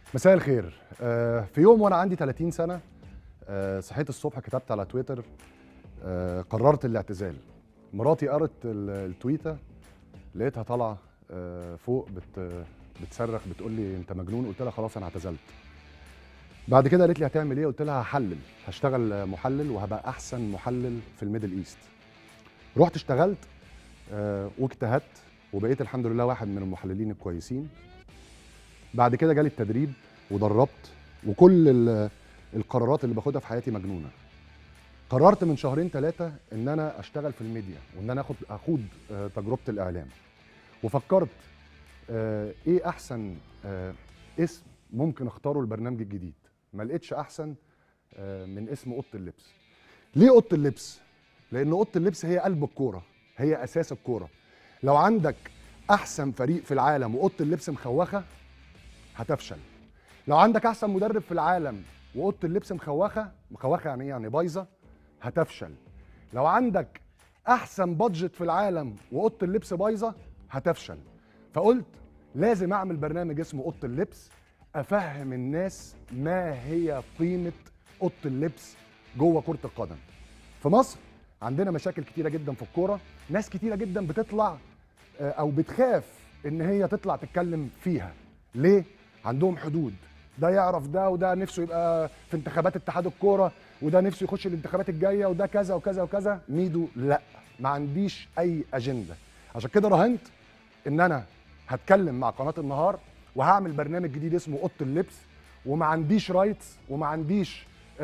مساء الخير آه، في يوم وانا عندي 30 سنه آه، صحيت الصبح كتبت على تويتر آه، قررت الاعتزال مراتي قرت ال- التويته لقيتها طالعه آه، فوق بت بتصرخ بتقول لي انت مجنون قلت لها خلاص انا اعتزلت بعد كده قالت لي هتعمل ايه قلت لها هحلل هشتغل محلل وهبقى احسن محلل في الميدل ايست رحت اشتغلت آه، واجتهدت وبقيت الحمد لله واحد من المحللين الكويسين بعد كده جالي التدريب ودربت وكل ال- القرارات اللي باخدها في حياتي مجنونه قررت من شهرين ثلاثه ان انا اشتغل في الميديا وان انا اخد اخوض آه، تجربه الاعلام وفكرت آه، ايه احسن آه، اسم ممكن اختاره البرنامج الجديد ما لقيتش احسن آه، من اسم اوضه اللبس ليه اوضه اللبس لان اوضه اللبس هي قلب الكوره هي اساس الكوره لو عندك احسن فريق في العالم واوضه اللبس مخوخه هتفشل لو عندك احسن مدرب في العالم واوضه اللبس مخوخه مخوخه يعني ايه يعني بايظه هتفشل لو عندك احسن بادجت في العالم واوضه اللبس بايظه هتفشل فقلت لازم اعمل برنامج اسمه اوضه اللبس افهم الناس ما هي قيمه اوضه اللبس جوه كره القدم في مصر عندنا مشاكل كتيره جدا في الكوره ناس كتيره جدا بتطلع آه، او بتخاف ان هي تطلع تتكلم فيها ليه عندهم حدود ده يعرف ده وده نفسه يبقى في انتخابات اتحاد الكوره وده نفسه يخش الانتخابات الجايه وده كذا وكذا وكذا ميدو لا ما عنديش اي اجنده عشان كده راهنت ان انا هتكلم مع قناه النهار وهعمل برنامج جديد اسمه اوضه اللبس وما عنديش رايتس وما عنديش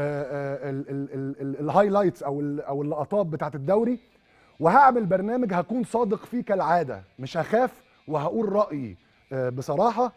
الهايلايتس او ال- او اللقطات بتاعت الدوري وهعمل برنامج هكون صادق فيه كالعاده مش هخاف وهقول رايي آه، بصراحه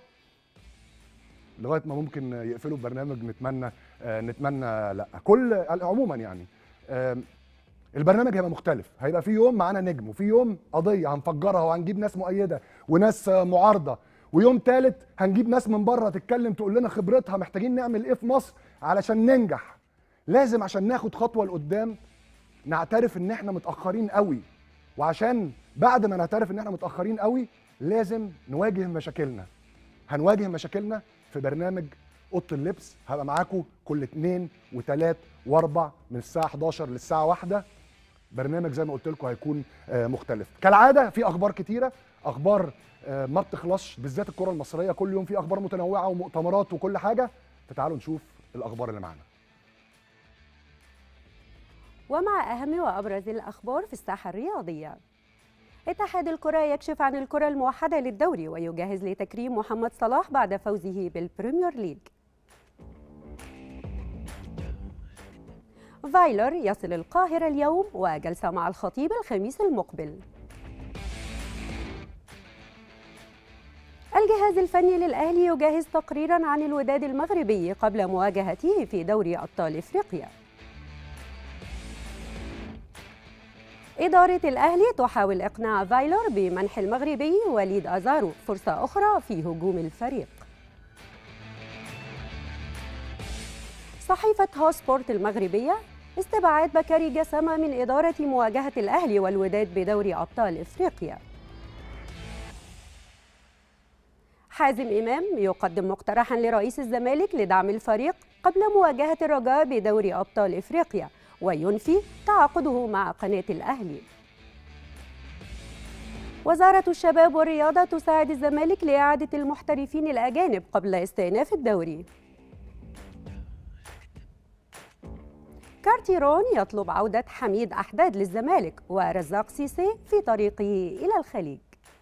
لغايه ما ممكن يقفلوا البرنامج نتمنى آه، نتمنى لا كل عموما يعني آم، البرنامج هيبقى مختلف هيبقى في يوم معانا نجم وفي يوم قضيه هنفجرها وهنجيب ناس مؤيده وناس آه، معارضه ويوم ثالث هنجيب ناس من بره تتكلم تقول لنا خبرتها محتاجين نعمل ايه في مصر علشان ننجح لازم عشان ناخد خطوه لقدام نعترف ان احنا متاخرين قوي وعشان بعد ما نعترف ان احنا متاخرين قوي لازم نواجه مشاكلنا هنواجه مشاكلنا في برنامج اوضه اللبس هبقى معاكم كل اثنين وثلاث واربع من الساعه 11 للساعه 1 برنامج زي ما قلت لكم هيكون آه، مختلف كالعاده في اخبار كتيره اخبار آه، ما بتخلصش بالذات الكره المصريه كل يوم في اخبار متنوعه ومؤتمرات وكل حاجه فتعالوا نشوف الاخبار اللي معانا ومع أهم وأبرز الأخبار في الساحة الرياضية اتحاد الكرة يكشف عن الكرة الموحدة للدوري ويجهز لتكريم محمد صلاح بعد فوزه بالبريمير ليج فايلر يصل القاهرة اليوم وجلسة مع الخطيب الخميس المقبل الجهاز الفني للأهلي يجهز تقريرا عن الوداد المغربي قبل مواجهته في دوري أبطال إفريقيا إدارة الأهلي تحاول إقناع فايلر بمنح المغربي وليد أزارو فرصة أخرى في هجوم الفريق صحيفة هو سبورت المغربية استبعاد بكاري جسامة من إدارة مواجهة الأهلي والوداد بدوري أبطال إفريقيا حازم إمام يقدم مقترحا لرئيس الزمالك لدعم الفريق قبل مواجهة الرجاء بدوري أبطال إفريقيا وينفي تعاقده مع قناة الأهلي وزارة الشباب والرياضة تساعد الزمالك لإعادة المحترفين الأجانب قبل استئناف الدوري كارتيرون يطلب عودة حميد أحداد للزمالك ورزاق سيسي في طريقه إلى الخليج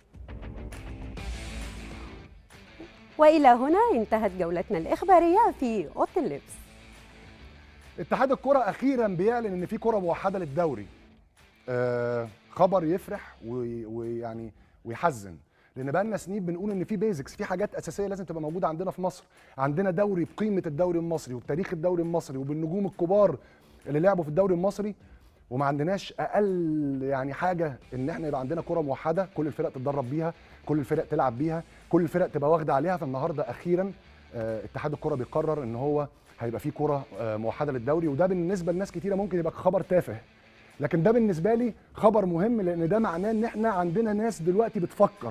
وإلى هنا انتهت جولتنا الإخبارية في أوضة اللبس اتحاد الكرة اخيرا بيعلن ان في كرة موحدة للدوري آه خبر يفرح وي- ويعني ويحزن لان بقى لنا سنين بنقول ان في بيزكس في حاجات اساسيه لازم تبقى موجوده عندنا في مصر عندنا دوري بقيمه الدوري المصري وبتاريخ الدوري المصري وبالنجوم الكبار اللي لعبوا في الدوري المصري وما عندناش اقل يعني حاجه ان احنا يبقى عندنا كره موحده كل الفرق تتدرب بيها كل الفرق تلعب بيها كل الفرق تبقى واخده عليها فالنهارده اخيرا آه، اتحاد الكره بيقرر ان هو هيبقى في كره آه، موحده للدوري وده بالنسبه لناس كتيره ممكن يبقى خبر تافه لكن ده بالنسبه لي خبر مهم لان ده معناه ان احنا عندنا ناس دلوقتي بتفكر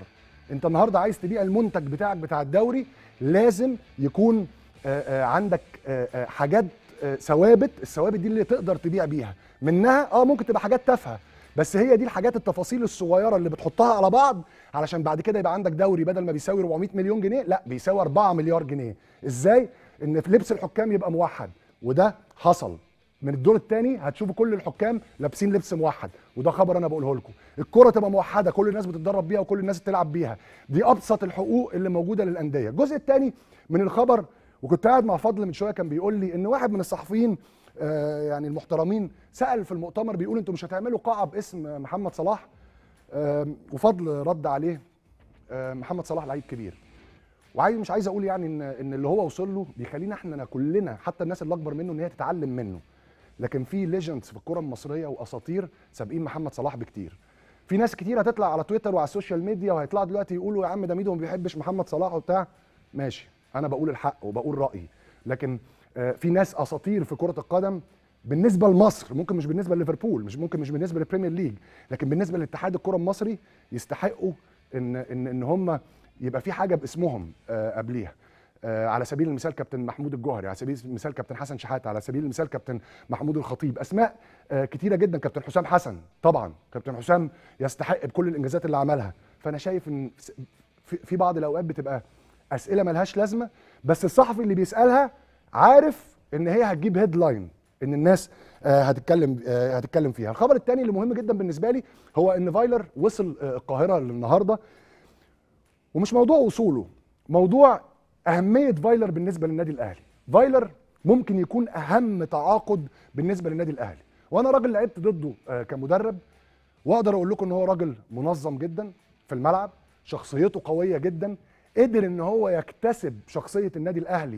انت النهارده عايز تبيع المنتج بتاعك بتاع الدوري لازم يكون آه، آه، عندك آه، آه، حاجات آه، ثوابت الثوابت دي اللي تقدر تبيع بيها منها اه ممكن تبقى حاجات تافهه بس هي دي الحاجات التفاصيل الصغيره اللي بتحطها على بعض علشان بعد كده يبقى عندك دوري بدل ما بيساوي 400 مليون جنيه لا بيساوي 4 مليار جنيه ازاي ان في لبس الحكام يبقى موحد وده حصل من الدور الثاني هتشوفوا كل الحكام لابسين لبس موحد وده خبر انا بقوله لكم الكره تبقى موحده كل الناس بتتدرب بيها وكل الناس بتلعب بيها دي ابسط الحقوق اللي موجوده للانديه الجزء الثاني من الخبر وكنت قاعد مع فضل من شويه كان بيقول لي ان واحد من الصحفيين آه، يعني المحترمين سال في المؤتمر بيقول انتوا مش هتعملوا قاعه باسم محمد صلاح آم، وفضل رد عليه آه، محمد صلاح لعيب كبير وعايز مش عايز اقول يعني ان ان اللي هو وصل له بيخلينا احنا كلنا حتى الناس اللي اكبر منه ان هي تتعلم منه لكن في ليجندز في الكره المصريه واساطير سابقين محمد صلاح بكتير في ناس كتير هتطلع على تويتر وعلى السوشيال ميديا وهيطلعوا دلوقتي يقولوا يا عم ده ميدو ما بيحبش محمد صلاح وبتاع ماشي انا بقول الحق وبقول رايي لكن آه، في ناس اساطير في كره القدم بالنسبه لمصر ممكن مش بالنسبه لليفربول مش ممكن مش بالنسبه للبريمير ليج لكن بالنسبه لاتحاد الكره المصري يستحقوا ان ان ان هم يبقى في حاجه باسمهم آه، قبليها آه، على سبيل المثال كابتن محمود الجوهري على سبيل المثال كابتن حسن شحاته على سبيل المثال كابتن محمود الخطيب اسماء آه، كتيره جدا كابتن حسام حسن طبعا كابتن حسام يستحق بكل الانجازات اللي عملها فانا شايف ان س- في في بعض الاوقات بتبقى اسئله ملهاش لازمه بس الصحفي اللي بيسالها عارف ان هي هتجيب هيدلاين ان الناس آه، هتتكلم آه، هتتكلم فيها الخبر الثاني اللي مهم جدا بالنسبه لي هو ان فايلر وصل آه، القاهره النهارده ومش موضوع وصوله موضوع اهميه فايلر بالنسبه للنادي الاهلي فايلر ممكن يكون اهم تعاقد بالنسبه للنادي الاهلي وانا راجل لعبت ضده آه، كمدرب واقدر اقول لكم ان هو راجل منظم جدا في الملعب شخصيته قويه جدا قدر ان هو يكتسب شخصيه النادي الاهلي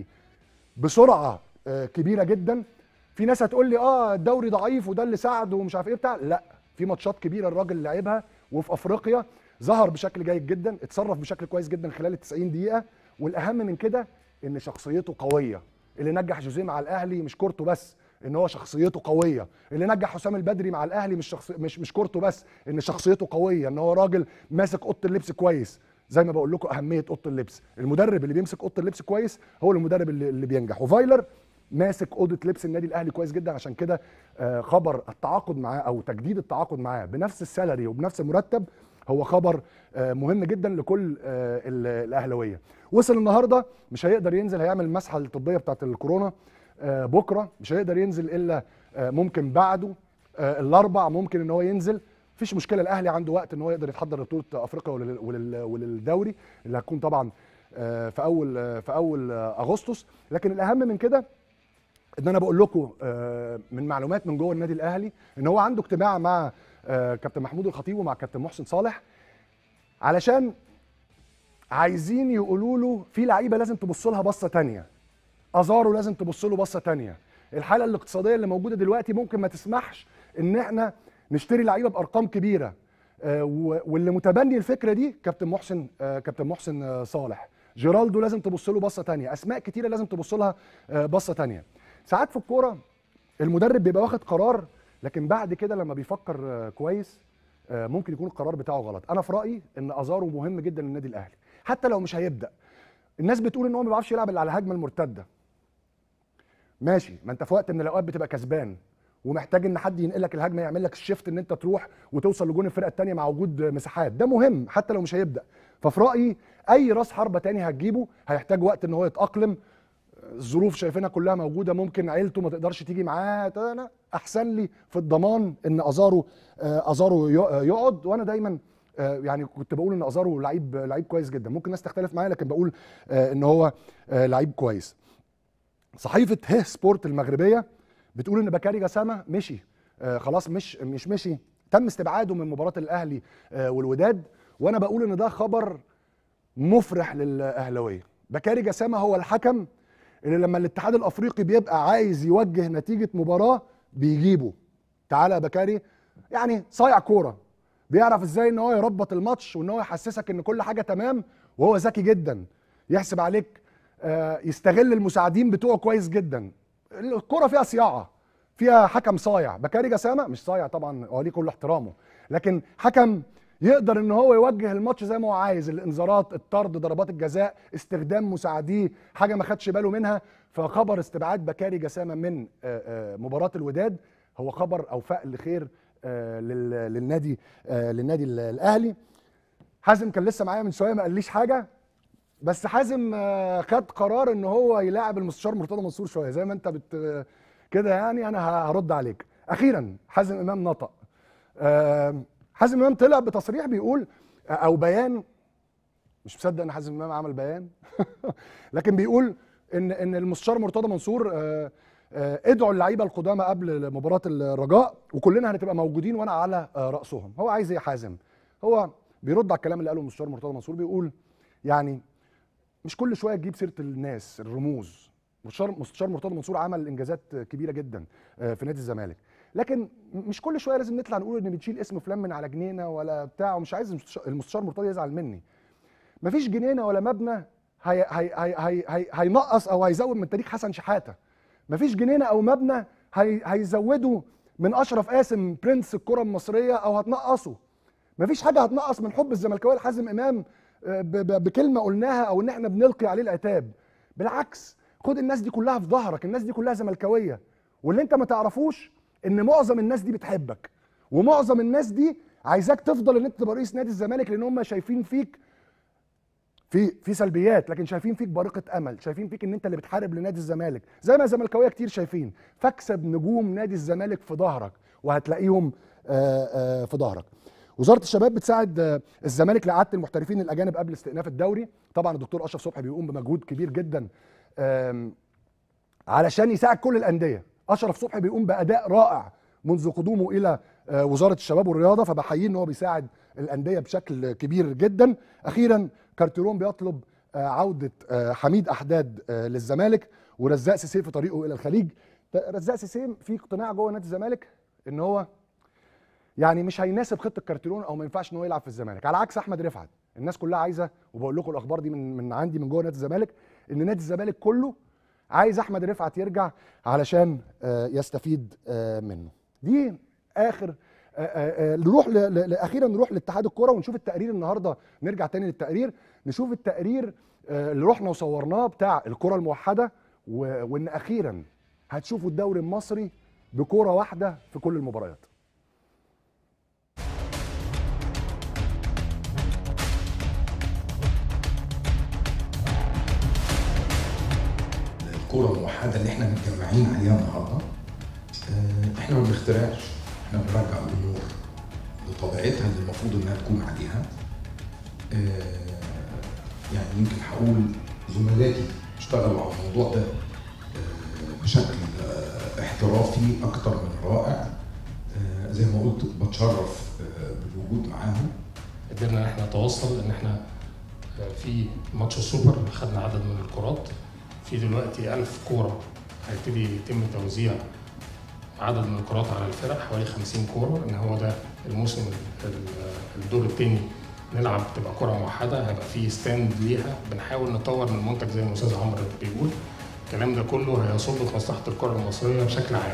بسرعه آه، كبيره جدا في ناس هتقول لي اه الدوري ضعيف وده اللي ساعده ومش عارف ايه بتاع لا في ماتشات كبيره الراجل لعبها وفي افريقيا ظهر بشكل جيد جدا اتصرف بشكل كويس جدا خلال ال 90 دقيقه والاهم من كده ان شخصيته قويه اللي نجح جوزيه مع الاهلي مش كورته بس ان هو شخصيته قويه اللي نجح حسام البدري مع الاهلي مش شخص مش مش كورته بس ان شخصيته قويه ان هو راجل ماسك اوضه اللبس كويس زي ما بقول لكم اهميه اوضه اللبس المدرب اللي بيمسك اوضه اللبس كويس هو المدرب اللي, اللي بينجح وفايلر ماسك اوضه لبس النادي الاهلي كويس جدا عشان كده آه، خبر التعاقد معاه او تجديد التعاقد معاه بنفس السالري وبنفس المرتب هو خبر آه، مهم جدا لكل آه، ال- الاهلاويه وصل النهارده مش هيقدر ينزل هيعمل المسحه الطبيه بتاعه الكورونا آه، بكره مش هيقدر ينزل الا آه، ممكن بعده آه، الاربع ممكن ان هو ينزل مفيش مشكله الاهلي عنده وقت ان هو يقدر يتحضر لبطوله افريقيا ولل- ولل- وللدوري اللي هتكون طبعا آه، في اول آه، في اول آه، اغسطس لكن الاهم من كده ان انا بقول لكم آه، من معلومات من جوه النادي الاهلي ان هو عنده اجتماع مع آه، كابتن محمود الخطيب ومع كابتن محسن صالح علشان عايزين يقولوا له في لعيبه لازم تبص لها بصه تانية ازارو لازم تبص له بصه تانية الحاله الاقتصاديه اللي موجوده دلوقتي ممكن ما تسمحش ان احنا نشتري لعيبه بارقام كبيره آه، و- واللي متبني الفكره دي كابتن محسن آه، كابتن محسن آه، صالح جيرالدو لازم تبص له بصه تانية اسماء كتيره لازم تبص لها آه، بصه تانية ساعات في الكوره المدرب بيبقى واخد قرار لكن بعد كده لما بيفكر آه، كويس آه، ممكن يكون القرار بتاعه غلط انا في رايي ان ازارو مهم جدا للنادي الاهلي حتى لو مش هيبدا الناس بتقول ان هو ما بيعرفش يلعب الا على الهجمه المرتده ماشي ما انت في وقت من الاوقات بتبقى كسبان ومحتاج ان حد ينقل لك الهجمه يعمل لك الشيفت ان انت تروح وتوصل لجون الفرقه الثانيه مع وجود مساحات ده مهم حتى لو مش هيبدا ففي رايي اي راس حربه تاني هتجيبه هيحتاج وقت ان هو يتاقلم الظروف شايفينها كلها موجوده ممكن عيلته ما تقدرش تيجي معاه ده انا احسن لي في الضمان ان ازارو آه، ازارو ي- آه، يقعد وانا دايما آه، يعني كنت بقول ان ازارو لعيب لعيب كويس جدا ممكن الناس تختلف معايا لكن بقول آه، ان هو آه، لعيب كويس صحيفه هه سبورت المغربيه بتقول ان بكاري جسامه مشي آه خلاص مش مش مشي تم استبعاده من مباراه الاهلي آه والوداد وانا بقول ان ده خبر مفرح للاهلاويه بكاري جسامه هو الحكم اللي لما الاتحاد الافريقي بيبقى عايز يوجه نتيجه مباراه بيجيبه تعالى يا بكاري يعني صايع كوره بيعرف ازاي ان هو يربط الماتش وان هو يحسسك ان كل حاجه تمام وهو ذكي جدا يحسب عليك آه، يستغل المساعدين بتوعه كويس جدا الكرة فيها صياعة فيها حكم صايع بكاري جسامة مش صايع طبعا هو ليه كل احترامه لكن حكم يقدر ان هو يوجه الماتش زي ما هو عايز الانذارات الطرد ضربات الجزاء استخدام مساعديه حاجه ما خدش باله منها فخبر استبعاد بكاري جسامه من آه، آه، مباراه الوداد هو خبر اوفاء لخير آه، لل- للنادي آه، للنادي ال- الاهلي حازم كان لسه معايا من شويه ما قاليش حاجه بس حازم آه، خد قرار ان هو يلاعب المستشار مرتضى منصور شويه زي ما انت بت كده يعني انا هرد عليك اخيرا حازم امام نطق آه، حازم امام طلع بتصريح بيقول او بيان مش مصدق ان حازم امام عمل بيان لكن بيقول ان ان المستشار مرتضى منصور آه، آه، ادعوا اللعيبه القدامى قبل مباراه الرجاء وكلنا هنبقى موجودين وانا على آه، راسهم هو عايز ايه يا حازم هو بيرد على الكلام اللي قاله المستشار مرتضى منصور بيقول يعني مش كل شويه تجيب سيره الناس الرموز مستشار مستشار مرتضى منصور عمل انجازات كبيره جدا آه، في نادي الزمالك لكن مش كل شويه لازم نطلع نقول ان بنشيل اسم فلان من على جنينه ولا بتاع ومش عايز المستشار- المستشار مرتضى يزعل مني مفيش جنينه ولا مبنى هي هي هي هي هي هينقص او هيزود من تاريخ حسن شحاته مفيش جنينه او مبنى هي هيزودوا من اشرف قاسم برنس الكره المصريه او هتنقصه مفيش حاجه هتنقص من حب الزملكاويه لحازم امام آه، ب- ب- بكلمه قلناها او ان احنا بنلقي عليه العتاب بالعكس خد الناس دي كلها في ظهرك الناس دي كلها زملكاويه واللي انت ما تعرفوش ان معظم الناس دي بتحبك ومعظم الناس دي عايزاك تفضل ان انت تبقى رئيس نادي الزمالك لان هم شايفين فيك في في سلبيات لكن شايفين فيك بارقه امل شايفين فيك ان انت اللي بتحارب لنادي الزمالك زي ما زملكاويه كتير شايفين فاكسب نجوم نادي الزمالك في ظهرك وهتلاقيهم آه، آه، في ظهرك وزاره الشباب بتساعد آه، الزمالك لاعاده المحترفين الاجانب قبل استئناف الدوري طبعا الدكتور اشرف صبحي بيقوم بمجهود كبير جدا آم، علشان يساعد كل الانديه اشرف صبحي بيقوم باداء رائع منذ قدومه الى آه، وزاره الشباب والرياضه فبحييه ان هو بيساعد الانديه بشكل كبير جدا اخيرا كارتيرون بيطلب آه، عوده آه، حميد احداد آه، للزمالك ورزاق سيسي في طريقه الى الخليج ت- رزاق سيسي في اقتناع جوه نادي الزمالك ان هو يعني مش هيناسب خطه كارتيرون او ما ينفعش ان هو يلعب في الزمالك على عكس احمد رفعت الناس كلها عايزه وبقول لكم الاخبار دي من من عندي من جوه نادي الزمالك ان نادي الزمالك كله عايز احمد رفعت يرجع علشان آه، يستفيد آه، منه دي اخر آه، آه، آه، نروح ل- ل- اخيرا نروح لاتحاد الكوره ونشوف التقرير النهارده نرجع تاني للتقرير نشوف التقرير آه، اللي رحنا وصورناه بتاع الكره الموحده و- وان اخيرا هتشوفوا الدوري المصري بكوره واحده في كل المباريات الكوره الموحده اللي احنا متجمعين عليها النهارده آه، احنا ما بنخترعش احنا بنرجع الامور لطبيعتها اللي المفروض انها تكون عليها آه، يعني يمكن هقول زملائي اشتغلوا على الموضوع ده آه، بشكل آه، احترافي اكتر من رائع آه، زي ما قلت بتشرف آه، بالوجود معاهم قدرنا ان احنا نتواصل ان احنا في ماتش السوبر خدنا عدد من الكرات في دلوقتي 1000 كوره هيبتدي يتم توزيع عدد من الكرات على الفرق حوالي 50 كوره ان هو ده الموسم ال- ال- الدور الثاني نلعب تبقى كره موحده هيبقى في ستاند ليها بنحاول نطور من المنتج زي ما الاستاذ عمرو بيقول الكلام ده كله هيصب في مصلحه الكره المصريه بشكل عام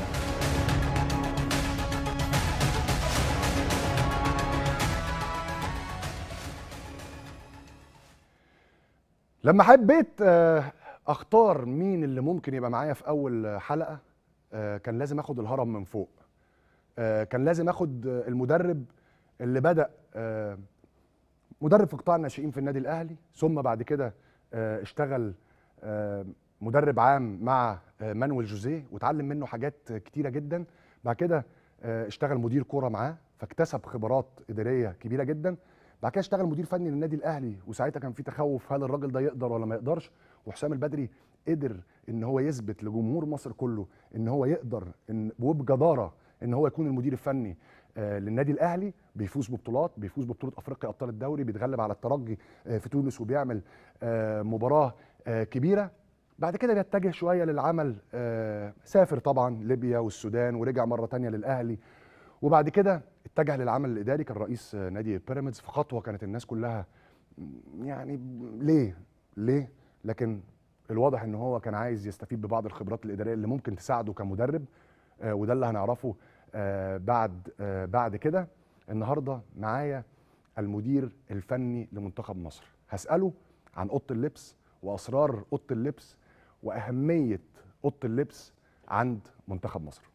لما حبيت آه، اختار مين اللي ممكن يبقى معايا في اول حلقه آه، كان لازم اخد الهرم من فوق آه، كان لازم اخد آه، المدرب اللي بدا آه، مدرب في قطاع الناشئين في النادي الاهلي ثم بعد كده آه، اشتغل آه، مدرب عام مع آه، مانويل جوزيه واتعلم منه حاجات كتيره جدا بعد كده آه، اشتغل مدير كوره معاه فاكتسب خبرات اداريه كبيره جدا بعد كده اشتغل مدير فني للنادي الاهلي وساعتها كان في تخوف هل الراجل ده يقدر ولا ما يقدرش وحسام البدري قدر ان هو يثبت لجمهور مصر كله ان هو يقدر ان وبجداره ان هو يكون المدير الفني آه، للنادي الاهلي بيفوز ببطولات بيفوز ببطوله افريقيا ابطال الدوري بيتغلب على الترجي آه، في تونس وبيعمل آه، مباراه آه، كبيره بعد كده بيتجه شويه للعمل آه، سافر طبعا ليبيا والسودان ورجع مره تانية للاهلي وبعد كده اتجه للعمل الاداري كان رئيس آه، نادي بيراميدز في خطوه كانت الناس كلها م، يعني ليه ليه لكن الواضح ان هو كان عايز يستفيد ببعض الخبرات الاداريه اللي ممكن تساعده كمدرب آه، وده اللي هنعرفه آه، بعد آه، بعد كده النهارده معايا المدير الفني لمنتخب مصر هساله عن اوضه اللبس واسرار اوضه اللبس واهميه اوضه اللبس عند منتخب مصر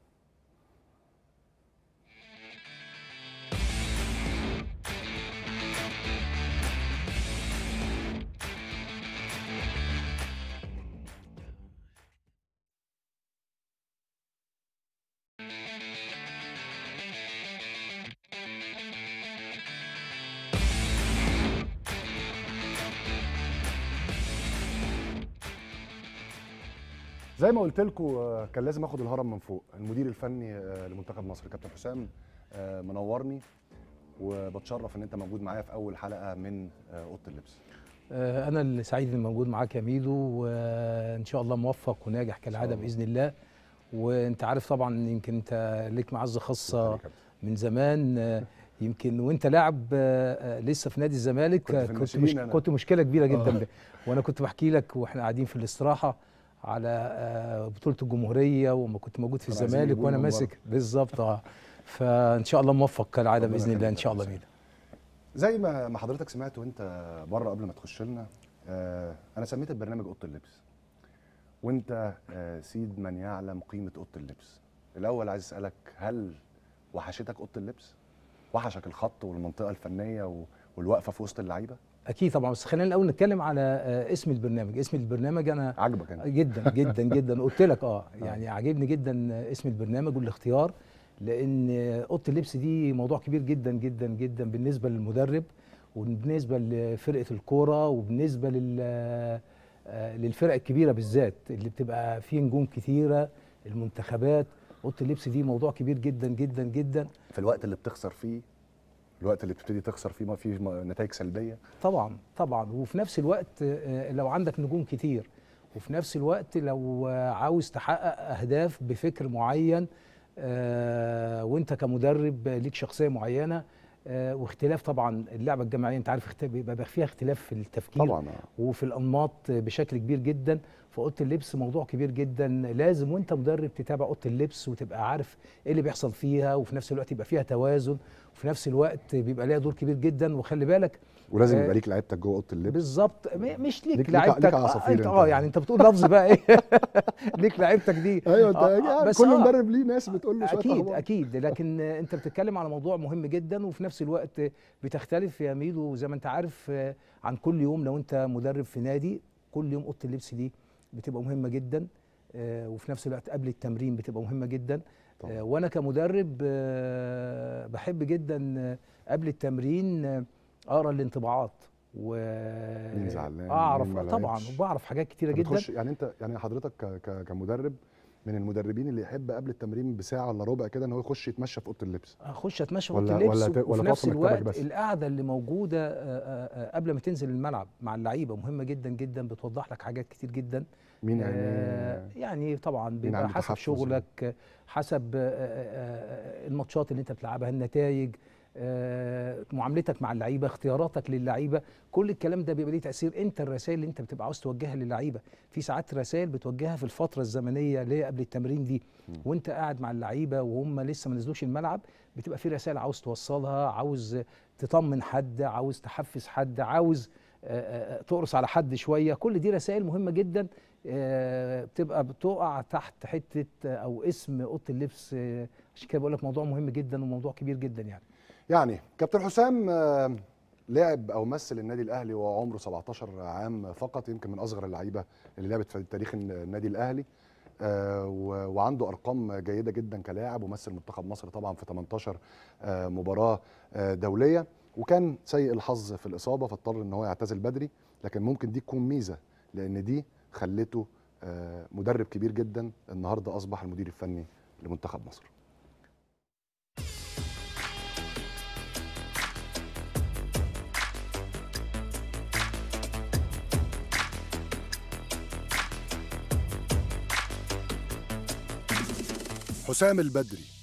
زي ما قلت لكم آه، كان لازم اخد الهرم من فوق المدير الفني آه، لمنتخب مصر كابتن حسام آه، منورني وبتشرف ان انت موجود معايا في اول حلقه من آه، اوضه اللبس آه، انا اللي سعيد اني موجود معاك يا ميدو وان شاء الله موفق وناجح كالعاده الله. باذن الله وانت عارف طبعا يمكن انت ليك معزه خاصه كابتن. من زمان آه، يمكن وانت لاعب آه، آه، لسه في نادي الزمالك كنت في آه، كنت الناشئين مش أنا. كنت مشكله كبيره جدا آه. ب- وانا كنت بحكي لك واحنا قاعدين في الاستراحه على آه، بطوله الجمهوريه وما كنت موجود في كانوا عايزين الزمالك يجيبوني وانا من ماسك بالظبط اه فان شاء الله موفق كالعاده ربنا باذن الله ان يخليك شاء يا الله أستاذ. ميدو زي ما ما حضرتك سمعت وانت بره قبل ما تخش لنا آه، انا سميت البرنامج اوضه اللبس وانت آه، سيد من يعلم قيمه اوضه اللبس الاول عايز اسالك هل وحشتك اوضه اللبس وحشك الخط والمنطقه الفنيه و- والوقفه في وسط اللعيبه اكيد طبعا بس خلينا الاول نتكلم على آه، اسم البرنامج اسم البرنامج انا عجبك انت جدا جدا جدا قلت لك اه يعني عاجبني جدا اسم البرنامج والاختيار لان اوضه اللبس دي موضوع كبير جدا جدا جدا بالنسبه للمدرب وبالنسبه لفرقه الكوره وبالنسبه لل آه، للفرق الكبيره بالذات اللي بتبقى فيه نجوم كتيره المنتخبات اوضه اللبس دي موضوع كبير جدا جدا جدا في الوقت اللي بتخسر فيه الوقت اللي بتبتدي تخسر فيه ما فيه م- نتائج سلبيه طبعا طبعا وفي نفس الوقت آه، لو عندك نجوم كتير وفي نفس الوقت لو آه، عاوز تحقق اهداف بفكر معين آه، وانت كمدرب ليك شخصيه معينه آه، واختلاف طبعا اللعبه الجماعيه انت عارف اخت- بيبقى فيها اختلاف في التفكير طبعا آه. وفي الانماط بشكل كبير جدا فاوضه اللبس موضوع كبير جدا لازم وانت مدرب تتابع اوضه اللبس وتبقى عارف ايه اللي بيحصل فيها وفي نفس الوقت يبقى فيها توازن وفي نفس الوقت بيبقى ليها دور كبير جدا وخلي بالك ولازم آه، يبقى ليك لعيبتك جوه اوضه اللبس بالظبط م- مش ليك- ليك ليك- لعيبتك ليك آه، عصافير انت انت. اه يعني انت بتقول لفظ بقى ايه ليك لعيبتك دي ايوه انت آه، آه، يعني بس كل آه. مدرب ليه ناس بتقول له شويه اكيد أخبار. اكيد لكن آه، انت بتتكلم على موضوع مهم جدا وفي نفس الوقت بتختلف يا ميدو زي ما انت عارف آه، عن كل يوم لو انت مدرب في نادي كل يوم اوضه اللبس دي بتبقى مهمه جدا آه، وفي نفس الوقت قبل التمرين بتبقى مهمه جدا طبعاً. آه، وانا كمدرب آه، بحب جدا آه، قبل التمرين آه، اقرا الانطباعات و مين زعلان، اعرف مين ما طبعا لعبش. وبعرف حاجات كتيره جدا بتخش يعني انت يعني حضرتك ك- ك- كمدرب من المدربين اللي يحب قبل التمرين بساعه ولا ربع كده ان هو يخش يتمشى في اوضه اللبس اخش اتمشى في ولا- اوضه اللبس ولا ت- ولا وفي تقعد نفس في مكتبك الوقت بس؟ القعده اللي موجوده آه، آه، آه، قبل ما تنزل الملعب مع اللعيبه مهمه جدا جدا بتوضح لك حاجات كتير جدا مين آه، يعني يعني طبعا بيبقى عنده حسب تحفظ شغلك آه، حسب آه، آه، آه، الماتشات اللي انت بتلعبها النتائج آه، معاملتك مع اللعيبه اختياراتك للعيبه كل الكلام ده بيبقى ليه تاثير انت الرسائل اللي انت بتبقى عاوز توجهها للعيبه في ساعات رسائل بتوجهها في الفتره الزمنيه اللي هي قبل التمرين دي وانت قاعد مع اللعيبه وهم لسه ما نزلوش الملعب بتبقى في رسائل عاوز توصلها عاوز تطمن حد عاوز تحفز حد عاوز آه، آه، تقرص على حد شويه كل دي رسائل مهمه جدا آه، بتبقى بتقع تحت حته آه، او اسم اوضه اللبس آه، عشان كده بقول لك موضوع مهم جدا وموضوع كبير جدا يعني يعني كابتن حسام آه، لعب او مثل النادي الاهلي وهو عمره 17 عام فقط يمكن من اصغر اللعيبه اللي لعبت في تاريخ النادي الاهلي آه، و- وعنده ارقام جيده جدا كلاعب ومثل منتخب مصر طبعا في 18 آه، مباراه آه، دوليه وكان سيء الحظ في الاصابه فاضطر ان هو يعتزل بدري لكن ممكن دي تكون ميزه لان دي خلته آه، مدرب كبير جدا النهارده اصبح المدير الفني لمنتخب مصر حسام البدري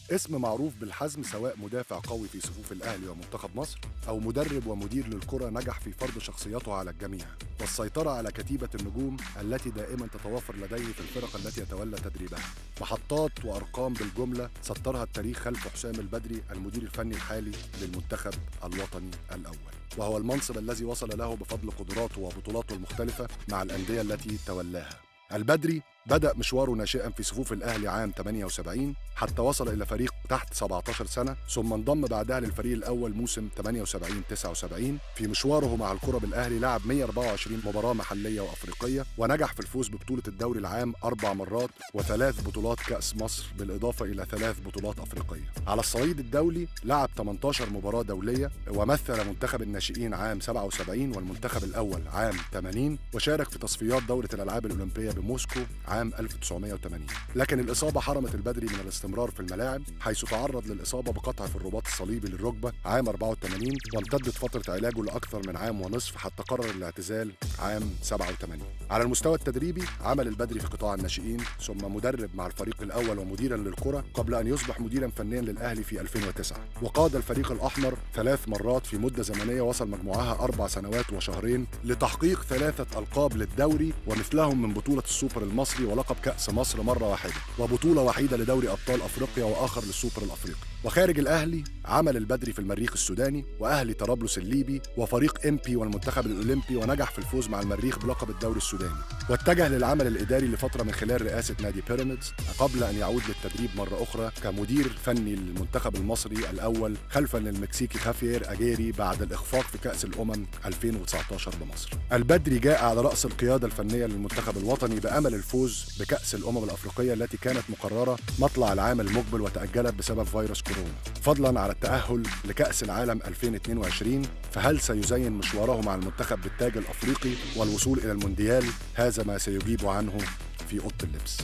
اسم معروف بالحزم سواء مدافع قوي في صفوف الأهلي ومنتخب مصر أو مدرب ومدير للكرة نجح في فرض شخصيته على الجميع والسيطرة على كتيبة النجوم التي دائما تتوافر لديه في الفرق التي يتولى تدريبها محطات وأرقام بالجملة سطرها التاريخ خلف حسام البدري المدير الفني الحالي للمنتخب الوطني الأول وهو المنصب الذي وصل له بفضل قدراته وبطولاته المختلفة مع الأندية التي تولاها البدري بدأ مشواره ناشئا في صفوف الأهلي عام 78 حتى وصل إلى فريق تحت 17 سنة ثم انضم بعدها للفريق الأول موسم 78 79 في مشواره مع الكرة بالأهلي لعب 124 مباراة محلية وأفريقية ونجح في الفوز ببطولة الدوري العام أربع مرات وثلاث بطولات كأس مصر بالإضافة إلى ثلاث بطولات أفريقية على الصعيد الدولي لعب 18 مباراة دولية ومثل منتخب الناشئين عام 77 والمنتخب الأول عام 80 وشارك في تصفيات دورة الألعاب الأولمبية بموسكو عام 1980 لكن الإصابة حرمت البدري من الاستمرار في الملاعب حيث تعرض للإصابة بقطع في الرباط الصليبي للركبة عام 84 وامتدت فترة علاجه لأكثر من عام ونصف حتى قرر الاعتزال عام 87 على المستوى التدريبي عمل البدري في قطاع الناشئين ثم مدرب مع الفريق الأول ومديرا للكرة قبل أن يصبح مديرا فنيا للأهلي في 2009 وقاد الفريق الأحمر ثلاث مرات في مدة زمنية وصل مجموعها أربع سنوات وشهرين لتحقيق ثلاثة ألقاب للدوري ومثلهم من بطولة السوبر المصري ولقب كأس مصر مرة واحدة وبطولة وحيدة لدوري أبطال أفريقيا وآخر للسوبر الأفريقي وخارج الأهلي عمل البدري في المريخ السوداني وأهلي طرابلس الليبي وفريق إمبي والمنتخب الأولمبي ونجح في الفوز مع المريخ بلقب الدوري السوداني واتجه للعمل الإداري لفترة من خلال رئاسة نادي بيراميدز قبل أن يعود للتدريب مرة أخرى كمدير فني للمنتخب المصري الأول خلفا للمكسيكي خافير أجيري بعد الإخفاق في كأس الأمم 2019 بمصر البدري جاء على رأس القيادة الفنية للمنتخب الوطني بأمل الفوز بكأس الأمم الأفريقية التي كانت مقررة مطلع العام المقبل وتأجلت بسبب فيروس كورونا فضلا على التأهل لكأس العالم 2022 فهل سيزين مشواره مع المنتخب بالتاج الأفريقي والوصول إلى المونديال هذا ما سيجيب عنه في أوضة اللبس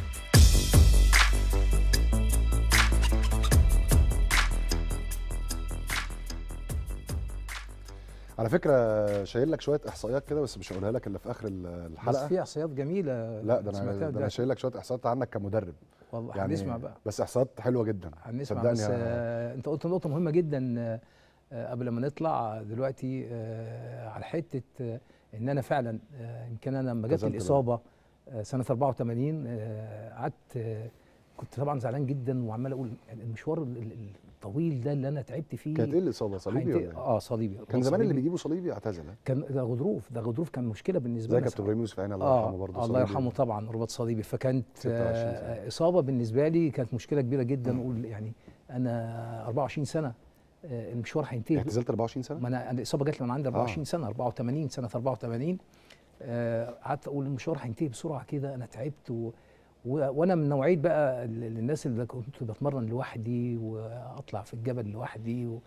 على فكره شايل لك شويه احصائيات كده بس مش هقولها لك الا في اخر ال- بس الحلقه في احصائيات جميله لا ده انا سمعتها ده انا دلوقتي. شايل لك شويه احصائيات عنك كمدرب والله هنسمع بقى بس احصائيات حلوه جدا هنسمع صدقني بس ه- آه انت قلت نقطه مهمه جدا آه آه، قبل ما نطلع دلوقتي آه على حته آه ان انا فعلا آه يمكن انا لما جت نزلت بقى. الاصابه آه سنه 84 آه، قعدت آه كنت طبعا زعلان جدا وعمال اقول يعني المشوار ال- ال- الطويل ده اللي انا تعبت فيه كانت ايه الاصابه صليبي هينتهي- ولا إيه؟ اه صليبي كان زمان اللي صليبي. بيجيبوا صليبي اعتزل ها؟ كان ده غضروف ده غضروف كان مشكله بالنسبه زي لنا كابتن ابراهيم يوسف عين الله اه يرحمه برضه الله صليبي. يرحمه طبعا رباط صليبي فكانت 26 سنة. آه اصابه بالنسبه لي كانت مشكله كبيره جدا اقول يعني انا 24 سنه آه المشوار هينتهي اعتزلت 24 سنه ما انا أنا الاصابه جات لي وانا عندي 24 سنه 84 سنه 84 آه، قعدت اقول المشوار هينتهي بسرعه كده انا تعبت و... و... وانا من نوعيه بقى ال- الناس اللي كنت بتمرن لوحدي واطلع في الجبل لوحدي و...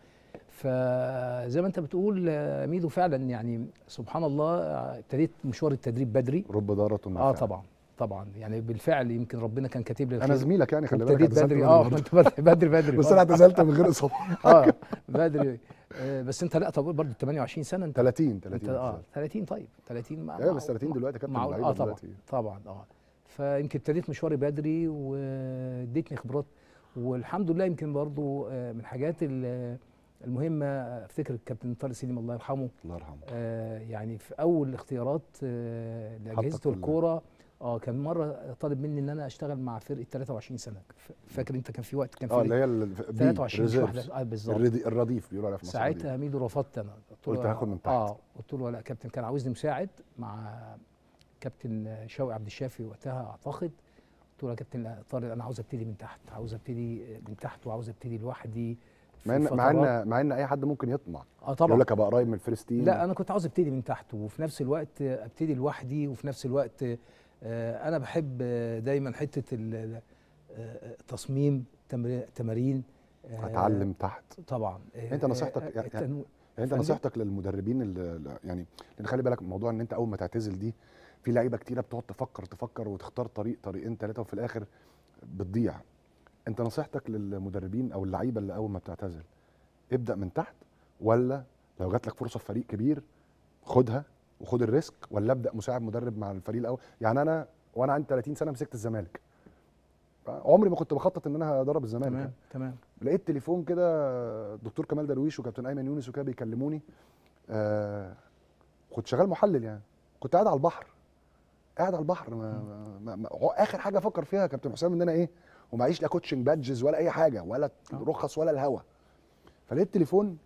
فزي ما انت بتقول آه، ميدو فعلا يعني سبحان الله آه، ابتديت مشوار التدريب بدري رب ضاره اه نافعة. طبعا طبعا يعني بالفعل يمكن ربنا كان كاتب لي انا الخير. زميلك يعني خلي بالك ابتديت اعتزلت بدري بدري اه برضه. انت بدري بدري بدري بس انا اعتزلت من غير اصابه اه بدري آه بس انت لا طب برضه 28 سنه انت 30 انت 30 اه اعتزلت. 30 طيب 30 مع ايوه مع- بس 30 دلوقتي كابتن معقول لعيبه اه طبعا دلوقتي طبعا اه فيمكن ابتديت مشواري بدري واديتني خبرات والحمد لله يمكن برضو آه، من الحاجات ال- المهمه افتكر الكابتن طارق سليم الله يرحمه الله يرحمه آه، يعني في اول الاختيارات آه، حطك لاجهزه في ال- الكوره اه كان مره طالب مني ان انا اشتغل مع فرقه 23 سنه ف- فاكر انت كان في وقت كان اه اللي في هي ال- بي، 23 مش reserves. واحده اه بالظبط الردي- الرديف بيقولوا عليها في مصر ساعتها ميدو رفضت انا قلت له- هاخد من تحت. اه قلت له لا كابتن كان عاوزني مساعد مع كابتن شوقي عبد الشافي وقتها اعتقد قلت له يا كابتن لا، طارق انا عاوز ابتدي من تحت عاوز ابتدي من تحت وعاوز ابتدي لوحدي في مع ان مع فترات- ان مع ان اي حد ممكن يطمع اه يقول طبعا لك ابقى قريب من الفيرست تيم لا انا كنت عاوز ابتدي من تحت وفي نفس الوقت ابتدي لوحدي وفي نفس الوقت آه، انا بحب آه، دايما حته ال- آه، التصميم تمر- تمارين آه، اتعلم تحت طبعا آه، أنت نصيحتك آه، يعني- التنو- يعني انت فندم؟ نصيحتك للمدربين اللي يعني لان خلي بالك موضوع ان انت اول ما تعتزل دي في لعيبه كتيره بتقعد تفكر تفكر وتختار طريق طريقين ثلاثه وفي الاخر بتضيع انت نصيحتك للمدربين او اللعيبه اللي اول ما بتعتزل ابدا من تحت ولا لو جات لك فرصه في فريق كبير خدها وخد الريسك ولا ابدا مساعد مدرب مع الفريق الاول يعني انا وانا عندي 30 سنه مسكت الزمالك عمري ما كنت بخطط ان انا ادرب الزمالك تمام تمام لقيت تليفون كده الدكتور كمال درويش وكابتن ايمن يونس وكده بيكلموني آه كنت شغال محلل يعني كنت قاعد على البحر قاعد على البحر ما ما ما اخر حاجه افكر فيها يا كابتن حسام ان انا ايه ومعيش لا كوتشنج بادجز ولا اي حاجه ولا رخص ولا الهوا فلقيت تليفون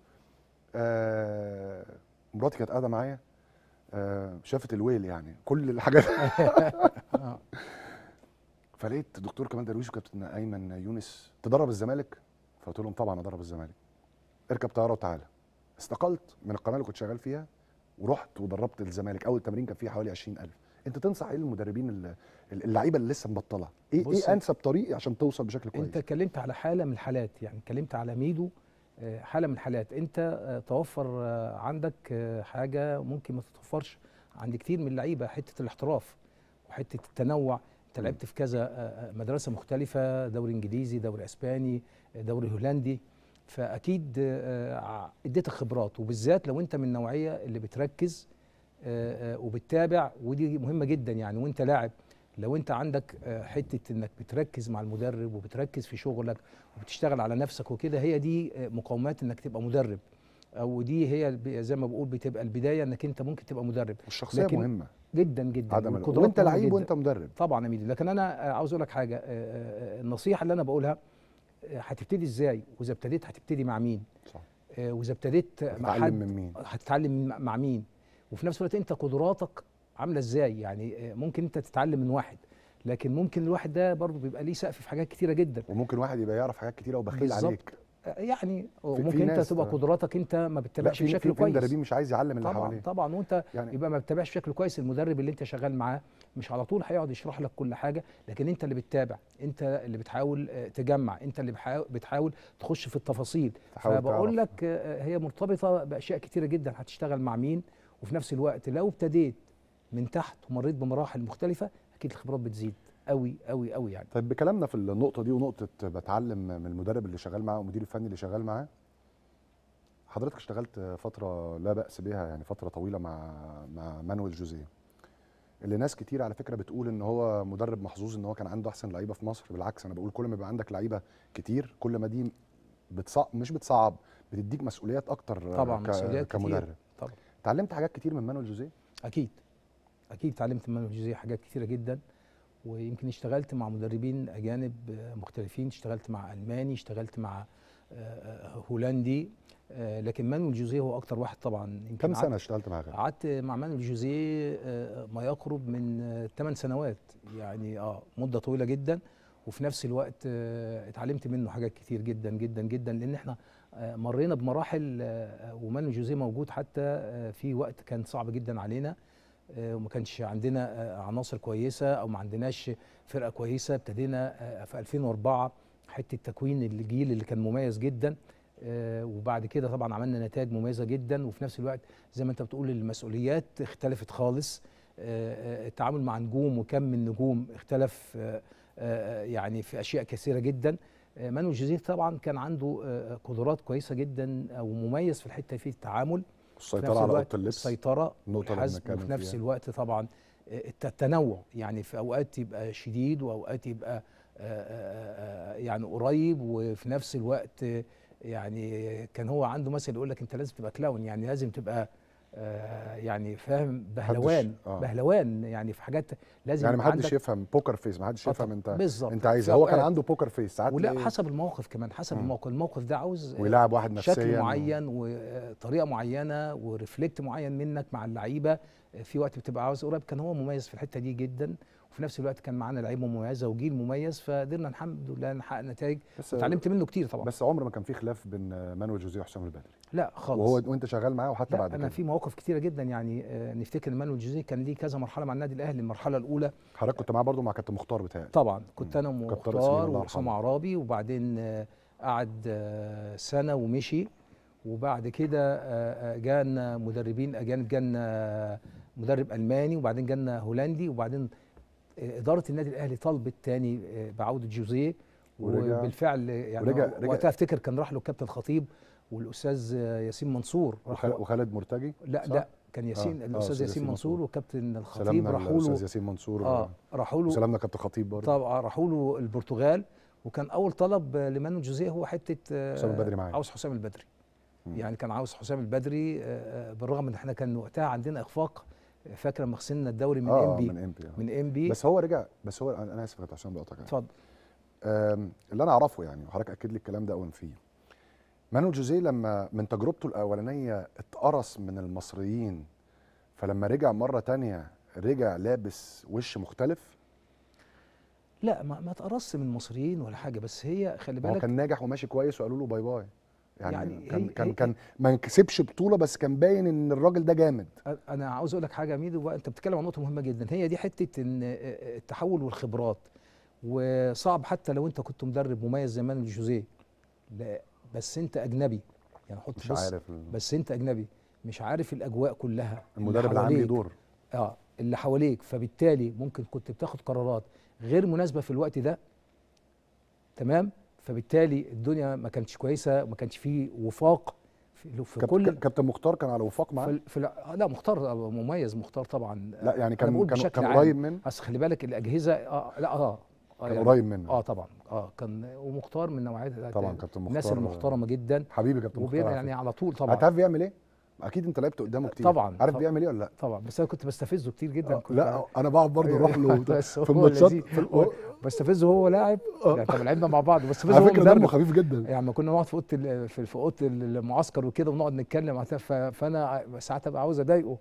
آه مراتي كانت قاعده معايا آه شافت الويل يعني كل الحاجات آه. فلقيت دكتور كمال درويش وكابتن ايمن يونس تدرب الزمالك فقلت لهم طبعا ادرب الزمالك اركب طياره وتعالى استقلت من القناه اللي كنت شغال فيها ورحت ودربت الزمالك اول تمرين كان فيه حوالي 20000 انت تنصح ايه للمدربين ال- اللعيبه اللي لسه مبطله ايه بص- ايه انسب طريق عشان توصل بشكل كويس انت اتكلمت على حاله من الحالات يعني اتكلمت على ميدو آه، حاله من الحالات انت آه، توفر آه، عندك آه، حاجه ممكن ما تتوفرش عند كتير من اللعيبه حته الاحتراف وحته التنوع انت مم. لعبت في كذا آه، آه، مدرسه مختلفه دوري انجليزي دوري اسباني آه، دوري هولندي فاكيد آه، آه، اديتك خبرات وبالذات لو انت من النوعيه اللي بتركز آه، آه، وبتتابع ودي مهمه جدا يعني وانت لاعب لو انت عندك آه، حته انك بتركز مع المدرب وبتركز في شغلك وبتشتغل على نفسك وكده هي دي آه، مقومات انك تبقى مدرب او دي هي الب- زي ما بقول بتبقى البدايه انك انت ممكن تبقى مدرب والشخصية لكن مهمه جدا جدا عدم ال- والقدرات وانت مهمة لعيب جداً. وانت مدرب طبعا يا ميدو لكن انا آه، عاوز اقول لك حاجه آه، آه، آه، النصيحه اللي انا بقولها آه، هتبتدي ازاي واذا ابتديت هتبتدي مع مين صح آه، واذا ابتديت مع تتعلم حد من مين هتتعلم مع- مع مين وفي نفس الوقت انت قدراتك عامله ازاي يعني آه، ممكن انت تتعلم من واحد لكن ممكن الواحد ده برضه بيبقى ليه سقف في حاجات كتيره جدا وممكن واحد يبقى يعرف حاجات كتيره وبخيل بالظبط. عليك آه، يعني في وممكن انت ناس، تبقى آه. قدراتك انت ما لا بتتابعش في بشكل في في كويس مدربين مش عايز يعلم اللي طبعا حواليه طبعا وانت يعني يبقى ما بتتابعش بشكل كويس المدرب اللي انت شغال معاه مش على طول هيقعد يشرح لك كل حاجه لكن انت اللي بتتابع انت اللي بتحاول آه، تجمع انت اللي بحاول بتحاول تخش في التفاصيل تحاول فبقول تعرف. لك آه، هي مرتبطه باشياء كتيره جدا هتشتغل مع مين وفي نفس الوقت لو ابتديت من تحت ومريت بمراحل مختلفه اكيد الخبرات بتزيد قوي قوي قوي يعني طيب بكلامنا في النقطة دي ونقطة بتعلم من المدرب اللي شغال معاه والمدير الفني اللي شغال معاه حضرتك اشتغلت فترة لا بأس بها يعني فترة طويلة مع مع مانويل جوزيه اللي ناس كتير على فكرة بتقول ان هو مدرب محظوظ ان هو كان عنده احسن لعيبة في مصر بالعكس انا بقول كل ما يبقى عندك لعيبة كتير كل ما دي بتصعب مش بتصعب بتديك مسؤوليات اكتر طبعا ك- مسؤوليات كتير كمدرب طبعا اتعلمت حاجات كتير من مانويل جوزيه اكيد اكيد اتعلمت من الجزئيه حاجات كتيره جدا ويمكن اشتغلت مع مدربين اجانب آه، مختلفين اشتغلت مع الماني اشتغلت مع آه، آه، هولندي آه، لكن مانويل جوزيه هو اكتر واحد طبعا يمكن كم قعدت- سنة اشتغلت معاه غالي؟ قعدت مع مانويل جوزيه آه، ما يقرب من 8 سنوات يعني اه مده طويله جدا وفي نفس الوقت آه، اتعلمت منه حاجات كتير جدا جدا جدا لان احنا آه، مرينا بمراحل آه، ومانويل جوزيه موجود حتى آه، في وقت كان صعب جدا علينا آه، وما كانش عندنا آه، عناصر كويسه او ما عندناش فرقه كويسه ابتدينا آه، في 2004 حته تكوين الجيل اللي كان مميز جدا آه، وبعد كده طبعا عملنا نتائج مميزه جدا وفي نفس الوقت زي ما انت بتقول المسؤوليات اختلفت خالص آه، آه، التعامل مع نجوم وكم النجوم اختلف آه، آه، يعني في اشياء كثيره جدا آه، مانويل جوزيه طبعا كان عنده آه، قدرات كويسه جدا او مميز في الحته في التعامل في نفس السيطرة على الوقت أوضة اللبس السيطره النقطة اللي والحزم بنتكلم وفي نفس فيها. الوقت طبعا آه، الت- التنوع يعني في اوقات يبقى شديد واوقات يبقى آه، آه، آه، يعني قريب وفي نفس الوقت آه، يعني كان هو عنده مثل يقول لك انت لازم تبقى كلاون يعني لازم تبقى آه، يعني فاهم بهلوان آه. بهلوان يعني في حاجات لازم يعني يبقى محدش عندك- يفهم بوكر فيس محدش آه يفهم طبعاً. انت بالظبط انت عايز في هو كان أوقات. عنده بوكر فيس ساعات ولا تلاقيه حسب الموقف كمان حسب مم. الموقف الموقف ده عاوز آه، ويلعب واحد نفسيا شكل و- معين وطريقه معينه ورفلكت معين منك مع اللعيبه في وقت بتبقى عاوز قريب كان هو مميز في الحته دي جدا وفي نفس الوقت كان معانا لعيبه مميزه وجيل مميز فقدرنا الحمد لله نحقق نتائج بس اتعلمت منه كتير طبعا بس عمر ما كان في خلاف بين مانويل جوزيه وحسام البدري لا خالص وهو وانت شغال معاه وحتى لا بعد انا كده في مواقف كتيره جدا يعني آه، نفتكر ان مانويل جوزيه كان ليه كذا مرحله مع النادي الاهلي المرحله الاولى حضرتك كنت معاه برضه مع كابتن مختار بتهيألي طبعا كنت انا كابتن ومختار ياسين الله واسامه يرحمه. عرابي وبعدين آه، قعد آه، سنه ومشي وبعد كده آه، آه، جانا مدربين اجانب جانا مدرب الماني وبعدين جانا هولندي وبعدين آه، اداره النادي الاهلي طلبت تاني آه، بعوده جوزيه ورجع- وبالفعل يعني ورجع- ورجع رجع- وقتها افتكر كان راح له الكابتن الخطيب والاستاذ آه، ياسين منصور وخ- راحوا وخالد مرتجي لا صح؟ لا كان ياسين آه، الاستاذ أستاذ ياسين ياسين منصور منصور. وكابتن الخطيب سلامنا راحوا الاستاذ له ياسين منصور اه راحوا له وسلامنا كابتن خطيب برضه طبعا راحوا له البرتغال وكان اول طلب آه، لمانو جوزيه هو حته آه، حسام البدري معايا. عاوز حسام البدري مم. يعني كان عاوز حسام البدري آه، آه، بالرغم ان احنا كان وقتها عندنا اخفاق آه، فاكر لما خسرنا الدوري من اه ام بي من ام بي من ام بي بس هو رجع بس هو انا أنا اسف يا كابتن عشان بقطعك اتفضل آم، اللي انا اعرفه يعني وحضرتك اكد لي الكلام ده اول فيه مانو جوزيه لما من تجربته الاولانيه اتقرص من المصريين فلما رجع مره تانية رجع لابس وش مختلف لا ما ما تقرصش من المصريين ولا حاجه بس هي خلي ما هو بالك كان ناجح وماشي كويس وقالوا له باي باي يعني, يعني كان هي- كان هي- كان ما كسبش بطوله بس كان باين ان الراجل ده جامد انا عاوز اقول لك حاجه يا ميدو بقى انت بتتكلم عن نقطه مهمه جدا هي دي حته ان التحول والخبرات وصعب حتى لو انت كنت مدرب مميز زي مانويل جوزيه لا بس انت اجنبي يعني حط مش بص عارف ال- بس انت اجنبي مش عارف الاجواء كلها اللي المدرب العام ليه حواليك. دور اه اللي حواليك فبالتالي ممكن كنت بتاخد قرارات غير مناسبه في الوقت ده تمام فبالتالي الدنيا ما كانتش كويسه وما كانش فيه وفاق في, في كابتن كل كابتن مختار كان على وفاق معاه في, في الع- لا مختار مميز مختار طبعا لا يعني أنا كان بقول كان, بشكل كان عام. قريب من اصل خلي بالك الاجهزه اه لا اه, آه كان يعني قريب منه اه طبعا اه كان ومختار من نوعيه طبعا كابتن الناس مختار المحترمه جدا حبيبي كابتن وبين مختار يعني على طول انت طبعا عارف بيعمل ايه؟ اكيد انت لعبت قدامه كتير طبعا عارف طبعا. بيعمل ايه ولا لا؟ طبعا بس انا كنت بستفزه كتير جدا كنت لا انا بقعد برضه اروح له وبتاع. بس في هو الماتشات لذيذ. في هو- ال- بستفزه وهو لاعب يعني طب لعبنا مع بعض بستفزه على وهو فكره دمه مدرب خفيف جدا يعني لما كنا نقعد في اوضه ال- في في اوضه المعسكر وكده ونقعد نتكلم عن- ف- فانا ساعات ابقى عاوز اضايقه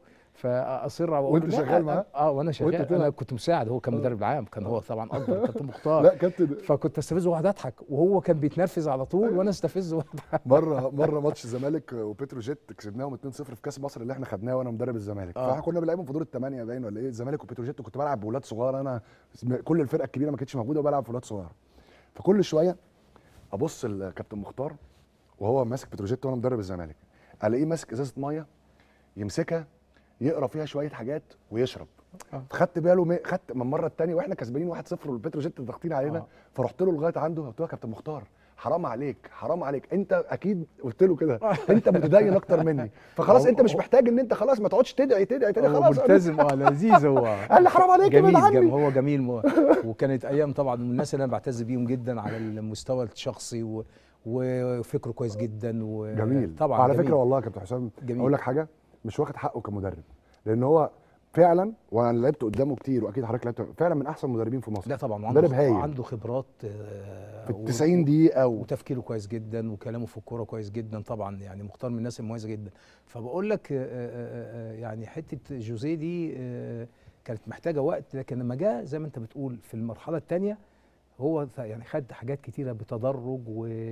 فاصر على وأنت لا، شغال معاه؟ اه وانا شغال وأنت انا تلعب؟ كنت مساعد هو كان مدرب عام كان هو طبعا اكبر كابتن مختار لا كابتن فكنت استفزه واقعد اضحك وهو كان بيتنرفز على طول وانا استفزه واقعد أضحك. مره مره ماتش الزمالك وبتروجيت كسبناهم 2-0 في كاس مصر اللي احنا خدناه وانا مدرب الزمالك آه. فاحنا كنا بنلعبهم في دور الثمانيه باين ولا ايه الزمالك وبتروجيت وكنت بلعب بولاد صغار انا كل الفرقه الكبيره ما كانتش موجوده وبلعب في ولاد صغار فكل شويه ابص لكابتن مختار وهو ماسك بتروجيت وانا مدرب الزمالك الاقيه ماسك ازازه ميه يمسكها يقرا فيها شويه حاجات ويشرب آه. خدت باله مي... خدت من المره الثانيه واحنا كسبانين 1-0 والبتروجيت ضاغطين علينا آه. فرحت له لغايه عنده قلت له يا كابتن مختار حرام عليك حرام عليك انت اكيد قلت له كده انت متدين اكتر مني فخلاص انت مش محتاج ان انت خلاص ما تقعدش تدعي تدعي تدعي هو خلاص ملتزم اه لذيذ هو قال لي حرام عليك ابعد جميل عني جميل هو جميل مو- وكانت ايام طبعا من الناس اللي انا بعتز بيهم جدا على المستوى الشخصي و... وفكره كويس جدا و... جميل طبعا على جميل. فكره والله يا كابتن حسام جميل. اقول لك حاجه مش واخد حقه كمدرب لان هو فعلا وانا لعبت قدامه كتير واكيد حضرتك لعبت فعلا من احسن المدربين في مصر لا طبعا مدرب وعنده هايل. عنده خبرات آه، في و- ال 90 دقيقه و... وتفكيره كويس جدا وكلامه في الكوره كويس جدا طبعا يعني مختار من الناس المميزه جدا فبقول لك آه، آه، آه، يعني حته جوزيه دي آه، كانت محتاجه وقت لكن لما جاء زي ما انت بتقول في المرحله الثانيه هو th- يعني خد حاجات كتيره بتدرج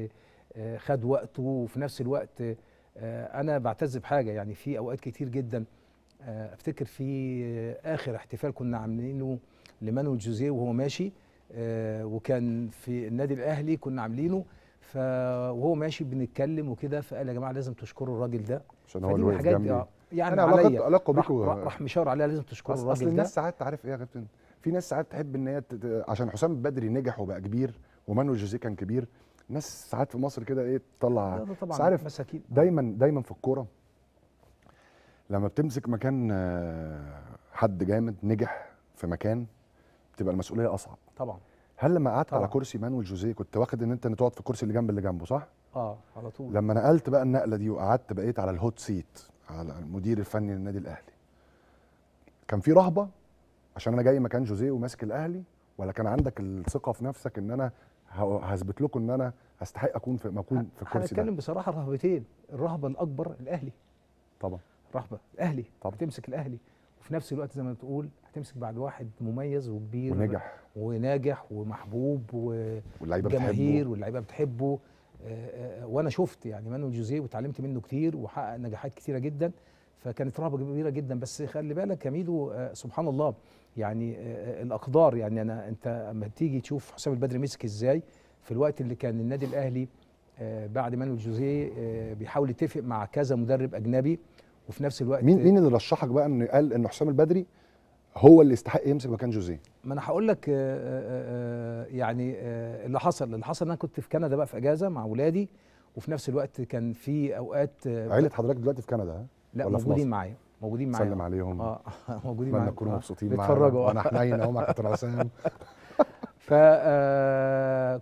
وخد وقته وفي نفس الوقت آه، انا بعتز بحاجه يعني في اوقات كتير جدا آه، افتكر في آه، اخر احتفال كنا عاملينه لمانويل جوزيه وهو ماشي آه، وكان في النادي الاهلي كنا عاملينه ف وهو ماشي بنتكلم وكده فقال يا جماعه لازم تشكروا الراجل ده عشان هو فدي اللي من واقف الحاجات جنبي آه، يعني انا عليا علاقه علاقه راح, بيكوا راح راح مشاور عليها لازم تشكروا أصل, اصل الراجل ده الناس ساعات تعرف ايه يا كابتن في ناس ساعات تحب ان هي تت- عشان حسام البدري نجح وبقى كبير ومانويل جوزيه كان كبير ناس ساعات في مصر كده ايه تطلع لا، ده بس طبعا عارف مساكين دايما دايما في الكوره لما بتمسك مكان آه، حد جامد نجح في مكان بتبقى المسؤوليه اصعب طبعا هل لما قعدت على طبعا. كرسي مانويل جوزيه كنت واخد ان انت تقعد في الكرسي اللي جنب اللي جنبه صح اه على طول لما نقلت بقى النقله دي وقعدت بقيت على الهوت سيت على المدير الفني للنادي الاهلي كان في رهبه عشان انا جاي مكان جوزيه وماسك الاهلي ولا كان عندك الثقه في نفسك ان انا ه- هثبت لكم ان انا استحق اكون في اكون في الكرسي هنتكلم ده بصراحه رهبتين الرهبه الاكبر الاهلي طبعا رهبه الاهلي طبعا. هتمسك الاهلي وفي نفس الوقت زي ما بتقول هتمسك بعد واحد مميز وكبير ونجح وناجح ومحبوب و... واللعيبه جماهير بتحبه واللعيبه بتحبه آه، آه، وانا شفت يعني مانويل جوزيه وتعلمت منه كتير وحقق نجاحات كتيره جدا فكانت رهبه كبيره جدا بس خلي بالك يا ميدو آه، سبحان الله يعني آه، آه، الاقدار يعني انا انت اما تيجي تشوف حسام البدري مسك ازاي في الوقت اللي كان النادي الاهلي آه، بعد مانويل جوزيه آه، بيحاول يتفق مع كذا مدرب اجنبي وفي نفس الوقت مين مين اللي رشحك بقى ان قال ان حسام البدري هو اللي يستحق يمسك مكان جوزيه ما انا هقول لك آه، آه، آه، يعني آه، اللي حصل اللي حصل ان انا كنت في كندا بقى في اجازه مع اولادي وفي نفس الوقت كان في اوقات آه، عيله حضرتك دلوقتي في كندا ها لا ولا في موجودين مصر؟ معايا موجودين معايا سلم عليهم اه موجودين اتمنى معايا تكونوا آه. مبسوطين معانا بيتفرجوا وانا حنين اهو مع كابتن حسام فكنا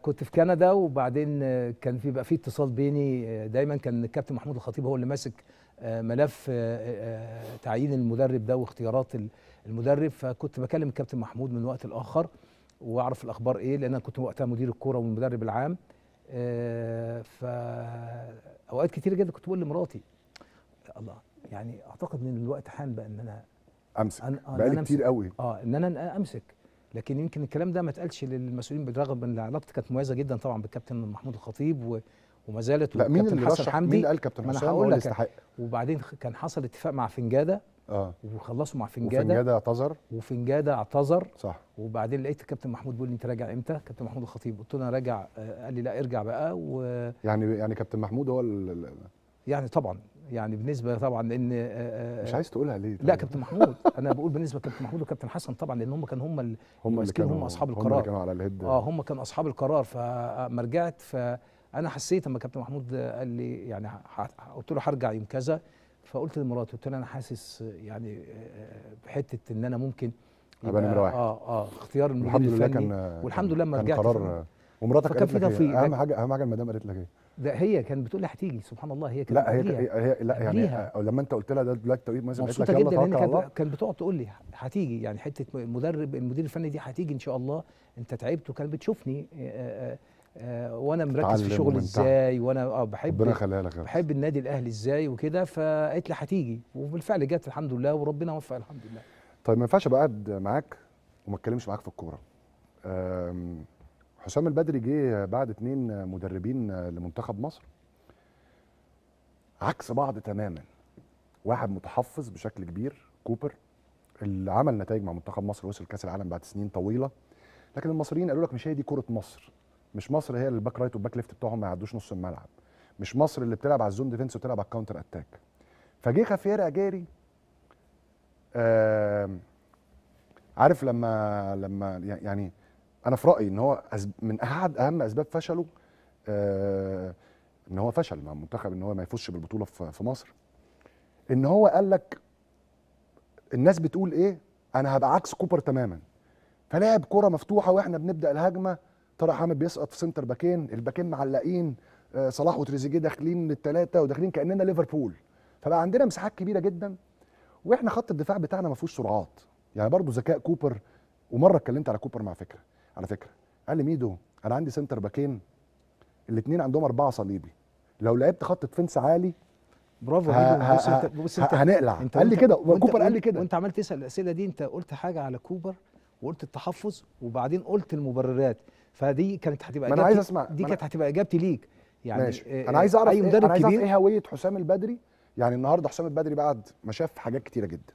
كنت في كندا وبعدين آه، كان في بقى في اتصال بيني آه، دايما كان الكابتن محمود الخطيب هو اللي ماسك آه، ملف آه، آه، تعيين المدرب ده واختيارات ال- المدرب فكنت بكلم الكابتن محمود من وقت لاخر واعرف الاخبار ايه لان انا كنت وقتها مدير الكوره والمدرب العام آه، ف اوقات كتير جدا كنت بقول لمراتي الله يعني اعتقد ان الوقت حان بقى ان انا امسك أنا- آه، بقالي أنا كتير أمسك. قوي اه ان انا امسك لكن يمكن الكلام ده ما اتقالش للمسؤولين بالرغم ان علاقتي كانت مميزه جدا طبعا بالكابتن محمود الخطيب و... وما زالت لا مين والكابتن اللي حسن رشح حمدي مين اللي قال كابتن ما أنا حسام هو هقول اللي لك. يستحق وبعدين خ- كان حصل اتفاق مع فنجاده اه وخلصوا مع فنجاده وفنجاده اعتذر وفنجاده اعتذر صح وبعدين لقيت الكابتن محمود بيقول لي انت راجع امتى؟ كابتن محمود الخطيب قلت له انا راجع آه، قال لي لا ارجع بقى ويعني يعني يعني كابتن محمود هو ال- ال- طبعا يعني بالنسبه طبعا لان آه، آه، مش عايز تقولها ليه لا كابتن محمود انا بقول بالنسبه لكابتن محمود وكابتن حسن طبعا لان هم كانوا هم ال- هم اللي ماسكين كانوا هم اصحاب هم القرار اللي كانوا على الهيد اه هم كانوا اصحاب القرار فما رجعت فانا حسيت لما كابتن محمود قال لي يعني ح- ح- قلت له هرجع يوم كذا فقلت لمراتي قلت لها انا حاسس يعني آه، بحته ان انا ممكن أبقى يبقى- نمرة واحد. اه اه اختيار المدير الحمد لله الفني كان والحمد كان- لله لما كان رجعت قرار ومراتك فكان قالت في لك توفيق. إيه؟ اهم لكن- حاجه اهم حاجه المدام قالت لك ايه ده هي كانت بتقول لي هتيجي سبحان الله هي كانت لا هي قبليها. هي هي- لا يعني قبليها. آه، لما انت قلت لها ده دلوقتي توقيت مثلا قالت لك مبسوطه يلا جدا لان توكل على الله كانت كانت بتقعد تقول لي هتيجي يعني حته المدرب المدير الفني دي هتيجي ان شاء الله انت تعبت وكانت بتشوفني آه، آه، آه، وانا مركز في تتعلم شغل ومن ازاي وانا اه بحب ربنا يخليها لك يا رب. بحب النادي الاهلي ازاي وكده فقالت لي هتيجي وبالفعل جت الحمد لله وربنا وفق الحمد لله طيب ما ينفعش ابقى قاعد معاك وما اتكلمش معاك في الكوره آم، حسام البدري جه بعد اتنين مدربين لمنتخب مصر عكس بعض تماما واحد متحفظ بشكل كبير كوبر اللي عمل نتائج مع منتخب مصر وصل كاس العالم بعد سنين طويله لكن المصريين قالوا لك مش هي دي كره مصر مش مصر هي اللي الباك رايت والباك ليفت بتوعهم ما يعدوش نص الملعب مش مصر اللي بتلعب على الزون ديفنس وتلعب على الكاونتر اتاك فجه خافير اجاري آم، عارف لما لما يعني انا في رايي ان هو أسب من احد اهم اسباب فشله آه ان هو فشل مع المنتخب ان هو ما يفوزش بالبطوله في في مصر ان هو قال لك الناس بتقول ايه انا هبقى عكس كوبر تماما فلعب كره مفتوحه واحنا بنبدا الهجمه طارق حامد بيسقط في سنتر باكين الباكين معلقين آه، صلاح وتريزيجيه داخلين الثلاثه وداخلين كاننا ليفربول فبقى عندنا مساحات كبيره جدا واحنا خط الدفاع بتاعنا ما فيهوش سرعات يعني برضو ذكاء كوبر ومره اتكلمت على كوبر مع فكره على فكره قال لي ميدو انا عندي سنتر باكين الاثنين عندهم اربعه صليبي لو لعبت خط ديفنس عالي برافو ه- عليك. ه- بص انت ه- بص انت هنقلع انت قال لي وانت- كده وانت- كوبر قال لي وانت- كده وانت عمال تسال الاسئله دي انت قلت حاجه على كوبر وقلت التحفظ وبعدين قلت المبررات فدي كانت هتبقى ما أنا عايز إجابتي- أسمع- دي ما كانت هتبقى اجابتي ليك يعني ماشي آه، انا عايز اعرف اي إيه مدرب انا عايز اعرف كبير ايه هويه حسام البدري يعني النهارده حسام البدري بعد ما شاف حاجات كتيره جدا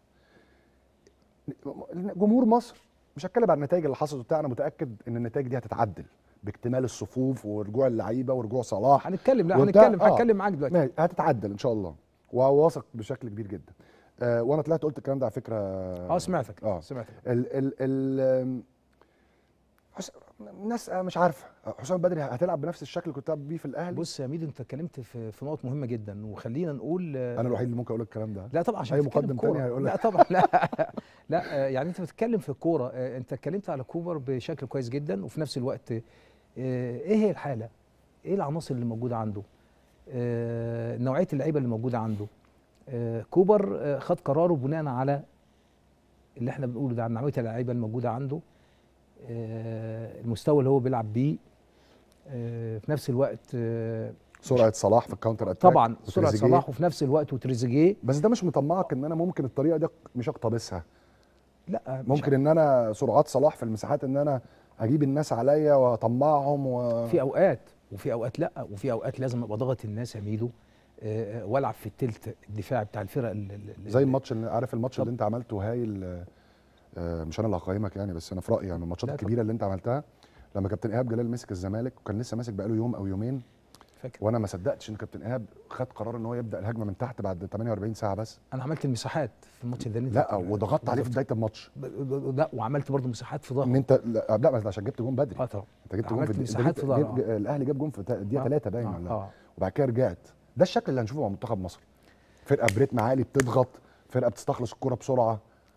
جمهور مصر مش هتكلم عن النتائج اللي حصلت وبتاع انا متاكد ان النتائج دي هتتعدل باكتمال الصفوف ورجوع اللعيبه ورجوع صلاح هنتكلم لا وبتاع- هنتكلم آه. هتكلم معاك دلوقتي ماشي هتتعدل ان شاء الله وواثق بشكل كبير جدا آه وانا طلعت قلت الكلام ده على فكره اه سمعتك اه سمعتك ال ال ال حس... الناس مش عارفه حسام البدري هتلعب بنفس الشكل اللي كنت بتلعب بيه في الاهلي بص يا ميدو انت اتكلمت في في نقط مهمه جدا وخلينا نقول آه، انا الوحيد اللي ممكن اقول لك الكلام ده لا طبعا عشان أي بتتكلم مقدم كورة. تاني هيقول لا لك. طبعا لا لا آه، يعني انت بتتكلم في الكوره آه، انت اتكلمت على كوبر بشكل كويس جدا وفي نفس الوقت آه، ايه هي الحاله ايه العناصر اللي موجوده عنده آه، نوعيه اللعيبه اللي موجوده عنده آه، كوبر آه، خد قراره بناء على اللي احنا بنقوله ده عن نوعيه اللعيبه الموجوده عنده آه، المستوى اللي هو بيلعب بيه آه، في نفس الوقت آه، سرعه صلاح في الكاونتر اتاك طبعا سرعه وتريزيجيه. صلاح وفي نفس الوقت وتريزيجيه بس ده مش مطمعك ان انا ممكن الطريقه دي مش اقتبسها لا مش ممكن ان انا سرعات صلاح في المساحات ان انا اجيب الناس عليا واطمعهم و... في اوقات وفي اوقات لا وفي اوقات لازم ابقى ضاغط الناس يا ميدو آه، والعب في التلت الدفاع بتاع الفرق ال- ال- ال- زي الماتش اللي عارف الماتش طب. اللي انت عملته هايل آه، آه، مش انا اللي هقيمك يعني بس انا في رايي يعني من الماتشات لا طب. الكبيره اللي انت عملتها لما كابتن ايهاب جلال مسك الزمالك وكان لسه ماسك بقاله يوم او يومين فاكر وانا ما صدقتش ان كابتن ايهاب خد قرار ان هو يبدا الهجمه من تحت بعد 48 ساعه بس انا عملت المساحات في الماتش ده اللي انت لا وضغطت عليه في بالظبط. بدايه الماتش ب- ب- لا وعملت برضه مساحات في ان ظهره انت لا, لا بس عشان جبت جون بدري اه طبعا انت جبت جون عملت في الدقيقة- مساحات جبت- في ظهره. جبت- الاهلي جاب جون في تا- الدقيقه آه. 3 باين آه، ولا اه وبعد كده رجعت ده الشكل اللي هنشوفه مع منتخب مصر فرقه بريتم عالي بتضغط فرقه بتستخلص الكره بسرعه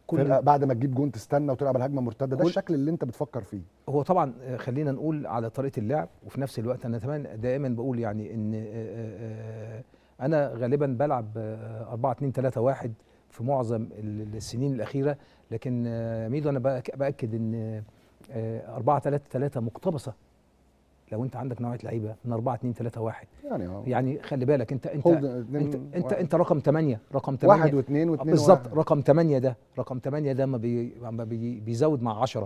كل فرقه بعد ما تجيب جون تستنى وتلعب الهجمه المرتده ده كل- الشكل اللي انت بتفكر فيه هو طبعا آه، خلينا نقول على طريقه اللعب وفي نفس الوقت انا كمان دائما بقول يعني ان آه، آه، آه، انا غالبا بلعب آه، 4 2 3 1 في معظم ال- السنين الاخيره لكن آه، ميدو انا بأك- باكد ان آه، 4 3 3 مقتبسه لو انت عندك نوعيه لعيبه من 4 2 3 1 يعني اه يعني خلي بالك انت انت hold انت اتنين- انت, واحد. انت رقم 8 رقم 8 واحد واثنين واثنين بالظبط واحد. رقم 8 ده رقم 8 ده ما, بي ما بي بيزود مع 10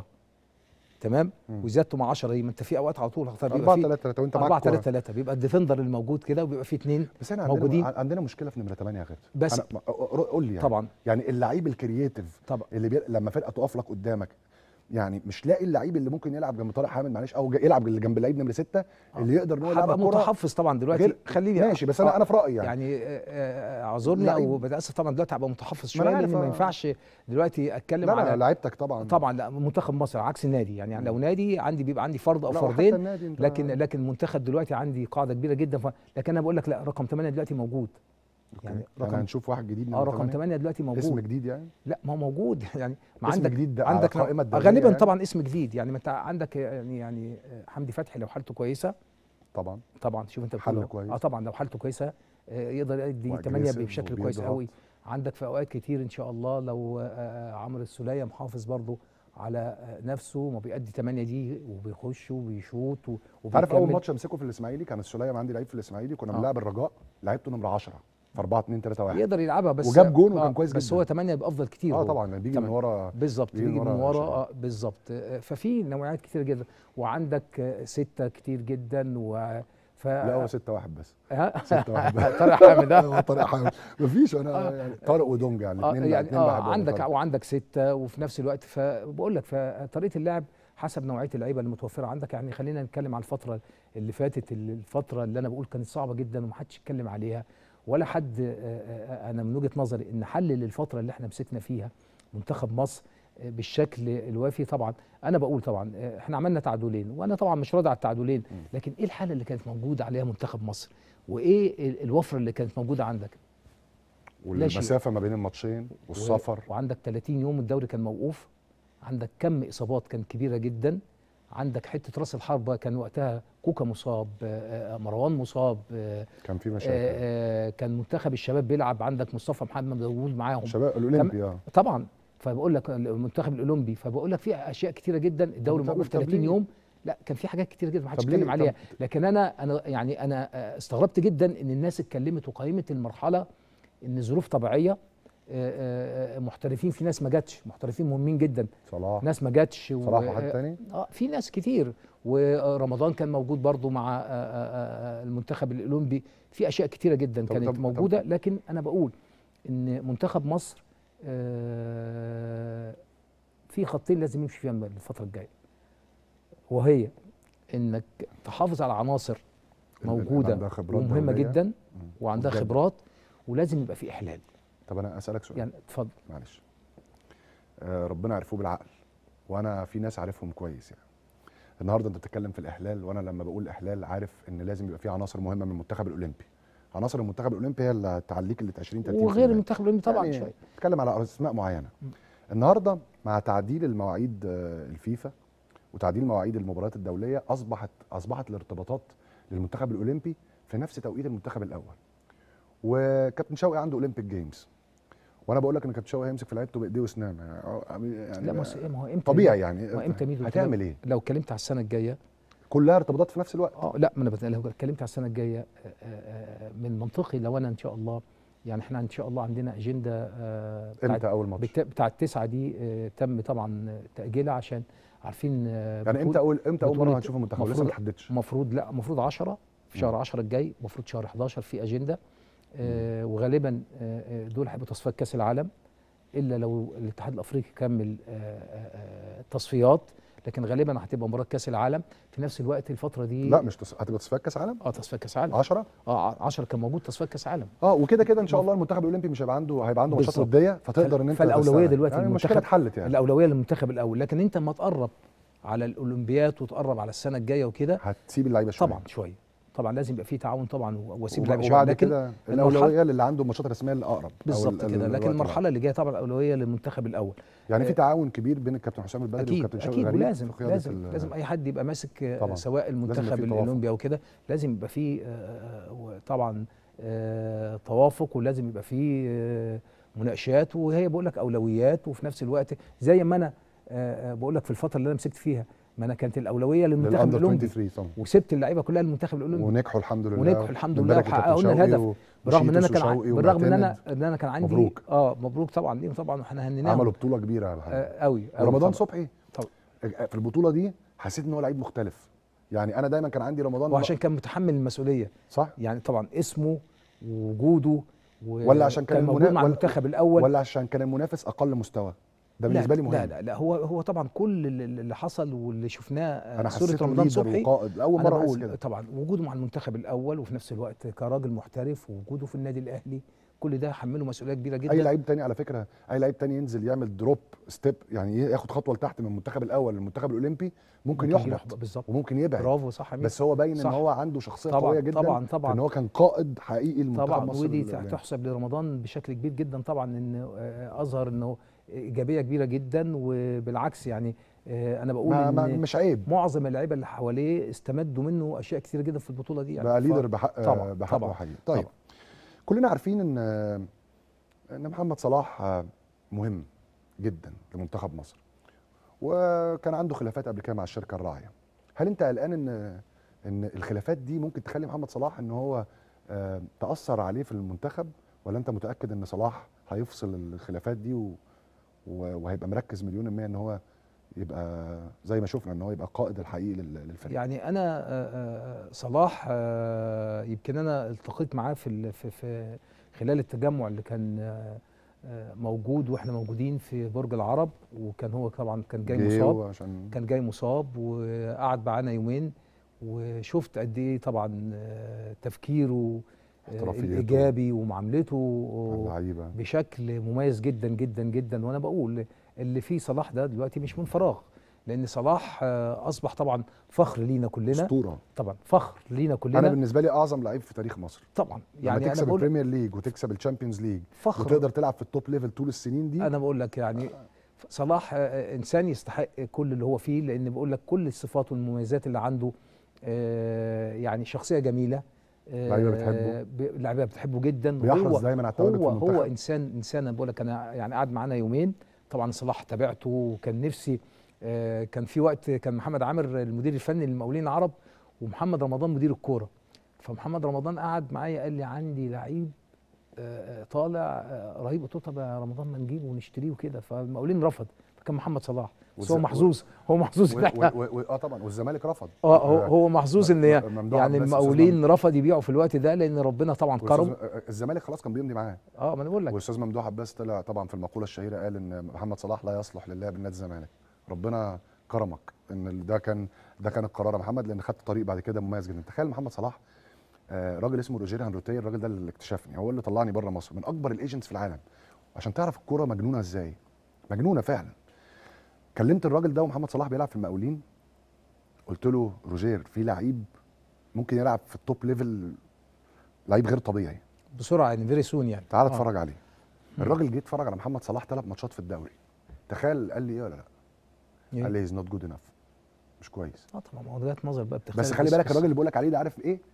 تمام مم. وزيادته مع 10 دي ما انت في اوقات على طول هختار 4 بيبقى 3 3 وانت في معاك 4 3 كورة. 3 بيبقى الديفندر الموجود كده وبيبقى في اثنين بس احنا عندنا موجودين. عندنا مشكله في نمره 8 يا غير بس- أنا قول لي يعني طبعا يعني اللعيب الكرييتيف طبعا اللي بي... لما فرقه تقف لك قدامك يعني مش لاقي اللعيب اللي ممكن يلعب جنب طارق حامد معلش او ج- يلعب اللي جنب اللعيب نمره 6 اللي يقدر ان هو يلعب هبقى الكوره متحفظ طبعا دلوقتي غير- خليني ماشي بس انا آه، انا في رايي يعني, يعني آه، آه، اعذرني لعيب. او بتاسف طبعا دلوقتي هبقى متحفظ ما شويه أنا لان عارف، ما آه. ينفعش دلوقتي اتكلم لا لا على لعيبتك طبعا طبعا لا منتخب مصر عكس النادي يعني مم. لو نادي عندي بيبقى عندي فرد او لا، وحتى فردين النادي أنت- لكن لكن المنتخب دلوقتي عندي قاعده كبيره جدا ف... لكن انا بقول لك لا رقم 8 دلوقتي موجود يعني يعني رقم رقم هنشوف واحد جديد اه نمرة رقم 8 8 دلوقتي موجود اسم جديد يعني لا ما هو موجود يعني ما اسم عندك جديد ده على عندك نوع- القائمة الدولية غالبا يعني؟ طبعا اسم جديد يعني ما انت عندك يعني يعني حمدي فتحي لو حالته كويسه طبعا طبعا شوف انت حالته بتقول له- كويس. اه طبعا لو حالته كويسه آه، يقدر يدي وaggressive 8 بشكل كويس وبيضغط. قوي عندك في اوقات كتير ان شاء الله لو آه، آه، عمرو السوليه محافظ برضه على آه، نفسه ما بيأدي 8 دي وبيخش وبيشوط و- عارف اول وبيكمل. ماتش امسكه في الاسماعيلي كان السوليه عندي لعيب في الاسماعيلي كنا آه. بنلعب الرجاء لعيبته نمره 10 في 4 2 3 1 يقدر يلعبها بس وجاب جون وكان كويس بس جدا. هو 8 يبقى افضل كتير اه هو. طبعا يعني بيجي من تمام. ورا بالظبط بيجي بيجي من من ورا ورا شباب. آه بالظبط آه، ففي نوعيات كتير جدا وعندك آه، ستة كتير جدا و ف لا هو 6 1 بس ها؟ 6 1 بس طارق حامد آه. هو طارق حامد مفيش انا آه. يعني طارق ودونجا يعني اه الاثنين يعني اه عندك عندك وعندك ستة وفي نفس الوقت فبقول لك فطريقة اللعب حسب نوعية اللعيبة اللي متوفرة عندك يعني خلينا نتكلم على الفترة اللي فاتت اللي- الفترة اللي انا بقول كانت صعبة جدا ومحدش اتكلم عليها ولا حد آه، آه، انا من وجهة نظري ان حلل الفترة اللي احنا مسكنا فيها منتخب مصر آه، بالشكل الوافي طبعا انا بقول طبعا آه، احنا عملنا تعادلين وانا طبعا مش راضي على التعادلين لكن ايه الحالة اللي كانت موجودة عليها منتخب مصر وايه ال- الوفرة اللي كانت موجودة عندك والمسافه ما بين الماتشين والسفر و- وعندك 30 يوم الدوري كان موقوف عندك كم اصابات كان كبيره جدا عندك حته راس الحربه كان وقتها كوكا مصاب آه، آه، مروان مصاب آه، كان في آه، مشاكل آه، كان منتخب الشباب بيلعب عندك مصطفى محمد موجود معاهم شباب الاولمبي اه طبعا فبقول لك المنتخب الاولمبي فبقول لك في اشياء كتيره جدا الدوري طب- موقوف طب 30 ليه؟ يوم لا كان في حاجات كتير جدا ما حدش طب ليه؟ اتكلم عليها طب- لكن انا انا يعني انا آه، استغربت جدا ان الناس اتكلمت وقيمت المرحله ان ظروف طبيعيه آه، آه، آه، محترفين في ناس ما جاتش محترفين مهمين جدا صلاح ناس ما جاتش و- صلاح وحد تاني اه في ناس كتير ورمضان كان موجود برضو مع آه، آه، آه، المنتخب الاولمبي في اشياء كتيره جدا طب- كانت طب- موجوده لكن انا بقول ان منتخب مصر آه، في خطين لازم يمشي فيهم الفتره الجايه وهي انك تحافظ على عناصر اللي موجوده عندها خبرات ومهمه دولية. جدا مم. وعندها وتجدد. خبرات ولازم يبقى في احلال طب انا اسالك سؤال يعني اتفضل معلش آه ربنا عرفوه بالعقل وانا في ناس عارفهم كويس يعني النهارده انت بتتكلم في الاحلال وانا لما بقول احلال عارف ان لازم يبقى في عناصر مهمه من المنتخب الاولمبي عناصر المنتخب الاولمبي هي اللي تعليك اللي 20 30 وغير المنتخب الاولمبي طبعا يعني شويه بتكلم على اسماء معينه النهارده مع تعديل المواعيد آه، الفيفا وتعديل مواعيد المباريات الدوليه اصبحت اصبحت الارتباطات للمنتخب الاولمبي في نفس توقيت المنتخب الاول وكابتن شوقي عنده اولمبيك جيمز وانا بقول لك ان كابتن شوقي هيمسك في لعيبته بايديه واسنانه يعني يعني لا ما هو- ما هو امتى طبيعي يعني ما امتى ميدو هتعمل ايه لو اتكلمت على السنه الجايه كلها ارتباطات في نفس الوقت اه لا ما انا بت- لو اتكلمت على السنه الجايه آه، آه، من منطقي لو انا ان شاء الله يعني احنا ان شاء الله عندنا اجنده آه، بتاعت امتى اول ماتش بتا- بتاع التسعه دي آه، تم طبعا تاجيلها عشان عارفين آه، يعني بطولة- امتى اول امتى اول مره بطولة- هنشوف المنتخب لسه ما مفروض- تحددش المفروض لا المفروض 10 في شهر مم. 10 الجاي المفروض شهر 11 في اجنده آه وغالبا آه آه، دول هيبقوا تصفيات كاس العالم الا لو الاتحاد الافريقي كمل آه آه آه، التصفيات لكن غالبا هتبقى مباراه كاس العالم في نفس الوقت الفتره دي لا مش تص... هتبقى تصفيات كاس عالم اه تصفيات كاس عالم 10 اه 10 كان موجود تصفيات كاس عالم اه وكده كده ان شاء الله المنتخب الاولمبي مش هيبقى عنده هيبقى عنده ماتشات بالظبط. وديه فتقدر ان انت فالأولوية تستعد. دلوقتي يعني المشكله للمنتخب. اتحلت يعني الاولويه للمنتخب الاول لكن انت لما تقرب على الاولمبيات وتقرب على السنه الجايه وكده هتسيب اللعيبه شويه طبعا شويه طبعا لازم يبقى في تعاون طبعا و- واسيب وب- اللعيبه شوية. وبعد لكن كده المرحلة- الاولويه اللي عنده الماتشات الرسميه الاقرب أو بالظبط ال- كده ال- لكن الوقت المرحله اللي جايه طبعا الاولويه للمنتخب الاول يعني في آه، تعاون كبير بين الكابتن حسام البدري اكيد والكابتن شوقي اكيد غريب ولازم في قيادة لازم ال- لازم اي حد يبقى ماسك آه، طبعاً. سواء يبقى المنتخب في توافق. الاولمبي او كده لازم يبقى فيه آه، آه، طبعا آه، توافق ولازم يبقى فيه آه، مناقشات وهي بقول لك اولويات وفي نفس الوقت زي ما انا آه، آه، بقول لك في الفتره اللي انا مسكت فيها ما انا كانت الاولويه للمنتخب للاندر الاولمبي 23 طبعا وسبت اللعيبه كلها للمنتخب الاولمبي ونجحوا الحمد لله ونجحوا الحمد من لله بالك لكابتن وحققوا لنا شوقي الهدف. و- برغم ان انا وشيتوس كان ع- وشوقي بالرغم ان انا ومعتمد. ان انا كان عندي مبروك. اه مبروك طبعا ليهم طبعا واحنا هنناهم عملوا بطوله كبيره يا محمد آه قوي قوي ورمضان طبعاً. صبحي طبعا. في البطوله دي حسيت ان هو لعيب مختلف يعني انا دايما كان عندي رمضان وعشان كان متحمل المسؤوليه صح يعني طبعا اسمه ووجوده و- ولا عشان كان موجود المنا- مع ولا- المنتخب الاول ولا عشان كان المنافس اقل مستوى ده لا، بالنسبه لي مهم لا لا لا هو هو طبعا كل اللي اللي حصل واللي شفناه آه، انا صوره حسيته رمضان ليدر صبحي وقائد اول انا مره احس بقول كده طبعا وجوده مع المنتخب الاول وفي نفس الوقت كراجل محترف ووجوده في النادي الاهلي كل ده حمله مسؤوليه كبيره جدا اي لعيب تاني على فكره اي لعيب تاني ينزل يعمل دروب ستيب يعني إيه، ياخد خطوه لتحت من المنتخب الاول للمنتخب الاولمبي ممكن, ممكن يحبط بالظبط وممكن يبعد برافو صح يا ميدو. بس هو باين ان صح. هو عنده شخصيه طبعاً، قويه جدا طبعاً، طبعاً. ان هو كان قائد حقيقي لمنتخب طبعا مصر ودي لل- تحسب لرمضان بشكل كبير جدا طبعا ان آه، اظهر انه ايجابيه كبيره جدا وبالعكس يعني آه، انا بقول ما ما ان مش عيب معظم اللعيبه اللي حواليه استمدوا منه اشياء كثيره جدا في البطوله دي يعني بقى ف- ليدر بحق طبعاً، بحقه طبعاً، حقيقي طيب طبعاً. كلنا عارفين ان ان محمد صلاح مهم جدا لمنتخب مصر وكان عنده خلافات قبل كده مع الشركه الراعيه هل انت قلقان ان ان الخلافات دي ممكن تخلي محمد صلاح ان هو آه، تاثر عليه في المنتخب ولا انت متاكد ان صلاح هيفصل الخلافات دي و- و- وهيبقى مركز مليون المية ان هو يبقى زي ما شفنا ان هو يبقى القائد الحقيقي لل- للفريق يعني انا آه، آه، صلاح آه، يمكن انا التقيت معاه في ال- في في خلال التجمع اللي كان آه، آه، موجود واحنا موجودين في برج العرب وكان هو طبعا كان جاي جه مصاب عشان كان جاي مصاب وقعد معانا يومين وشفت قد ايه طبعا آه، تفكيره آه، احترافيته. الايجابي ومعاملته اللعيبه بشكل مميز جدا جدا جدا وانا بقول اللي فيه صلاح ده دلوقتي مش من فراغ لان صلاح آه، اصبح طبعا فخر لينا كلنا اسطوره طبعا فخر لينا انا كلنا بالنسبه لي اعظم لعيب في تاريخ مصر طبعا يعني يعني لما انا تكسب بقول البريمير ليج وتكسب الشامبيونز ليج فخر وتقدر تلعب في التوب ليفل طول السنين دي انا بقول لك يعني صلاح آه، انسان يستحق كل اللي هو فيه لان بقول لك كل الصفات والمميزات اللي عنده آه، يعني شخصيه جميله آه، لعيبة بتحبه. ب- اللعيبه بتحبه جدا بيحرص وهو دايما على التواجد في هو المنتخب هو انسان انسان انا بقول لك انا يعني قعد معانا يومين طبعا صلاح تابعته وكان نفسي آه، كان في وقت كان محمد عامر المدير الفني للمقاولين العرب ومحمد رمضان مدير الكوره فمحمد رمضان قعد معايا قال لي عندي لعيب آه، آه، طالع آه، رهيب قلت له طب يا رمضان ما نجيبه ونشتريه وكده فالمقاولين رفض فكان محمد صلاح بس هو والز- محظوظ هو محظوظ و- ان احنا و- و- اه طبعا والزمالك رفض اه هو هو محظوظ ان م- ممدوح يعني عباس، أستاذ المقاولين رفض يبيعوا في الوقت ده لان ربنا طبعا وأستاذ- كرم آه، الزمالك خلاص كان بيمضي معاه اه ما انا بقول لك والاستاذ ممدوح عباس طلع طبعا في المقوله الشهيره قال ان محمد صلاح لا يصلح للعب نادي الزمالك ربنا كرمك ان ال- ده كان ده كان القرار يا محمد لان خدت طريق بعد كده مميز جدا تخيل محمد صلاح آه، راجل اسمه روجير هنروتي الراجل ده اللي اكتشفني هو اللي طلعني بره مصر من اكبر الايجنتس في العالم عشان تعرف الكوره مجنونه ازاي مجنونه فعلا كلمت الراجل ده ومحمد صلاح بيلعب في المقاولين قلت له روجير في لعيب ممكن يلعب في التوب ليفل لعيب غير طبيعي بسرعه يعني فيري سون يعني تعال آه. اتفرج عليه الراجل جه اتفرج على محمد صلاح ثلاث ماتشات في الدوري تخيل قال لي ايه ولا لا إيه؟ قال لي هيز نوت جود انف مش كويس اه طبعا ما هو وجهات نظر بقى بتختلف بس خلي بالك الراجل اللي بقول لك عليه ده عارف ايه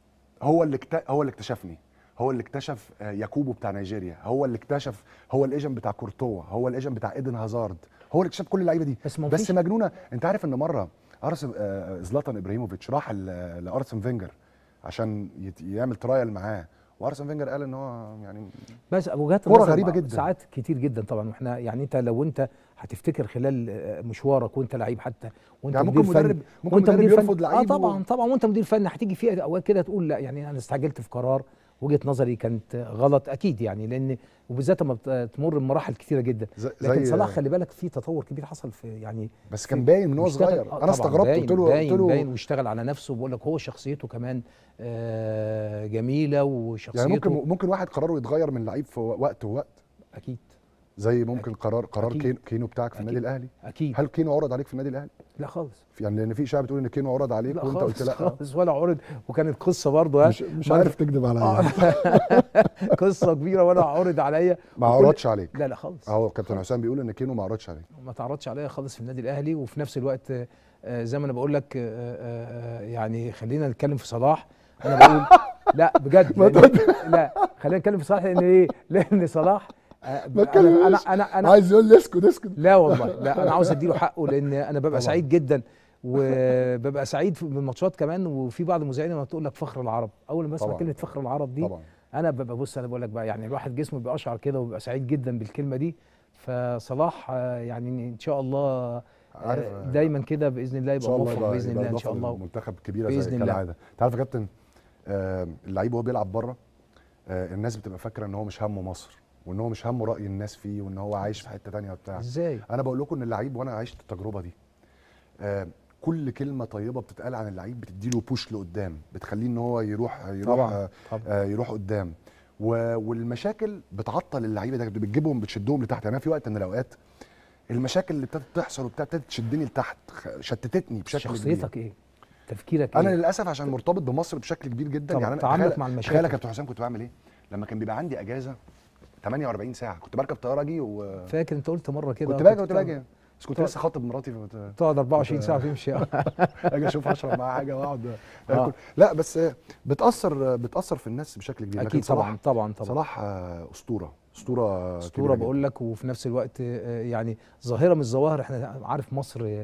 هو اللي اكت... هو اللي اكتشفني هو اللي اكتشف آه، ياكوبو بتاع نيجيريا هو اللي اكتشف هو الايجنت بتاع كورتوا هو الايجنت بتاع ايدن هازارد هو اللي اكتشف كل اللعيبه دي بس ما بس فيش مجنونه انت عارف ان مره ارسن آه، زلاتان ابراهيموفيتش راح ل- لارسن فينجر عشان يت... يعمل ترايل معاه وارسن فينجر قال ان هو يعني بس وجهات كرة النظر غريبة بقى جدا. ساعات كتير جدا طبعا واحنا يعني انت لو انت هتفتكر خلال آه، مشوارك وانت لعيب حتى وانت يعني ممكن مدير فني- مدرب ممكن وانت مدرب مدير فني- يرفض اه لعيب طبعا طبعا وانت مدير فني هتيجي في اوقات كده تقول لا يعني انا استعجلت في قرار وجهه نظري كانت غلط اكيد يعني لان وبالذات لما بت- تمر بمراحل كتيره جدا زي لكن زي- صلاح خلي بالك في تطور كبير حصل في يعني بس كان باين من هو واشتغل- صغير آه انا طبعاً استغربت باين قلت له باين قلت له باين واشتغل على نفسه بقول لك هو شخصيته كمان آه جميله وشخصيته يعني ممكن ممكن واحد قراره يتغير من لعيب في وقت ووقت اكيد زي ممكن قرار قرار أكيد. كين- كينو بتاعك في النادي أكيد. الاهلي اكيد هل كينو عرض عليك في النادي الاهلي لا خالص في- يعني لان في اشاعه بتقول ان كينو عرض عليك لا وانت خالص قلت لا خالص ولا عرض وكانت قصه برضه ها مش مش ما عارف تكذب عليا آه. قصه كبيره ولا عرض عليا ما وكل- عرضش عليك لا لا خالص اهو كابتن حسام بيقول ان كينو ما عرضش عليك ما تعرضش عليا خالص في النادي الاهلي وفي نفس الوقت آه، آه، زي ما انا بقول لك آه، آه، آه، يعني خلينا نتكلم في صلاح انا بقول لا بجد ما لأن- لا خلينا نتكلم في صلاح لان ايه لان صلاح آه، ما انا انا تكلمنيش. انا, أنا عايز يقول لي اسكت اسكت لا والله لا انا عاوز اديله حقه لان انا ببقى طبعاً. سعيد جدا وببقى سعيد في الماتشات كمان وفي بعض المذيعين لما تقول لك فخر العرب اول ما بسمع طبعاً. كلمه فخر العرب دي طبعا انا ببقى بص انا بقول لك بقى يعني الواحد جسمه بيبقى اشعر كده وبيبقى سعيد جدا بالكلمه دي فصلاح آه، يعني ان شاء الله عارف آه، آه، دايما كده باذن الله ان يبقى شاء الله موفق يبقى باذن يبقى الله ان إضافة شاء الله للمنتخب كبيره بإذن زي الله. كالعاده انت عارف يا كابتن آه، اللعيب وهو بيلعب بره آه، الناس بتبقى فاكره ان هو مش همه مصر وان هو مش همه راي الناس فيه وان هو عايش في حته تانية وبتاع ازاي انا بقول لكم ان اللعيب وانا عشت التجربه دي آه، كل كلمه طيبه بتتقال عن اللعيب بتديله بوش لقدام بتخليه ان هو يروح يروح طبعاً، آه، طبعاً. آه، يروح قدام و- والمشاكل بتعطل اللعيبه ده بتجيبهم بتشدهم لتحت يعني أنا في وقت من الاوقات المشاكل اللي ابتدت تحصل وبتاع ابتدت تشدني لتحت خ- شتتتني بشكل كبير شخصيتك ايه تفكيرك انا ايه للاسف عشان مرتبط بمصر بشكل كبير جدا طبعاً، يعني انا تعاملك تخيل- مع المشاكل. تخيل يا كابتن حسام كنت بعمل ايه لما كان بيبقى عندي اجازه 48 ساعه كنت بركب طياره اجي وكنت فاكر انت قلت مره كده باجي كنت بتعمل- باجي بس كنت تقعد- لسه خاطب مراتي فكنت تقعد 24 ساعه تمشي اجي اشوف اشرب معاها حاجه واقعد آه. اكل لا بس بتاثر بتاثر في الناس بشكل كبير لكن اكيد صلاح- طبعا طبعا طبعا صلاح آه، اسطوره اسطوره اسطوره كبيرة جداً. بقول لك وفي نفس الوقت آه، يعني ظاهره من الظواهر احنا عارف مصر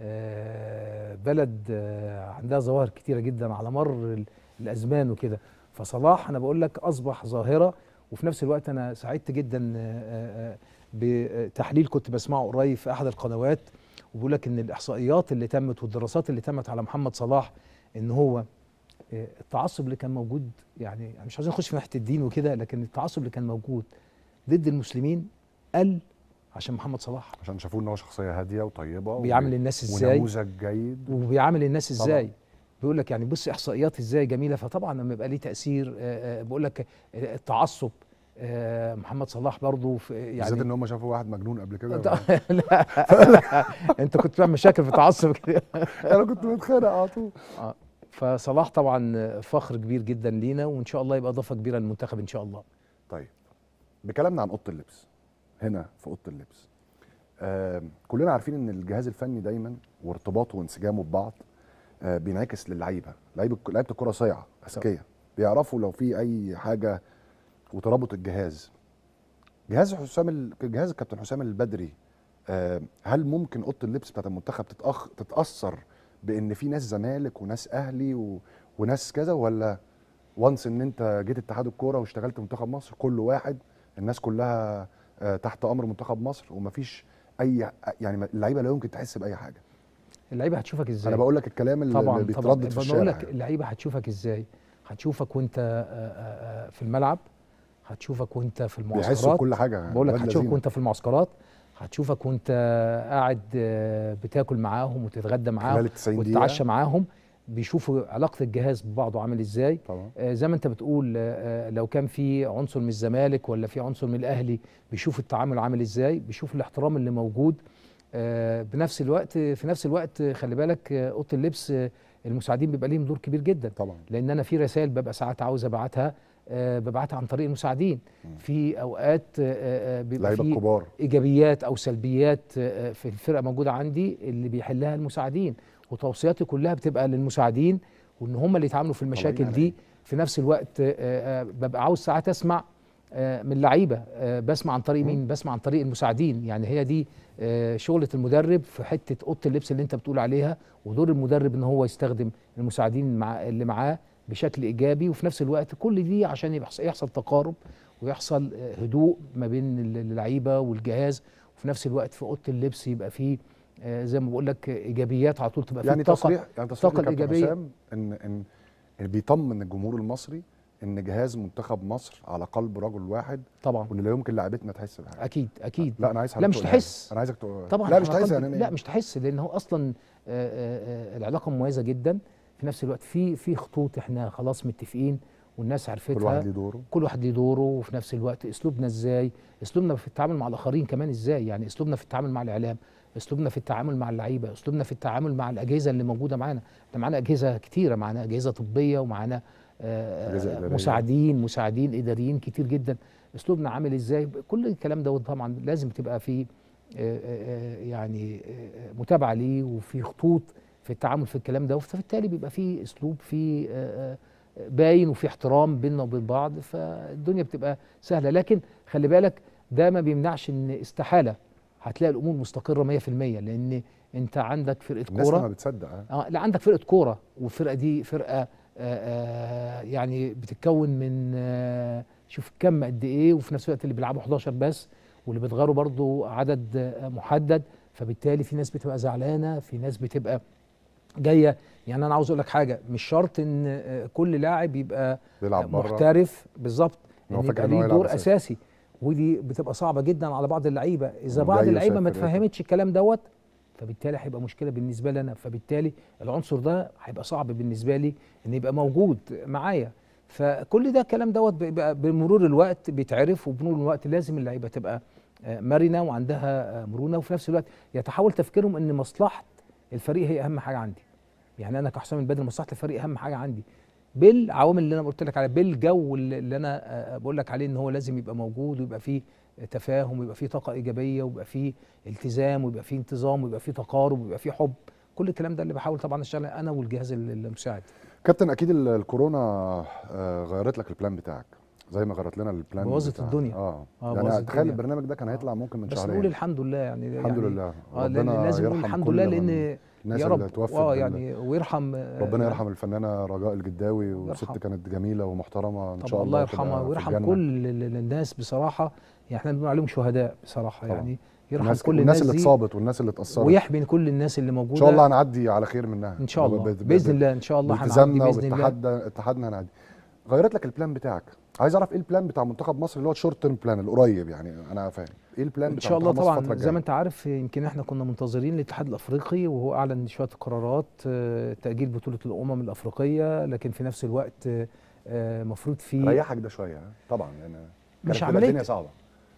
آه، بلد آه، عندها ظواهر كتيره جدا على مر ال- الازمان وكده فصلاح انا بقول لك اصبح ظاهره وفي نفس الوقت انا سعدت جدا آه، آه، بتحليل كنت بسمعه قريب في احد القنوات وبيقول لك ان الاحصائيات اللي تمت والدراسات اللي تمت على محمد صلاح ان هو آه، التعصب اللي كان موجود يعني مش عايزين نخش في ناحيه الدين وكده لكن التعصب اللي كان موجود ضد المسلمين قل عشان محمد صلاح عشان شافوه ان هو شخصيه هاديه وطيبه بيعامل الناس ازاي ونموذج جيد وبيعامل الناس طبعاً. ازاي بيقول لك يعني بص احصائيات ازاي جميله فطبعا لما يبقى ليه تاثير آه، آه، بقول لك آه، التعصب آه، محمد صلاح برضه في بالذات يعني ان هم شافوا واحد مجنون قبل كده لا لا انت كنت بتعمل مشاكل في تعصب كده انا كنت بتخانق على طول فصلاح طبعا فخر كبير جدا لينا وان شاء الله يبقى اضافه كبيره للمنتخب ان شاء الله طيب بكلامنا عن اوضه اللبس هنا في اوضه اللبس آه كلنا عارفين ان الجهاز الفني دايما وارتباطه وانسجامه ببعض آه بينعكس للعيبه لعيبه لعيبه الكره صيعه اذكياء بيعرفوا لو في اي حاجه وترابط الجهاز جهاز حسام ال- جهاز الكابتن حسام البدري آه هل ممكن اوضه اللبس بتاعت المنتخب تتأخ... تتاثر بان في ناس زمالك وناس اهلي و... وناس كذا ولا وانس ان انت جيت اتحاد الكوره واشتغلت منتخب مصر كل واحد الناس كلها آه، تحت امر منتخب مصر ومفيش اي يعني اللعيبه لا يمكن تحس باي حاجه اللعيبه هتشوفك ازاي انا بقول لك الكلام اللي طبعا اللي طبعا بيتردد في بقول الشارع لك يعني. اللعيبه هتشوفك ازاي هتشوفك وانت آه، آه، آه، في الملعب هتشوفك وانت في بيحسوا المعسكرات بكل حاجه بقول لك ولاد هتشوفك لذينه. وانت في المعسكرات هتشوفك وانت قاعد آه، بتاكل معاهم وتتغدى معاهم خلال ال 90 دقيقه وتتعشى معاهم بيشوفوا علاقه الجهاز ببعضه عامل ازاي طبعا آه، زي ما انت بتقول آه، آه، لو كان في عنصر من الزمالك ولا في عنصر من الاهلي بيشوف التعامل عامل ازاي بيشوف الاحترام اللي موجود آه، بنفس الوقت في نفس الوقت آه، خلي بالك آه، اوضه اللبس آه، المساعدين بيبقى ليهم دور كبير جدا طبعا لان انا في رسائل ببقى ساعات عاوز ابعتها آه، ببعتها عن طريق المساعدين مم. في اوقات آه، آه، بيبقى لعيبه في الكبار ايجابيات او سلبيات آه، في الفرقه موجوده عندي اللي بيحلها المساعدين وتوصياتي كلها بتبقى للمساعدين وان هم اللي يتعاملوا في المشاكل طالعين دي في نفس الوقت آه، آه، ببقى عاوز ساعات اسمع آه، من لعيبه آه، بسمع عن طريق مين بسمع عن طريق المساعدين يعني هي دي آه، شغله المدرب في حته اوضه اللبس اللي انت بتقول عليها ودور المدرب ان هو يستخدم المساعدين مع اللي معاه بشكل ايجابي وفي نفس الوقت كل دي عشان يحصل, يحصل تقارب ويحصل آه، هدوء ما بين اللعيبه والجهاز وفي نفس الوقت في اوضه اللبس يبقى فيه آه، زي ما بقول لك آه، ايجابيات على طول تبقى يعني فيه طاقه تصريح يعني تصريح الطاقة لكابتن الإيجابية. حسام ان ان إن بيطمن الجمهور المصري ان جهاز منتخب مصر على قلب رجل واحد طبعا وان لا يمكن لاعبتنا تحس بحاجه اكيد اكيد لا انا عايز لا، مش تقولها تحس. لي. انا عايزك تقول طبعا لا مش إحنا تحس قلب- يعني لا مش تحس لان هو اصلا آه، آه، آه، العلاقه مميزه جدا في نفس الوقت في في خطوط احنا خلاص متفقين والناس عرفتها كل واحد ليه دوره كل واحد ليه دوره وفي نفس الوقت اسلوبنا ازاي اسلوبنا في التعامل مع الاخرين كمان ازاي يعني اسلوبنا في التعامل مع الاعلام اسلوبنا في التعامل مع اللعيبه اسلوبنا في التعامل مع الاجهزه اللي موجوده معانا احنا معانا اجهزه كتيره معانا اجهزه طبيه ومعانا آه، أجهزة إدارية. مساعدين مساعدين اداريين كتير جدا اسلوبنا عامل ازاي كل الكلام ده طبعا لازم تبقى في آه، آه، يعني آه، متابعه ليه وفي خطوط في التعامل في الكلام ده فبالتالي بيبقى في اسلوب في آه، آه، باين وفي احترام بيننا وبين بعض فالدنيا بتبقى سهله لكن خلي بالك ده ما بيمنعش ان استحاله هتلاقي الامور مستقره 100% لان انت عندك فرقه الناس لما كوره بتصدق اه اه لا عندك فرقه كوره والفرقه دي فرقه آه آه يعني بتتكون من آه شوف كم قد ايه وفي نفس الوقت اللي بيلعبوا 11 بس واللي بيتغيروا برضو عدد آه محدد فبالتالي في ناس بتبقى زعلانه في ناس بتبقى جايه يعني انا عاوز اقول لك حاجه مش شرط ان آه، كل لاعب يبقى بيلعب بره محترف بالظبط إن هو ان فاكر يبقى إن هو ليه يلعب دور أساسي. اساسي ودي بتبقى صعبه جدا على بعض اللعيبه اذا بعض وجاي اللعيبه ما وسايب فرقته. اتفهمتش الكلام دوت فبالتالي هيبقى مشكله بالنسبه لي انا فبالتالي العنصر ده هيبقى صعب بالنسبه لي ان يبقى موجود معايا فكل ده الكلام دوت بيبقى بمرور الوقت بيتعرف وبمرور الوقت لازم اللعيبه تبقى آه، مرنه وعندها آه، مرونه وفي نفس الوقت يتحول تفكيرهم ان مصلحه الفريق هي اهم حاجه عندي يعني انا كحسام البدري مصلحه الفريق اهم حاجه عندي بالعوامل اللي انا قلت لك عليها بالجو اللي اللي انا آه، بقول لك عليه ان هو لازم يبقى موجود ويبقى فيه تفاهم ويبقى فيه طاقه ايجابيه ويبقى فيه التزام ويبقى فيه انتظام ويبقى فيه تقارب ويبقى فيه حب كل الكلام ده اللي بحاول طبعا اشتغل عليه انا والجهاز ال- المساعد كابتن اكيد ال- الكورونا آه، غيرت لك البلان بتاعك زي ما غيرت لنا البلان بوظت بتاعك. الدنيا. اه, آه، يعني بوظت تخيل الدنيا. البرنامج ده كان هيطلع ممكن من بس شهرين نقول الحمد لله يعني الحمد يعني لله اه لأن ربنا لازم نقول يرحم الحمد كل لله من- لان الناس يا اللي رب توفت اه بال- يعني ويرحم آه، ربنا يرحم الفنانه رجاء الجداوي وست يرحم. كانت جميله ومحترمه ان طبعا شاء الله الله تبقى يرحمها في ويرحم الجنة. كل ال- ال- الناس بصراحه يعني احنا بنقول عليهم شهداء بصراحه طبعا. يعني يرحم الناس كل والناس الناس اللي دي اتصابت والناس اللي اتاثرت ويحمي كل الناس اللي موجوده ان شاء الله هنعدي على خير منها ان شاء الله ب- ب- باذن ب- الله ان شاء الله هنعدي بالتزامنا باذن الله وباتحادنا اتحادنا هنعدي غيرت لك البلان بتاعك عايز اعرف ايه البلان بتاع منتخب مصر اللي هو الشورت تيرم بلان القريب يعني انا فاهم ايه البلان ان بتاع شاء الله منتخب مصر الفترة طبعا زي الجاية؟ ما انت عارف يمكن احنا كنا منتظرين الاتحاد الافريقي وهو اعلن شويه قرارات آه، تاجيل بطوله الامم الافريقيه لكن في نفس الوقت المفروض في ريحك ده شويه ها؟ طبعا لان مش كانت عملية- الدنيا صعبه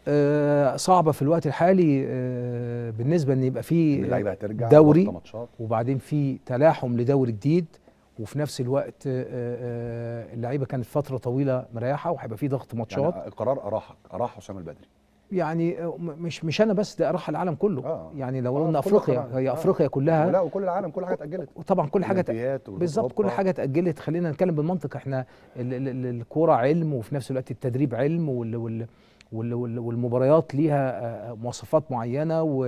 آه، صعبه في الوقت الحالي آه، بالنسبه ان يبقى في اللعيبه هترجع دوري ضغط ماتشات وبعدين في تلاحم لدوري جديد وفي نفس الوقت آه، آه، اللعيبه كانت فتره طويله مريحه وهيبقى في ضغط ماتشات يعني القرار اراحك اراح حسام البدري يعني آه، م- مش مش انا بس ده راح العالم كله آه. يعني لو آه، قلنا في كل افريقيا قرار. هي آه. افريقيا كلها لا وكل العالم كل حاجه اتاجلت وطبعا كل حاجه الأولمبيات بالظبط كل وأوروبا. حاجه اتاجلت خلينا نتكلم بالمنطق احنا ال- ال- ال- الكوره علم وفي نفس الوقت التدريب علم وال وال وال وال والمباريات ليها آه، مواصفات معينه و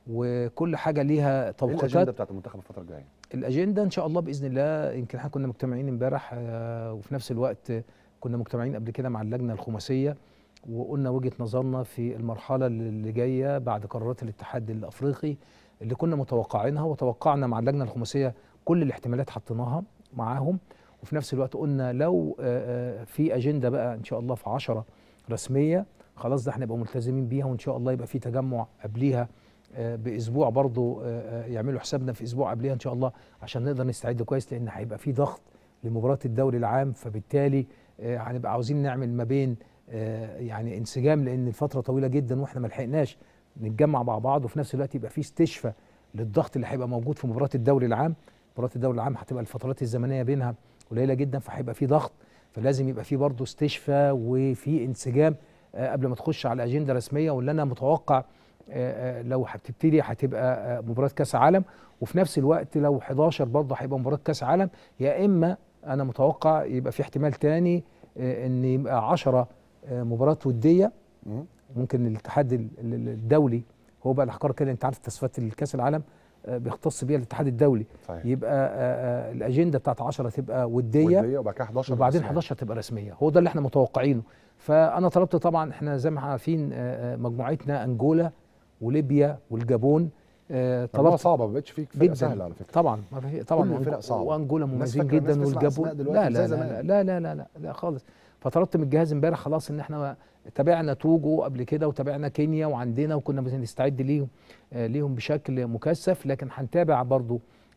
وكل حاجه ليها ايه توقيتات الاجنده بتاعت المنتخب الفتره الجايه؟ الاجنده ان شاء الله باذن الله يمكن احنا كنا مجتمعين امبارح آه، وفي نفس الوقت آه، كنا مجتمعين قبل كده مع اللجنه الخماسيه وقلنا وجهه نظرنا في المرحله اللي جايه بعد قرارات الاتحاد الافريقي اللي كنا متوقعينها وتوقعنا مع اللجنه الخماسيه كل الاحتمالات حطيناها معاهم وفي نفس الوقت قلنا لو آه، آه، في اجنده بقى ان شاء الله في 10 رسميه خلاص ده هنبقى ملتزمين بيها وان شاء الله يبقى في تجمع قبليها آه، باسبوع برضو آه، آه، يعملوا حسابنا في اسبوع قبلها ان شاء الله عشان نقدر نستعد كويس لان هيبقى في ضغط لمباراه الدوري العام فبالتالي آه، هنبقى عاوزين نعمل ما بين آه، يعني انسجام لان الفتره طويله جدا واحنا ما لحقناش نتجمع مع بعض وفي نفس الوقت يبقى في استشفاء للضغط اللي هيبقى موجود في مباراه الدوري العام مباراه الدوري العام هتبقى الفترات الزمنيه بينها قليله جدا فهيبقى في ضغط فلازم يبقى في برضه استشفاء وفي انسجام آه، قبل ما تخش على اجنده رسميه واللي انا متوقع آه، آه، لو هتبتدي هتبقى آه، مباراه كاس عالم وفي نفس الوقت لو 11 برضه هيبقى مباراه كاس عالم يا اما انا متوقع يبقى في احتمال تاني آه، ان يبقى 10 آه، مباراه وديه مم. ممكن الاتحاد ال- ال- الدولي هو بقى الحقار كده انت عارف تصفيات الكاس العالم آه، بيختص بيها الاتحاد الدولي صحيح يبقى آه، آه، الاجنده بتاعت 10 تبقى وديه وديه وبعد كده 11 وبعدين رسمية. 11 تبقى رسميه هو ده اللي احنا متوقعينه فانا طلبت طبعا احنا زي ما احنا عارفين آه، آه، مجموعتنا انجولا وليبيا والجابون آه، مجموعة طلبت صعبه ما بقتش فيك فرقه جدا سهله على فكره طبعا ما في طبعا كل وأنج- الفرق صعبة. وانجولا الناس مميزين فاكرة الناس جدا بتسمع والجابون أسماء دلوقتي لا مش لا زي لا, زمان. لا لا لا لا لا خالص فطلبت من الجهاز امبارح خلاص ان احنا تابعنا توجو قبل كده وتابعنا كينيا وعندنا وكنا بنستعد ليهم آه، ليهم بشكل مكثف لكن هنتابع برضو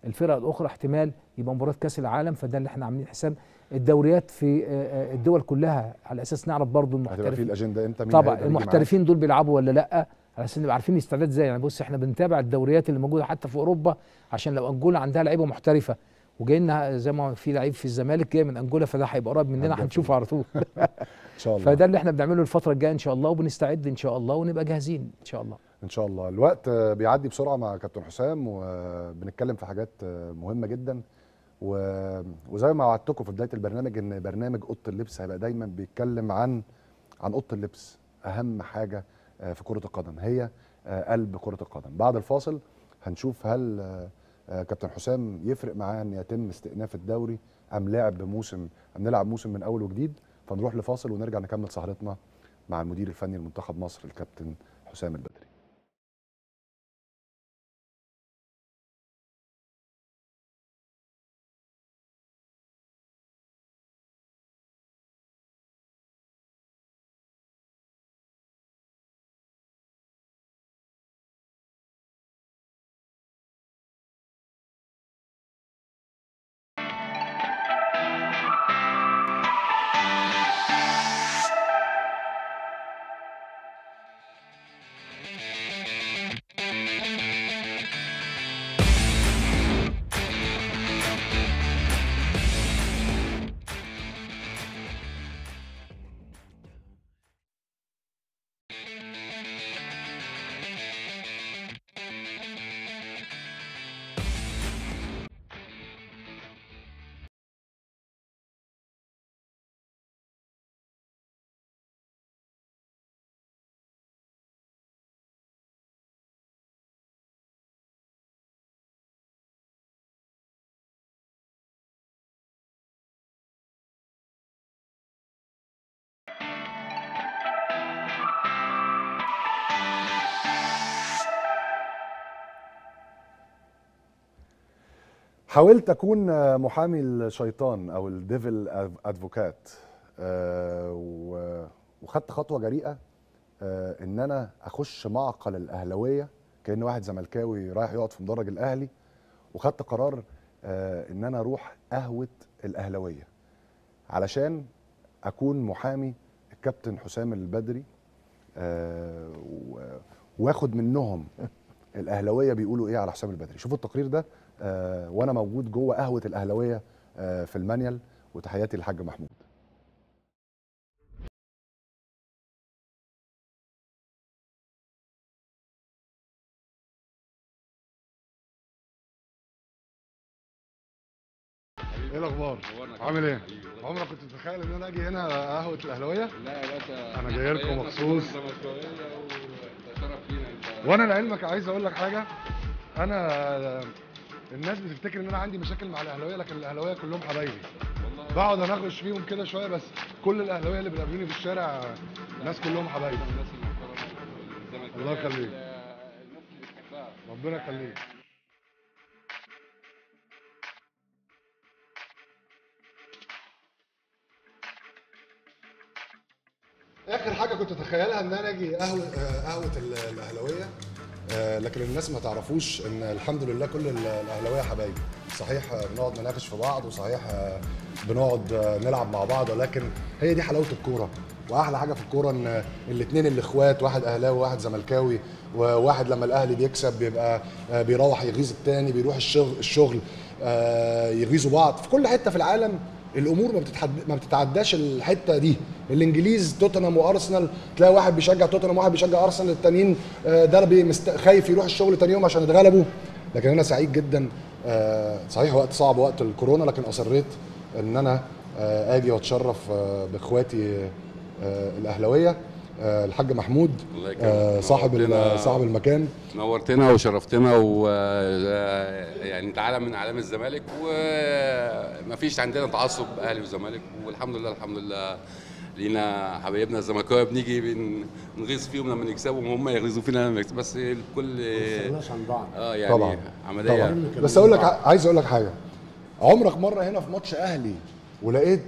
الفرق الاخرى احتمال يبقى مباراه كاس العالم فده اللي احنا عاملين حساب الدوريات في آه، آه، الدول كلها على اساس نعرف برضو هتبقى في المحترفين الاجنده امتى مين طبعا هيقدر يجي معاك؟ المحترفين دول بيلعبوا ولا لا على اساس نبقى عارفين الاستعداد ازاي يعني بص احنا بنتابع الدوريات اللي موجوده حتى في اوروبا عشان لو انجولا عندها لعيبه محترفه وجاي لنا زي ما في لعيب في الزمالك جاي من انجولا فده هيبقى قريب مننا هتدافع. هنشوفه على طول ان شاء الله فده اللي احنا بنعمله الفتره الجايه ان شاء الله وبنستعد ان شاء الله ونبقى جاهزين ان شاء الله ان شاء الله الوقت آه، بيعدي بسرعه مع كابتن حسام وبنتكلم في حاجات آه، مهمه جدا و- وزي ما وعدتكم في بدايه البرنامج ان برنامج اوضه اللبس هيبقى دايما بيتكلم عن عن اوضه اللبس اهم حاجه آه، في كره القدم هي آه، قلب كره القدم بعد الفاصل هنشوف هل آه، آه، كابتن حسام يفرق معاه ان يتم استئناف الدوري ام لعب موسم ام نلعب موسم من اول وجديد فنروح لفاصل ونرجع نكمل سهرتنا مع المدير الفني لمنتخب مصر الكابتن حسام البدري حاولت اكون آه، محامي الشيطان او الديفل ادفوكات وخدت خطوه جريئه آه، ان انا اخش معقل الاهلاويه كان واحد زملكاوي رايح يقعد في مدرج الاهلي وخدت قرار آه، ان انا اروح قهوه الاهلاويه علشان اكون محامي الكابتن حسام البدري آه، و- واخد منهم الاهلاويه بيقولوا ايه على حسام البدري شوفوا التقرير ده آه، وانا موجود جوه قهوه الاهلاويه آه، في المانيال وتحياتي للحاج محمود ايه الاخبار عامل ايه عمرك كنت تتخيل ان انا اجي هنا قهوه الاهلاويه لا يا باشا أنا جاي لكم مخصوص. زملكاوية وشرف لينا انت وانا لعلمك عايز اقول لك حاجه انا الناس بتفتكر ان انا عندي مشاكل مع الاهلاويه لكن الاهلاويه كلهم حبايبي والله بقعد اناقش فيهم كده شويه بس كل الاهلاويه اللي بيقابلوني في الشارع ناس كلهم حبايبي الناس المحترمة الزملكاوية الله يخليك. ال- الناس اللي بتحبها ربنا يخليك اخر حاجه كنت اتخيلها ان انا اجي قهوه آه، قهوه ال- الاهلاويه آه، لكن الناس ما تعرفوش ان الحمد لله كل ال- الاهلاويه حبايبي صحيح آه، بنقعد نناقش في بعض وصحيح آه، بنقعد آه، نلعب مع بعض ولكن هي دي حلاوه الكوره واحلى حاجه في الكوره ان الاثنين اللي اخوات واحد اهلاوي وواحد زملكاوي وواحد لما الاهلي بيكسب بيبقى آه، بيروح يغيظ التاني بيروح الشغل الشغل آه، يغيظوا بعض في كل حته في العالم الامور ما بتتحد... ما بتتعداش الحته دي الانجليز توتنهام وارسنال تلاقي واحد بيشجع توتنهام وواحد بيشجع ارسنال التانيين آه، ده بي- مست... خايف يروح الشغل تاني يوم عشان اتغلبوا لكن انا سعيد جدا آه، صحيح وقت صعب وقت الكورونا لكن اصريت ان انا آه، اجي واتشرف آه، باخواتي آه، الاهلاويه آه، الحاج محمود الله يكرمك. آه، صاحب ال- نورتنا. صاحب المكان نورتنا وشرفتنا و يعني انت عالم من اعلام الزمالك ومفيش عندنا تعصب اهلي وزمالك والحمد لله الحمد لله لينا حبايبنا الزملكاويه بنيجي بن- بنغيظ فيهم لما نكسبهم وهم يغيظوا فينا لما نكسب بس الكل عن بعض اه يعني طبعا عمليه طبعا بس اقول لك ع- عايز اقول لك حاجه عمرك مره هنا في ماتش اهلي ولقيت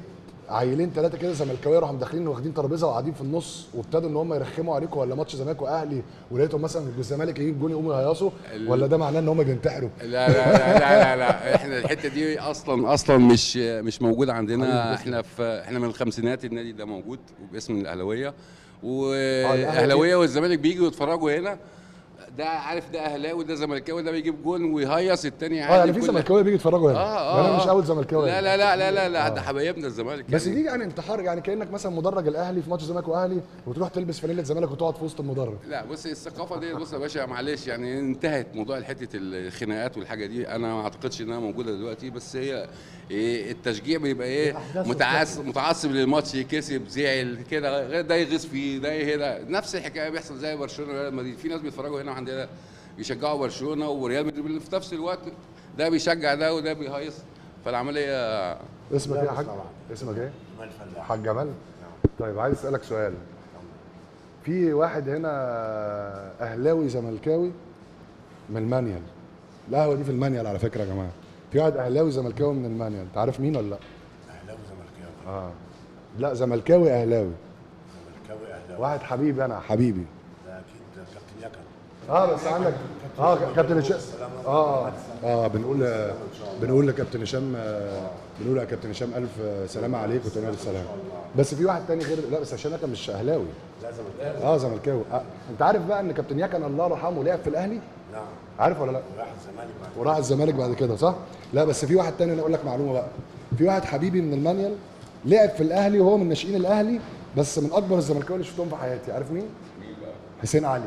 عيلين ثلاثه كده زملكاويه راحوا داخلين واخدين ترابيزه وقاعدين في النص وابتدوا ان هم يرخموا عليكم ولا ماتش زمالك واهلي ولقيتهم مثلا الزمالك يجيب جون يقوموا يهيصوا ال- ولا ده معناه ان هم بينتحروا لا لا لا لا, لا, لا. احنا الحته دي اصلا اصلا مش مش موجوده عندنا احنا في احنا من الخمسينات النادي ده موجود وباسم الاهلاويه والاهلاويه والزمالك بييجوا يتفرجوا هنا ده عارف ده اهلاوي ده زملكاوي ده بيجيب جون ويهيص التاني اه يعني عادي في كل- زملكاويه بيجي يتفرجوا هنا اه يعني اه انا مش آه. اول زملكاوي لا لا لا لا لا, لا ده حبايبنا الزمالك بس يعني. دي يعني انتحار يعني كانك مثلا مدرج الاهلي في ماتش زمالك واهلي وتروح تلبس فانيله زمالك وتقعد في وسط المدرج لا بص الثقافه دي بص يا باشا معلش يعني انتهت موضوع حته الخناقات والحاجه دي انا ما اعتقدش انها موجوده دلوقتي بس هي إيه التشجيع بيبقى ايه متعصب متعصب للماتش يكسب زعل كده غير ده يغيظ فيه ده هنا نفس الحكايه بيحصل زي برشلونه وريال مدريد في ناس بيتفرجوا هنا عندنا بيشجعوا برشلونه وريال مدريد في نفس الوقت ده بيشجع ده وده بيهيص فالعمليه اسمك ايه يا حاج اسمك ايه حاج جمال طيب عايز اسالك سؤال في واحد هنا اهلاوي زملكاوي من المانيال القهوه دي في المانيال على فكره يا جماعه في واحد اهلاوي زملكاوي من المانيال انت عارف مين ولا لا اهلاوي زملكاوي اه لا زملكاوي اهلاوي زملكاوي اهلاوي واحد حبيبي انا حبيبي ده اكيد كابتن يكن اه بس عندك اه كابتن هشام اه اه اه بنقول بنقول لكابتن هشام آه، بنقول يا كابتن هشام الف سلامه عليك وتمام السلام بس في واحد تاني غير لا بس هشام يكن مش اهلاوي لا زملكاوي اه زملكاوي آه. انت عارف بقى ان كابتن يكن الله يرحمه لعب في الاهلي نعم عارف ولا لا راح الزمالك بعد وراح الزمالك بعد كده صح لا بس في واحد تاني انا اقول لك معلومه بقى في واحد حبيبي من المانيال لعب في الاهلي وهو من ناشئين الاهلي بس من اكبر الزملكاويه اللي شفتهم في حياتي عارف مين حسين علي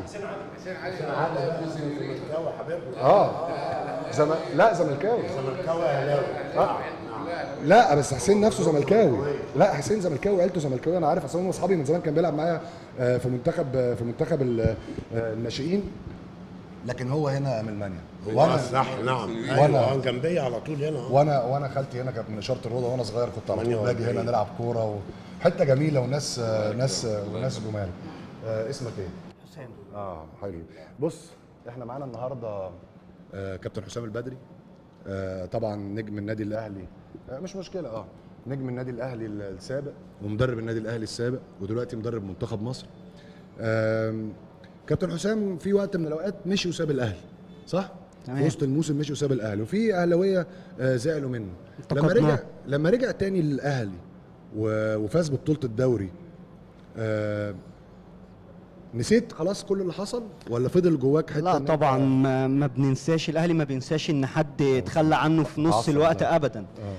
زملكاوي حبيبنا اه زم... لا زملكاوي زملكاوي اهلاوي آه. لا بس حسين نفسه زملكاوي لا حسين زملكاوي عيلته زملكاوي انا عارف اصلا هو اصحابي من زمان كان بيلعب معايا آه، في منتخب آه، في منتخب ال- آه، الناشئين لكن هو هنا من المانيا آه، وانا صح نعم وأنا- ايوه آه، جنبي على طول هنا آه. وانا وانا خالتي هنا كانت من اشاره الروضه وانا صغير كنت على طول باجي هنا نلعب كوره وحته جميله وناس آه، ناس آه، وناس جمال آه، اسمك ايه؟ حسام اه حلو بص احنا معانا النهارده آه كابتن حسام البدري آه طبعا نجم النادي الاهلي آه مش مشكله اه نجم النادي الاهلي السابق ومدرب النادي الاهلي السابق ودلوقتي مدرب منتخب مصر آم، كابتن حسام في وقت من الاوقات مشي وساب الاهلي صح تمام. في وسط الموسم مشي وساب الاهلي وفي اهلاويه آه زعلوا منه لما انتقدناه. رجع لما رجع تاني للاهلي و- وفاز ببطوله الدوري آه نسيت خلاص كل اللي حصل ولا فضل جواك حته لا إن أنت- طبعا ما, ما بننساش الاهلي ما بينساش ان حد يتخلى عنه في نص عصر الوقت بقى. ابدا آه.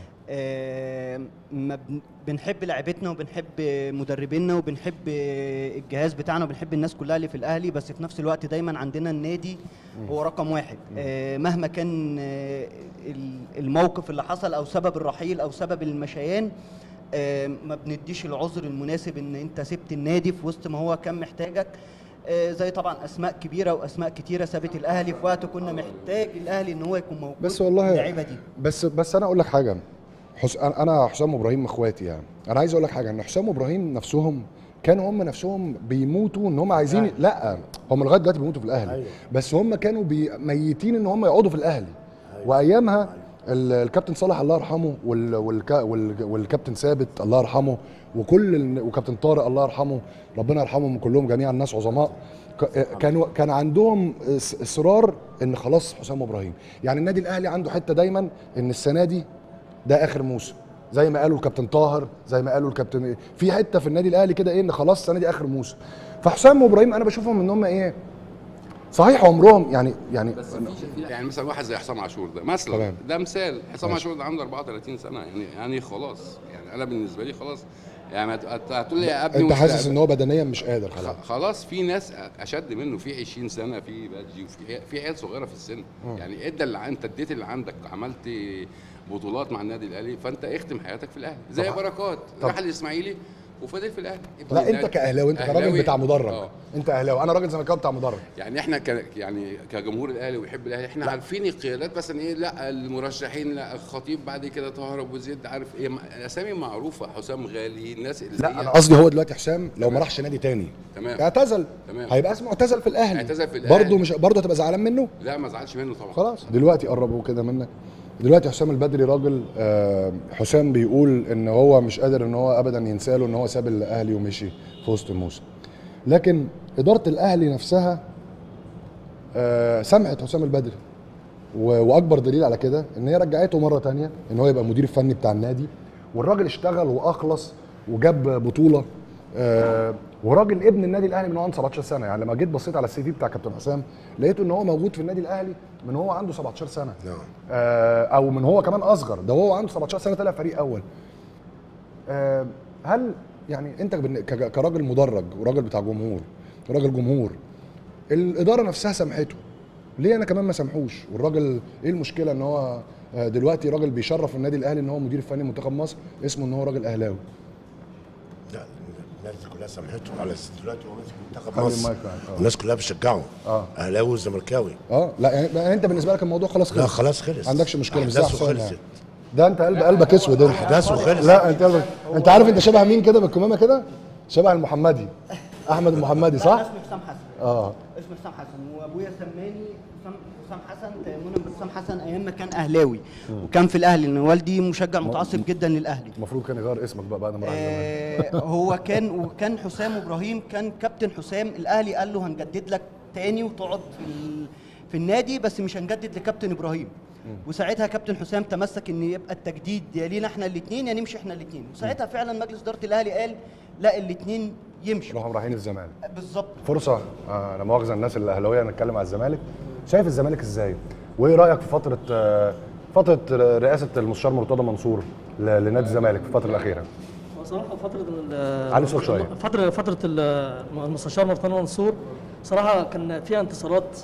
آه، ما بن- بنحب لعيبتنا وبنحب مدربينا وبنحب الجهاز بتاعنا وبنحب الناس كلها اللي في الاهلي بس في نفس الوقت دايما عندنا النادي هو رقم واحد آه، مهما كان آه، ال- الموقف اللي حصل او سبب الرحيل او سبب المشيان آه، ما بنديش العذر المناسب ان انت سبت النادي في وسط ما هو كان محتاجك آه، زي طبعا اسماء كبيره واسماء كتيره سابت الاهلي في وقت كنا محتاج الاهلي ان هو يكون موجود بس والله اللعيبه دي بس بس انا اقول لك حاجه حس... أنا- انا حسام وابراهيم اخواتي يعني انا عايز اقول لك حاجه ان حسام وابراهيم نفسهم كانوا هم نفسهم بيموتوا ان هم عايزين لا هم لغايه دلوقتي بيموتوا في الاهلي أيوة. بس هم كانوا بي... ميتين ان هم يقعدوا في الاهلي وايامها ال- الكابتن صالح الله يرحمه وال... والك... وال... والكابتن ثابت الله يرحمه وكل ال... وكابتن طارق الله يرحمه ربنا يرحمهم كلهم جميعا ناس عظماء ك- كانوا كان عندهم إص- اصرار ان خلاص حسام وابراهيم يعني النادي الاهلي عنده حته دايما ان السنه دي ده اخر موسم زي ما قالوا الكابتن طاهر زي ما قالوا الكابتن في حته في النادي الاهلي كده ايه ان خلاص السنه دي اخر موسم فحسام وابراهيم انا بشوفهم ان هم ايه صحيح عمرهم يعني يعني بس في يعني مثلا واحد زي حسام عاشور ده مثلا تمام. ده مثال حسام ماشي. عاشور ده عنده 34 سنه يعني يعني خلاص يعني انا بالنسبه لي خلاص يعني هت- هت- هتقول لي يا ابني انت حاسس مستقبل. ان هو بدنيا مش قادر خلاص خ- خلاص في ناس اشد منه في 20 سنه في بادجي وفي في عيال صغيره في السن يعني ادى اللي انت اديت اللي عندك عملت بطولات مع النادي الاهلي فانت اختم حياتك في الاهلي زي طب- بركات طب- راح الاسماعيلي وفضل في الاهلي ابن لا انت النادي. كاهلاوي انت كراجل أهلاوي. بتاع مدرج آه. انت اهلاوي انا راجل زملكاوي بتاع مدرج يعني احنا ك يعني كجمهور الاهلي ويحب الاهلي احنا عارفين القيادات مثلا ايه لا المرشحين لا الخطيب بعد كده طاهر ابو زيد عارف ايه الاسامي معروفه حسام غالي الناس اللي لا هي انا قصدي هو دلوقتي حسام لو ما راحش نادي تاني تمام اعتزل تمام. هيبقى اسمه اعتزل في الاهلي اعتزل في الأهلي. برضه مش برضه هتبقى زعلان منه لا ما زعلش منه طبعا خلاص دلوقتي قربوا كده منك دلوقتي حسام البدري راجل آه، حسام بيقول ان هو مش قادر ان هو ابدا ينسى له ان هو ساب الاهلي ومشي في وسط الموسم لكن اداره الاهلي نفسها آه، سمعت حسام البدري و- واكبر دليل على كده ان هي رجعته مره تانية ان هو يبقى مدير الفني بتاع النادي والراجل اشتغل واخلص وجاب بطوله آه وراجل ابن النادي الاهلي من هو عنده 17 سنه يعني لما جيت بصيت على السي في بتاع كابتن حسام لقيته ان هو موجود في النادي الاهلي من هو عنده 17 سنه نعم آه او من هو كمان اصغر ده هو عنده 17 سنه طلع فريق اول آه هل يعني انت بالن- ك- كراجل مدرج وراجل بتاع جمهور راجل جمهور الاداره نفسها سامحته ليه انا كمان ما سامحوش والراجل ايه المشكله ان هو آه، دلوقتي راجل بيشرف النادي الاهلي ان هو مدير فني منتخب مصر اسمه ان هو راجل اهلاوي لا الناس دي كلها سامحته على أساس دلوقتي هو ماسك منتخب خلي مصر المايك معاك، آه. الناس كلها بتشجعه اه اهلاوي وزملكاوي اه لا يعني يعني انت بالنسبه لك الموضوع خلاص لا خلص خلاص خلص ما عندكش مشكله مش زي احداثه حسام خلصت يعني. ده انت قلب قلبك اسود انت احداثه خلصت لا انت قلبك انت عارف انت شبه مين كده بالكمامه كده شبه المحمدي احمد المحمدي لا، صح اسمي حسام حسن اه اسمي حسام حسن وابويا سماني حسام حسام حسن تيمنا بحسام حسن ايام ما كان اهلاوي وكان في الاهلي لان والدي مشجع متعصب جدا للاهلي المفروض كان يغير اسمك بقى بعد ما راح الزمالك آه، هو كان وكان حسام ابراهيم كان كابتن حسام الاهلي قال له هنجدد لك تاني وتقعد في ال- في النادي بس مش هنجدد لكابتن ابراهيم وساعتها كابتن حسام تمسك ان يبقى التجديد يا لينا احنا الاثنين يا نمشي احنا الاثنين وساعتها فعلا مجلس اداره الاهلي قال لا الاثنين يمشوا راحوا رايحين الزمالك بالظبط فرصه آه لا مؤاخذه الناس الاهلاويه نتكلم على الزمالك شايف الزمالك ازاي وايه رايك في فتره آه فتره رئاسه المستشار مرتضى منصور ل- لنادي الزمالك في الفتره الاخيره صراحة فترة ال- علي صوت شوية. فترة فترة ال- المستشار مرتضى منصور صراحة كان فيها انتصارات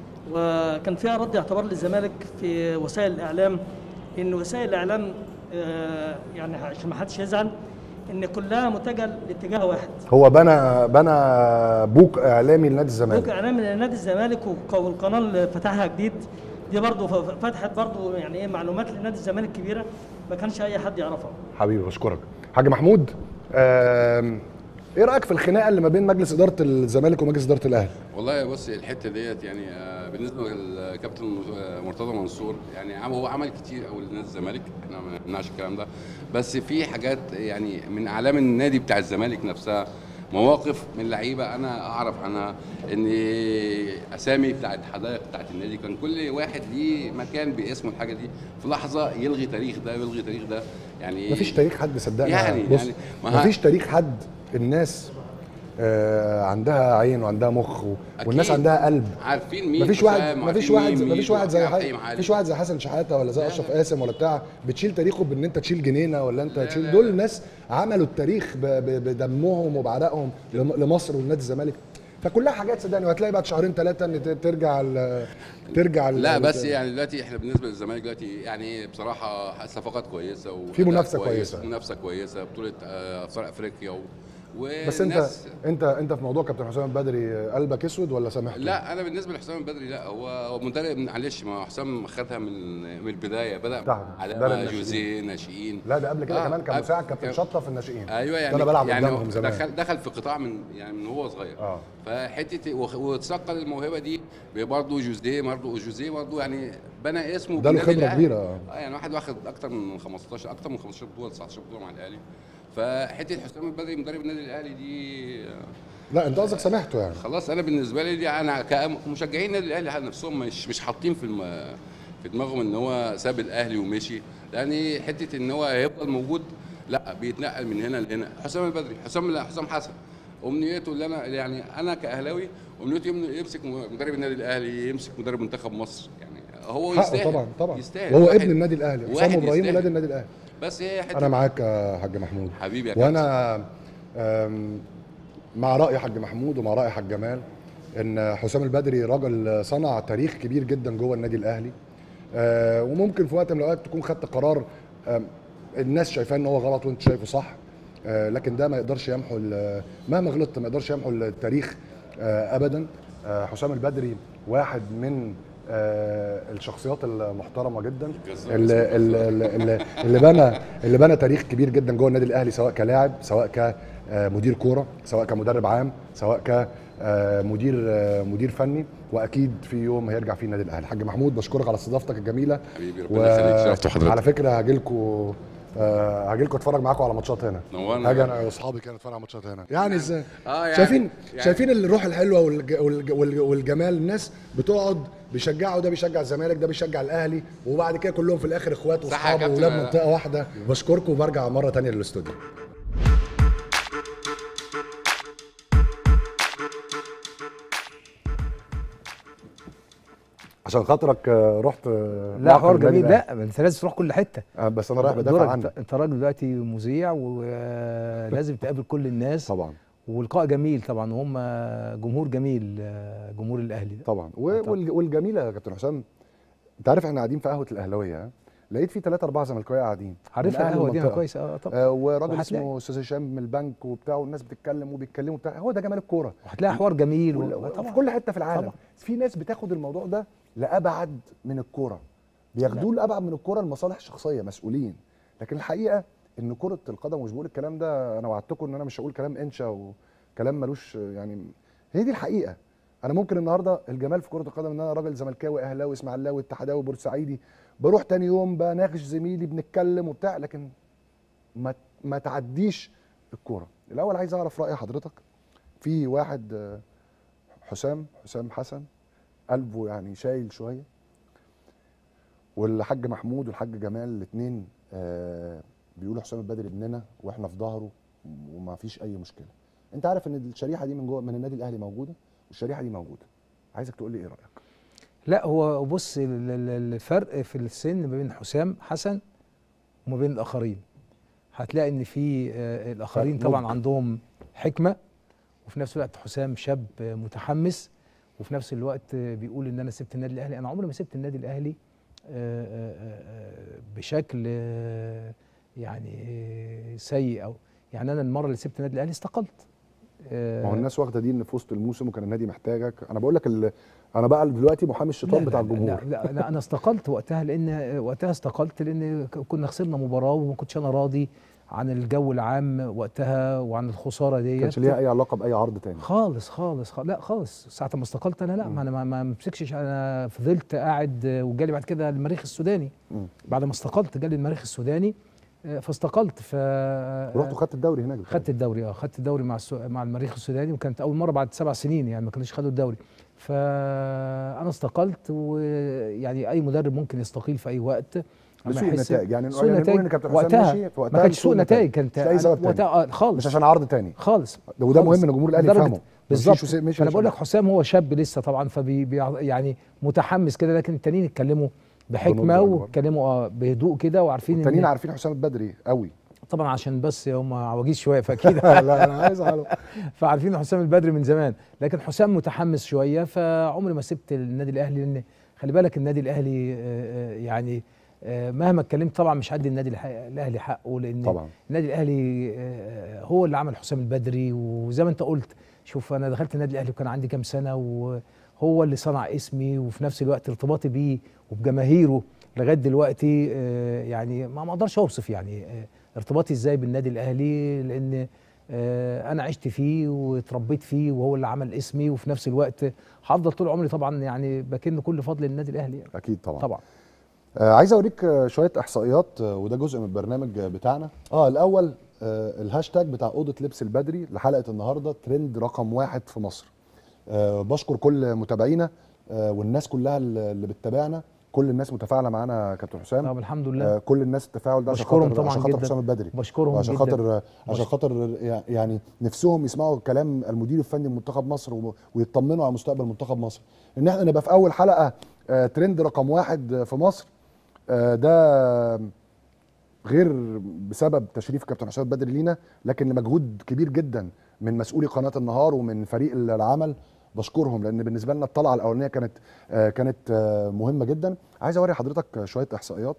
وكان فيها رد اعتبار للزمالك في وسائل الإعلام إن وسائل الإعلام آه، يعني عشان ما حدش يزعل إن كلها متجهة لاتجاه واحد هو بنى بنى بوك اعلامي لنادي الزمالك ممكن إعلام لنادي الزمالك وك- والقناة اللي فتحها جديد دي برضه ف- فتحت برضه يعني إيه معلومات لنادي الزمالك كبيرة ما كانش أي حد يعرفها حبيبي بشكرك حاج محمود آم، ايه رايك في الخناقه اللي ما بين مجلس اداره الزمالك ومجلس اداره الاهلي والله بص الحته ديت يعني آه، بالنسبه للكابتن آه، مرتضى منصور يعني عم- هو عمل كتير قوي لنادي الزمالك احنا ما نمنعش الكلام ده بس في حاجات يعني من اعلام النادي بتاع الزمالك نفسها مواقف من لعيبه انا اعرف عنها ان اسامي بتاعت حدائق بتاعت النادي كان كل واحد ليه مكان باسمه الحاجه دي في لحظه يلغي تاريخ ده ويلغي تاريخ ده يعني مفيش تاريخ حد صدقني يعني- بص يعني ما ها- مفيش تاريخ حد الناس آه عندها عين وعندها مخ و... والناس أكيد. عندها قلب عارفين مين مفيش واحد حسام، مفيش وعارفين واحد مين مفيش مين، واحد زي وعارفين ح- علي. مفيش واحد زي حسن شحاته ولا زي اشرف قاسم ولا بتاع بتشيل تاريخه بان انت تشيل جنينه ولا انت تشيل دول ناس عملوا التاريخ ب... ب... بدمهم وبعرقهم لم... لمصر ولنادي الزمالك فكلها حاجات صدقني وهتلاقي بعد شهرين ثلاثه ان ت- ترجع ال... ترجع ال... لا بس يعني دلوقتي احنا بالنسبه للزمالك دلوقتي يعني بصراحه صفقات كويسه و في منافسة كويسة. منافسه كويسه بطوله آه، ابطال افريقيا و... بس انت والناس- انت انت في موضوع كابتن حسام البدري قلبك اسود ولا سامحته؟ لا انا بالنسبه لحسام البدري لا هو هو مدرب معلش ما هو حسام خدها من من البدايه بدا بتاعته. على مدرب ما ناشئين. جوزيه ناشئين لا ده قبل كده آه، كمان كان آه، مساعد كابتن كان- شطه في الناشئين ايوه يعني انا بلعب يعني قدامهم هو زمان دخل دخل في قطاع من يعني من هو صغير اه فحته وخ- وتثقل الموهبه دي برضه جوزيه برضه جوزيه برضه يعني بنى اسمه ده له بالنادي خبرة الأهلي. كبيرة، آه. اه يعني واحد واخد اكتر من 15 اكتر من 15 بطوله 19 بطوله مع الاهلي فحته حسام البدري مدرب النادي الاهلي دي آه، لا انت قصدك سامحته يعني خلاص انا بالنسبه لي دي انا كمشجعين النادي الاهلي على نفسهم مش مش حاطين في الم... في دماغهم ان هو ساب الاهلي ومشي لان حته ان هو هيفضل موجود لا بيتنقل من هنا لهنا حسام البدري حسام لا حسام حسن امنيته اللي انا يعني انا كاهلاوي امنيته يم- يمسك مدرب النادي الاهلي يمسك مدرب منتخب مصر يعني هو حقه يستاهل طبعا طبعا يستاهل وهو واحد- ابن النادي الاهلي حسام واحد ابراهيم يستاهل. ولاد النادي الاهلي بس هي حته انا معاك يا حاج محمود حبيبي يا كابتن. وانا آم، مع راي حاج محمود ومع راي حاج جمال ان حسام البدري راجل صنع تاريخ كبير جدا جوه النادي الاهلي آه، وممكن في وقت من الاوقات تكون خدت قرار آم، الناس شايفاه ان هو غلط وانت شايفه صح آه، لكن ده ما يقدرش يمحو ال- مهما غلطت ما يقدرش يمحو التاريخ آه، ابدا آه، حسام البدري واحد من آه، الشخصيات المحترمه جدا الجزار اللي اللي اللي, اللي بنى اللي بنى تاريخ كبير جدا جوه النادي الاهلي سواء كلاعب سواء كمدير كوره سواء كمدرب عام سواء كمدير مدير فني واكيد في يوم هيرجع فيه النادي الاهلي حاج محمود بشكرك على استضافتك الجميله حبيبي ربنا يخليك شرفت حضرتك على فكره هاجي لكم هاجي لكم اتفرج معاكم على ماتشات هنا نورنا. هاجي انا واصحابي كده نتفرج على ماتشات هنا يعني ازاي اه يعني شايفين يعني شايفين الروح الحلوه والج... والج... والج... والجمال الناس بتقعد بيشجعوا ده بيشجع الزمالك ده بيشجع الاهلي وبعد كده كلهم في الاخر اخوات صح يا واصحاب كابتن. واولاد منطقه واحده بشكركم وبرجع مره تانية للاستوديو عشان خاطرك آه، رحت آه، لا معقل حوار النادي جميل الأهلي. لا ما انت لازم تروح كل حته آه، بس انا رايح بدافع دورك عنك انت- انت راجل دلوقتي مذيع ولازم تقابل كل الناس طبعا ولقاء جميل طبعا وهم جمهور جميل آه، جمهور الاهلي ده طبعا و- آه، طبعاً. والج- والجميله يا كابتن حسام انت عارف احنا قاعدين في قهوه الاهلاويه ها؟ لقيت في ثلاثه اربعه زملكاويه قاعدين عارفها من أهل القهوه دي انا المنطقة. كويس اه طبعا آه وراجل وهتلاقي. اسمه استاذ هشام من البنك وبتاع والناس بتتكلم وبيتكلموا بتاع هو ده جمال الكوره وهتلاقي حوار جميل وال- و- في طبعا كل حته في العالم طبعا. في ناس بتاخد الموضوع ده لابعد من الكوره بياخدوه لابعد من الكوره لمصالح الشخصيه مسؤولين لكن الحقيقه ان كره القدم مش بقول الكلام ده انا وعدتكم ان انا مش هقول كلام انشا وكلام ملوش يعني هي دي الحقيقه انا ممكن النهارده الجمال في كره القدم ان انا راجل زملكاوي اهلاوي اسماعيلاوي اتحداوي بورسعيدي بروح تاني يوم بناقش زميلي بنتكلم وبتاع لكن ما ما تعديش الكوره الاول عايز اعرف راي حضرتك في واحد آه، حسام حسام حسن قلبه يعني شايل شويه والحاج محمود والحاج جمال الاثنين بيقولوا حسام البدري ابننا واحنا في ظهره وما فيش اي مشكله انت عارف ان الشريحه دي من جوه من النادي الاهلي موجوده والشريحه دي موجوده عايزك تقول لي ايه رايك لا هو بص ال- ال- الفرق في السن ما بين حسام حسن وما بين الاخرين هتلاقي ان في آه، الاخرين فرق طبعا نضج. عندهم حكمه وفي نفس الوقت حسام شاب آه، متحمس وفي نفس الوقت آه، بيقول ان انا سبت النادي الاهلي انا عمري ما سبت النادي الاهلي آه، آه، آه، بشكل آه، يعني آه، سيء او يعني انا المره اللي سبت النادي الاهلي استقلت آه، ما هو الناس واخده دي ان في وسط الموسم وكان النادي محتاجك انا بقول لك ال- انا بقى دلوقتي محامي الشيطان لا بتاع لا لا الجمهور لا, لا, لا انا استقلت وقتها لان وقتها استقلت لان ك- كنا خسرنا مباراه وما كنتش انا راضي عن الجو العام وقتها وعن الخساره ما ديت كانش ليها اي علاقه باي عرض تاني خالص خالص خالص لا خالص ساعه ما استقلت انا لا ما انا ما- ما مسكش انا فضلت قاعد آه، وجالي بعد كده المريخ السوداني مم. بعد ما استقلت جالي المريخ السوداني آه، فاستقلت ف رحت وخدت الدوري هناك بتاعي. خدت الدوري اه خدت الدوري مع السو... مع المريخ السوداني وكانت اول مره بعد سبع سنين يعني ما كانوش خدوا الدوري فانا استقلت ويعني اي مدرب ممكن يستقيل في اي وقت أما لسوء يحس- النتائج يعني سوء يعني نقول نتائج ان كابتن حسام وقتها مشي في ما وقتها كانش لسوء سوء نتائج كانت مش لاي سبب وقتها تاني آه خالص مش عشان عرض تاني خالص ده وده خالص. مهم ان جمهور الاهلي لدرجة- يفهمه بالظبط مشيش وسي- مشي انا بقول عشان- لك حسام هو شاب لسه طبعا فبي بي يعني متحمس كده لكن التانيين اتكلموا بحكمه بنضج أكبر. واتكلموا اه بهدوء كده وعارفين التانيين ان عارفين حسام البدري قوي طبعا عشان بس هم عواجيز شويه فاكيد لا انا عايز اعرف فعارفين حسام البدري من زمان لكن حسام متحمس شويه فعمري ما سبت النادي الاهلي لان خلي بالك النادي الاهلي آه، آه، يعني آه، مهما اتكلمت طبعا مش هدي النادي الح- الاهلي حقه لان طبعا النادي الاهلي آه، هو اللي عمل حسام البدري وزي ما انت قلت شوف انا دخلت النادي الاهلي وكان عندي كام سنه وهو اللي صنع اسمي وفي نفس الوقت ارتباطي بيه وبجماهيره لغايه دلوقتي آه، يعني ما ما اقدرش اوصف يعني آه، ارتباطي ازاي بالنادي الاهلي لان آه، انا عشت فيه واتربيت فيه وهو اللي عمل اسمي وفي نفس الوقت هفضل طول عمري طبعا يعني بكن كل فضل للنادي الاهلي يعني. اكيد طبعا طبعا آه عايز اوريك آه، شويه احصائيات آه وده جزء من البرنامج آه، بتاعنا اه الاول آه الهاشتاج بتاع اوضه لبس البدري لحلقه النهارده ترند رقم واحد في مصر آه بشكر كل متابعينا آه والناس كلها اللي اللي بتتابعنا كل الناس متفاعله معانا يا كابتن حسام طب الحمد لله آه كل الناس التفاعل ده عشان بشكرهم خاطر طبعا عشان خاطر جدا. حسام البدري بشكرهم وعشان جدا خاطر عشان بش- خاطر يعني نفسهم يسمعوا كلام المدير الفني لمنتخب مصر و- ويطمنوا على مستقبل منتخب مصر ان احنا نبقى في اول حلقه آه، ترند رقم واحد آه، في مصر آه، ده غير بسبب تشريف كابتن حسام البدري لينا لكن لمجهود كبير جدا من مسؤولي قناه النهار ومن فريق العمل بشكرهم لان بالنسبه لنا الطلعه الاولانيه كانت آه، كانت آه، مهمه جدا عايز اوري حضرتك شويه احصائيات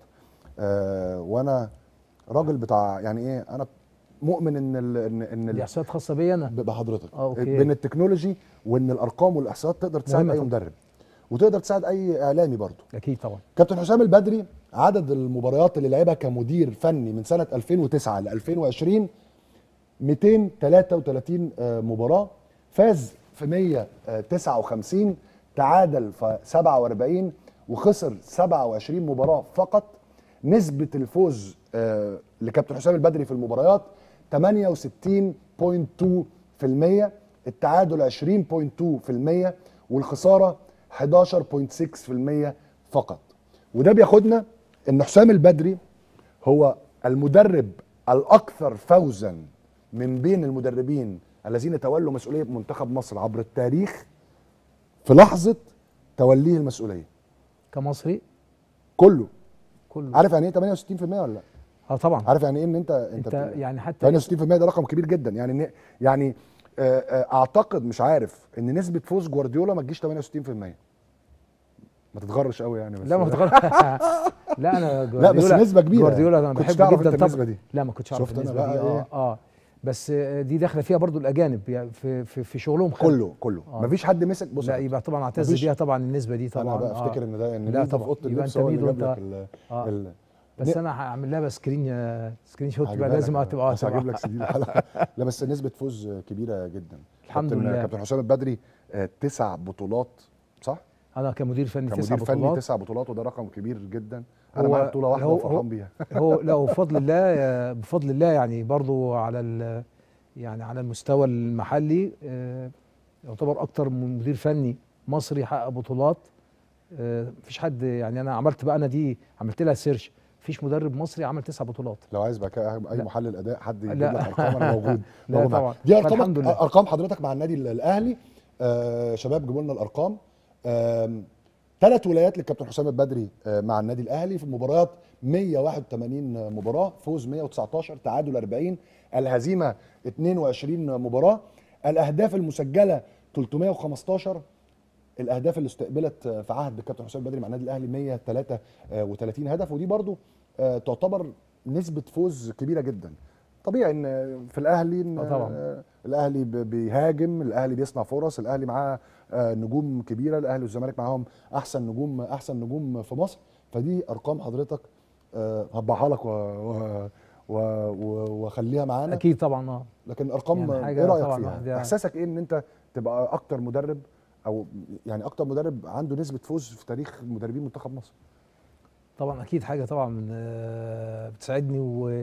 آه، وانا راجل بتاع يعني ايه انا مؤمن ان ال ان ان دي ال- احصائيات خاصه بيا انا بحضرتك آه، أوكي. بين التكنولوجي وان الارقام والاحصائيات تقدر تساعد مهمة اي طبعاً. مدرب وتقدر تساعد اي اعلامي برضه اكيد طبعا كابتن حسام البدري عدد المباريات اللي لعبها كمدير فني من سنه 2009 ل 2020 233 آه، مباراه فاز في 159 تعادل في 47 وخسر 27 مباراه فقط نسبه الفوز آه، لكابتن حسام البدري في المباريات 68.2% التعادل 20.2% والخساره 11.6% فقط وده بياخدنا ان حسام البدري هو المدرب الاكثر فوزا من بين المدربين الذين تولوا مسؤوليه منتخب مصر عبر التاريخ في لحظه توليه المسؤوليه كمصري كله كله عارف يعني ايه 68% ولا لا اه طبعا عارف يعني ايه ان انت انت, انت يعني حتى 68% ده رقم كبير جدا يعني إن- يعني آه، آه، اعتقد مش عارف ان نسبه فوز جوارديولا ما تجيش 68% ما تتغرش قوي يعني بس لا ما تغلط لا انا لا بس جوارديولا- نسبه كبيره جوارديولا انا كنتش بحبه تعرف جدا انت طبعا النسبه دي لا ما كنتش اعرف شفت أنا النسبه بقى دي اه إيه؟ اه بس آه، دي داخله فيها برضو الاجانب يعني في في, في شغلهم خارج. كله كله آه. مفيش حد مسك بص لا يا يبقى طبعا اعتز مفيش- بيها طبعا النسبه دي طبعا انا بقى آه. افتكر ان ده ان لا انت طبعا في اوضه يبقى اللبس انت هو اللي ميدو جاب انت لك ال- آه. ال- بس ن- انا هعمل لها بس سكرين آه، سكرين شوت هجيبها بقى لازم لك. هتبقى بس هجيب هتبقى- لك سي دي الحلقه لا بس نسبه فوز كبيره جدا الحمد كابتن- لله. كابتن حسام البدري آه، تسع بطولات صح؟ انا كمدير فني تسع كمدير فني بطولات تسع بطولات وده رقم كبير جدا انا هو- معايا بطوله واحده هو- وفرحان هو- بيها هو لا بفضل الله آه، بفضل الله يعني برضو على ال- يعني على المستوى المحلي آه، يعتبر اكتر من مدير فني مصري حقق بطولات آه، مفيش حد يعني انا عملت بقى انا دي عملت لها سيرش مفيش مدرب مصري عمل تسع بطولات لو عايز بقى كده اي لا. محلل اداء حد يجيب لا. لك ارقام انا موجود لا موجود معاك. طبعا. دي ارقام فالحمد لله. ارقام حضرتك مع النادي الاهلي آه شباب جيبوا لنا الارقام ثلاث ولايات للكابتن حسام البدري آه مع النادي الاهلي في المباريات 181 مباراه فوز 119 تعادل 40 الهزيمه 22 مباراه الاهداف المسجله 315 الاهداف اللي استقبلت في عهد الكابتن حسام البدري مع النادي الاهلي 133 هدف ودي برضو آه، تعتبر نسبه فوز كبيره جدا طبيعي ان في الاهلي ان آه طبعا. آه، الاهلي ب- بيهاجم الاهلي بيصنع فرص الاهلي معاه آه، نجوم كبيره الاهلي والزمالك معاهم احسن نجوم احسن نجوم في مصر فدي ارقام حضرتك آه، هطبعها لك و- و- و- و- واخليها معانا اكيد طبعا اه لكن ارقام يعني حاجة ايه رايك طبعاً فيها واحدة- احساسك ايه ان انت تبقى اكتر مدرب او يعني اكتر مدرب عنده نسبه فوز في تاريخ مدربين منتخب مصر طبعا اكيد حاجه طبعا آه، بتساعدني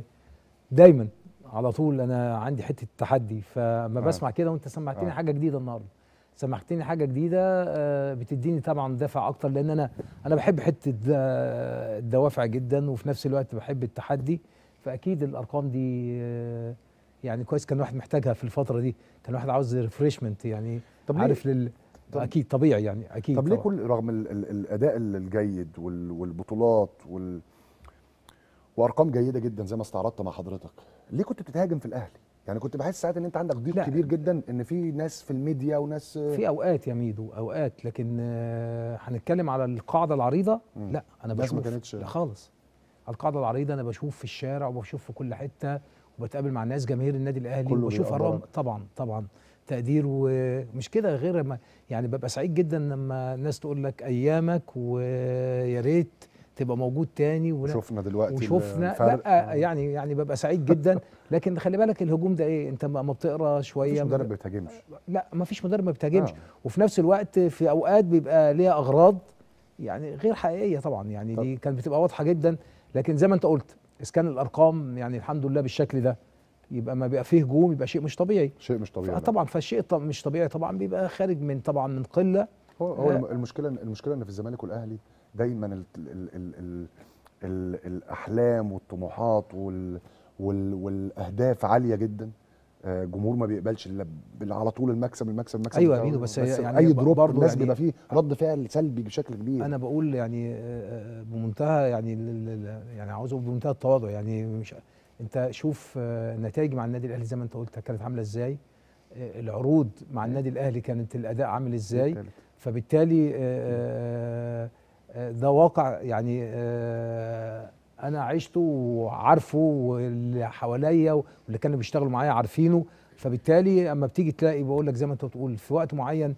ودايما على طول انا عندي حته تحدي فما آه. بسمع كده وانت سمعتني آه. حاجه جديده النهارده سمعتني حاجه جديده آه، بتديني طبعا دافع اكتر لان انا انا بحب حته الد- الدوافع جدا وفي نفس الوقت بحب التحدي فاكيد الارقام دي آه، يعني كويس كان الواحد محتاجها في الفتره دي كان الواحد عاوز ريفريشمنت يعني طب ليه؟ عارف لل طب- اكيد طبيعي يعني اكيد طب ليه طبعاً. كل رغم ال ال الاداء ال- الجيد وال والبطولات وال وارقام جيده جدا زي ما استعرضت مع حضرتك ليه كنت بتتهاجم في الاهلي يعني كنت بحس ساعات ان انت عندك ضيق لا. كبير جدا ان في ناس في الميديا وناس في اوقات يا ميدو اوقات لكن آه، هنتكلم على القاعده العريضه مم. لا انا الناس ما بشوف كانتش- لا خالص القاعده العريضه انا بشوف في الشارع وبشوف في كل حته وبتقابل مع الناس جماهير النادي الاهلي كله وبشوف بيقدرك. ارقام طبعا طبعا تقدير ومش كده غير ما يعني ببقى سعيد جدا لما الناس تقول لك ايامك ويا ريت تبقى موجود تاني ولا- شفنا دلوقتي وشفنا الفرق. لا يعني يعني ببقى سعيد جدا لكن خلي بالك الهجوم ده ايه انت ما ما بتقرا شويه مفيش مدرب ما بيتهاجمش لا ما فيش مدرب ما بيتهاجمش آه. وفي نفس الوقت في اوقات بيبقى ليها اغراض يعني غير حقيقيه طبعا يعني طب. دي كانت بتبقى واضحه جدا لكن زي ما انت قلت اذا كان الارقام يعني الحمد لله بالشكل ده يبقى ما بيبقى فيه هجوم يبقى شيء مش طبيعي شيء مش طبيعي لا. طبعا فالشيء الط- مش طبيعي طبعا بيبقى خارج من طبعا من قله هو هو آه. الم- المشكله المشكله ان في الزمالك والاهلي دايما ال ال ال ال ال الاحلام والطموحات وال وال والاهداف عاليه جدا آه، جمهور ما بيقبلش الا بال- على طول المكسب المكسب المكسب أيوة يا بتاعه. ميدو، بس هي يعني اي ب- دروب برضه الناس يعني- بيبقى فيه رد فعل سلبي بشكل كبير انا بقول يعني آه، آه، بمنتهى يعني ال- ال- يعني عاوز اقول بمنتهى التواضع يعني مش انت شوف آه، النتائج مع النادي الاهلي زي ما انت قلت كانت عامله ازاي آه، العروض مع النادي الاهلي كانت الاداء عامل ازاي بالتالي. فبالتالي آه، آه، ده واقع يعني آه، انا عشته وعارفه واللي حواليا واللي كانوا بيشتغلوا معايا عارفينه فبالتالي اما بتيجي تلاقي بقول لك زي ما انت بتقول في وقت معين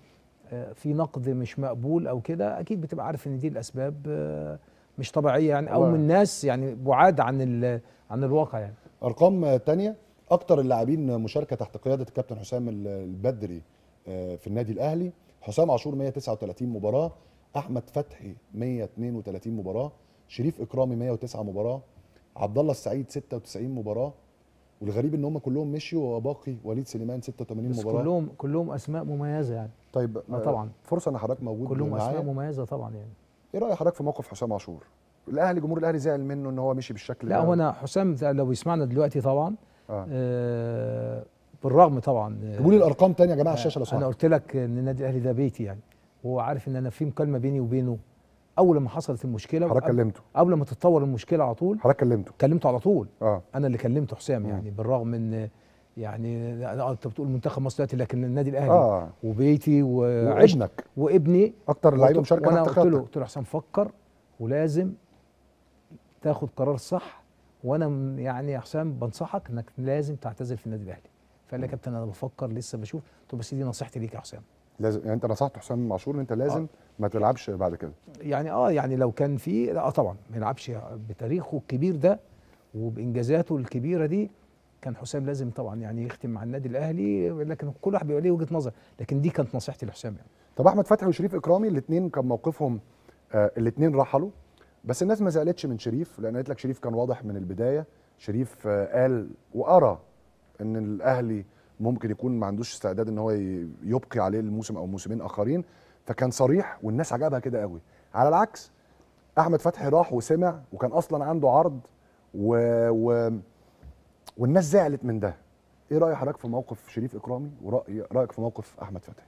آه، في نقد مش مقبول او كده اكيد بتبقى عارف ان دي الاسباب آه، مش طبيعيه يعني او هو- من ناس يعني بعاد عن ال- عن الواقع يعني ارقام آه، تانية اكتر اللاعبين مشاركه تحت قياده الكابتن حسام ال- البدري آه، في النادي الاهلي حسام عاشور 139 مباراه احمد فتحي 132 مباراه شريف اكرامي 109 مباراه عبد الله السعيد 96 مباراه والغريب ان هم كلهم مشيوا وباقي وليد سليمان 86 بس مباراه كلهم كلهم اسماء مميزه يعني طيب آه، طبعا. فرصه ان حضرتك موجود كلهم اسماء معايا مميزه طبعا يعني ايه راي حضرتك في موقف حسام عاشور الاهلي جمهور الاهلي زعل منه ان هو مشي بالشكل لا ده هو انا حسام ده لو يسمعنا دلوقتي طبعا آه. آه بالرغم طبعا آه، جيبوا لي الارقام تانية يا جماعه على الشاشه لو انا سمحتوا قلت لك ان النادي الاهلي ده بيتي يعني وهو عارف ان انا في مكالمه بيني وبينه اول ما حصلت المشكله حضرتك وقبل- كلمته قبل ما تتطور المشكله على طول حضرتك كلمته كلمته على طول اه انا اللي كلمته حسام مم. يعني بالرغم ان يعني آه، انت بتقول منتخب مصر دلوقتي لكن النادي الاهلي اه وبيتي وعشت وابنك وابني اكتر اللعيبه وقلت- مشاركه وانا تحت قلت له قيادتك قلت له حسام فكر ولازم تاخد قرار صح وانا م- يعني يا حسام بنصحك انك لازم تعتزل في النادي الاهلي فقال لي يا كابتن انا بفكر لسه بشوف قلت له بس دي نصيحتي ليك يا حسام لازم يعني انت نصحت حسام عاشور ان انت لازم ما تلعبش بعد كده يعني اه يعني لو كان في اه طبعا ما يلعبش بتاريخه الكبير ده وبانجازاته الكبيره دي كان حسام لازم طبعا يعني يختم مع النادي الاهلي لكن كل واحد بيبقى ليه وجهه نظر لكن دي كانت نصيحتي لحسام يعني طب احمد فتحي وشريف اكرامي الاثنين كان موقفهم آه الاثنين رحلوا بس الناس ما زعلتش من شريف لان قالت لك شريف كان واضح من البدايه شريف آه قال وارى ان الاهلي ممكن يكون ما عندوش استعداد ان هو ي- يبقي عليه الموسم او موسمين اخرين فكان صريح والناس عجبها كده قوي على العكس احمد فتحي راح وسمع وكان اصلا عنده عرض و... و... والناس زعلت من ده ايه راي حضرتك في موقف شريف اكرامي وراي رايك في موقف احمد فتحي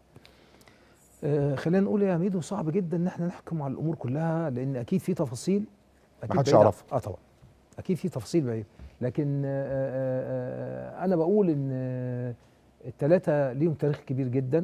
آه خلينا نقول يا ميدو صعب جدا ان احنا نحكم على الامور كلها لان اكيد في تفاصيل اكيد محدش بعيدة- يعرفها. اه طبعا اكيد في تفاصيل بعيد لكن آه آه آه انا بقول ان آه الثلاثه ليهم تاريخ كبير جدا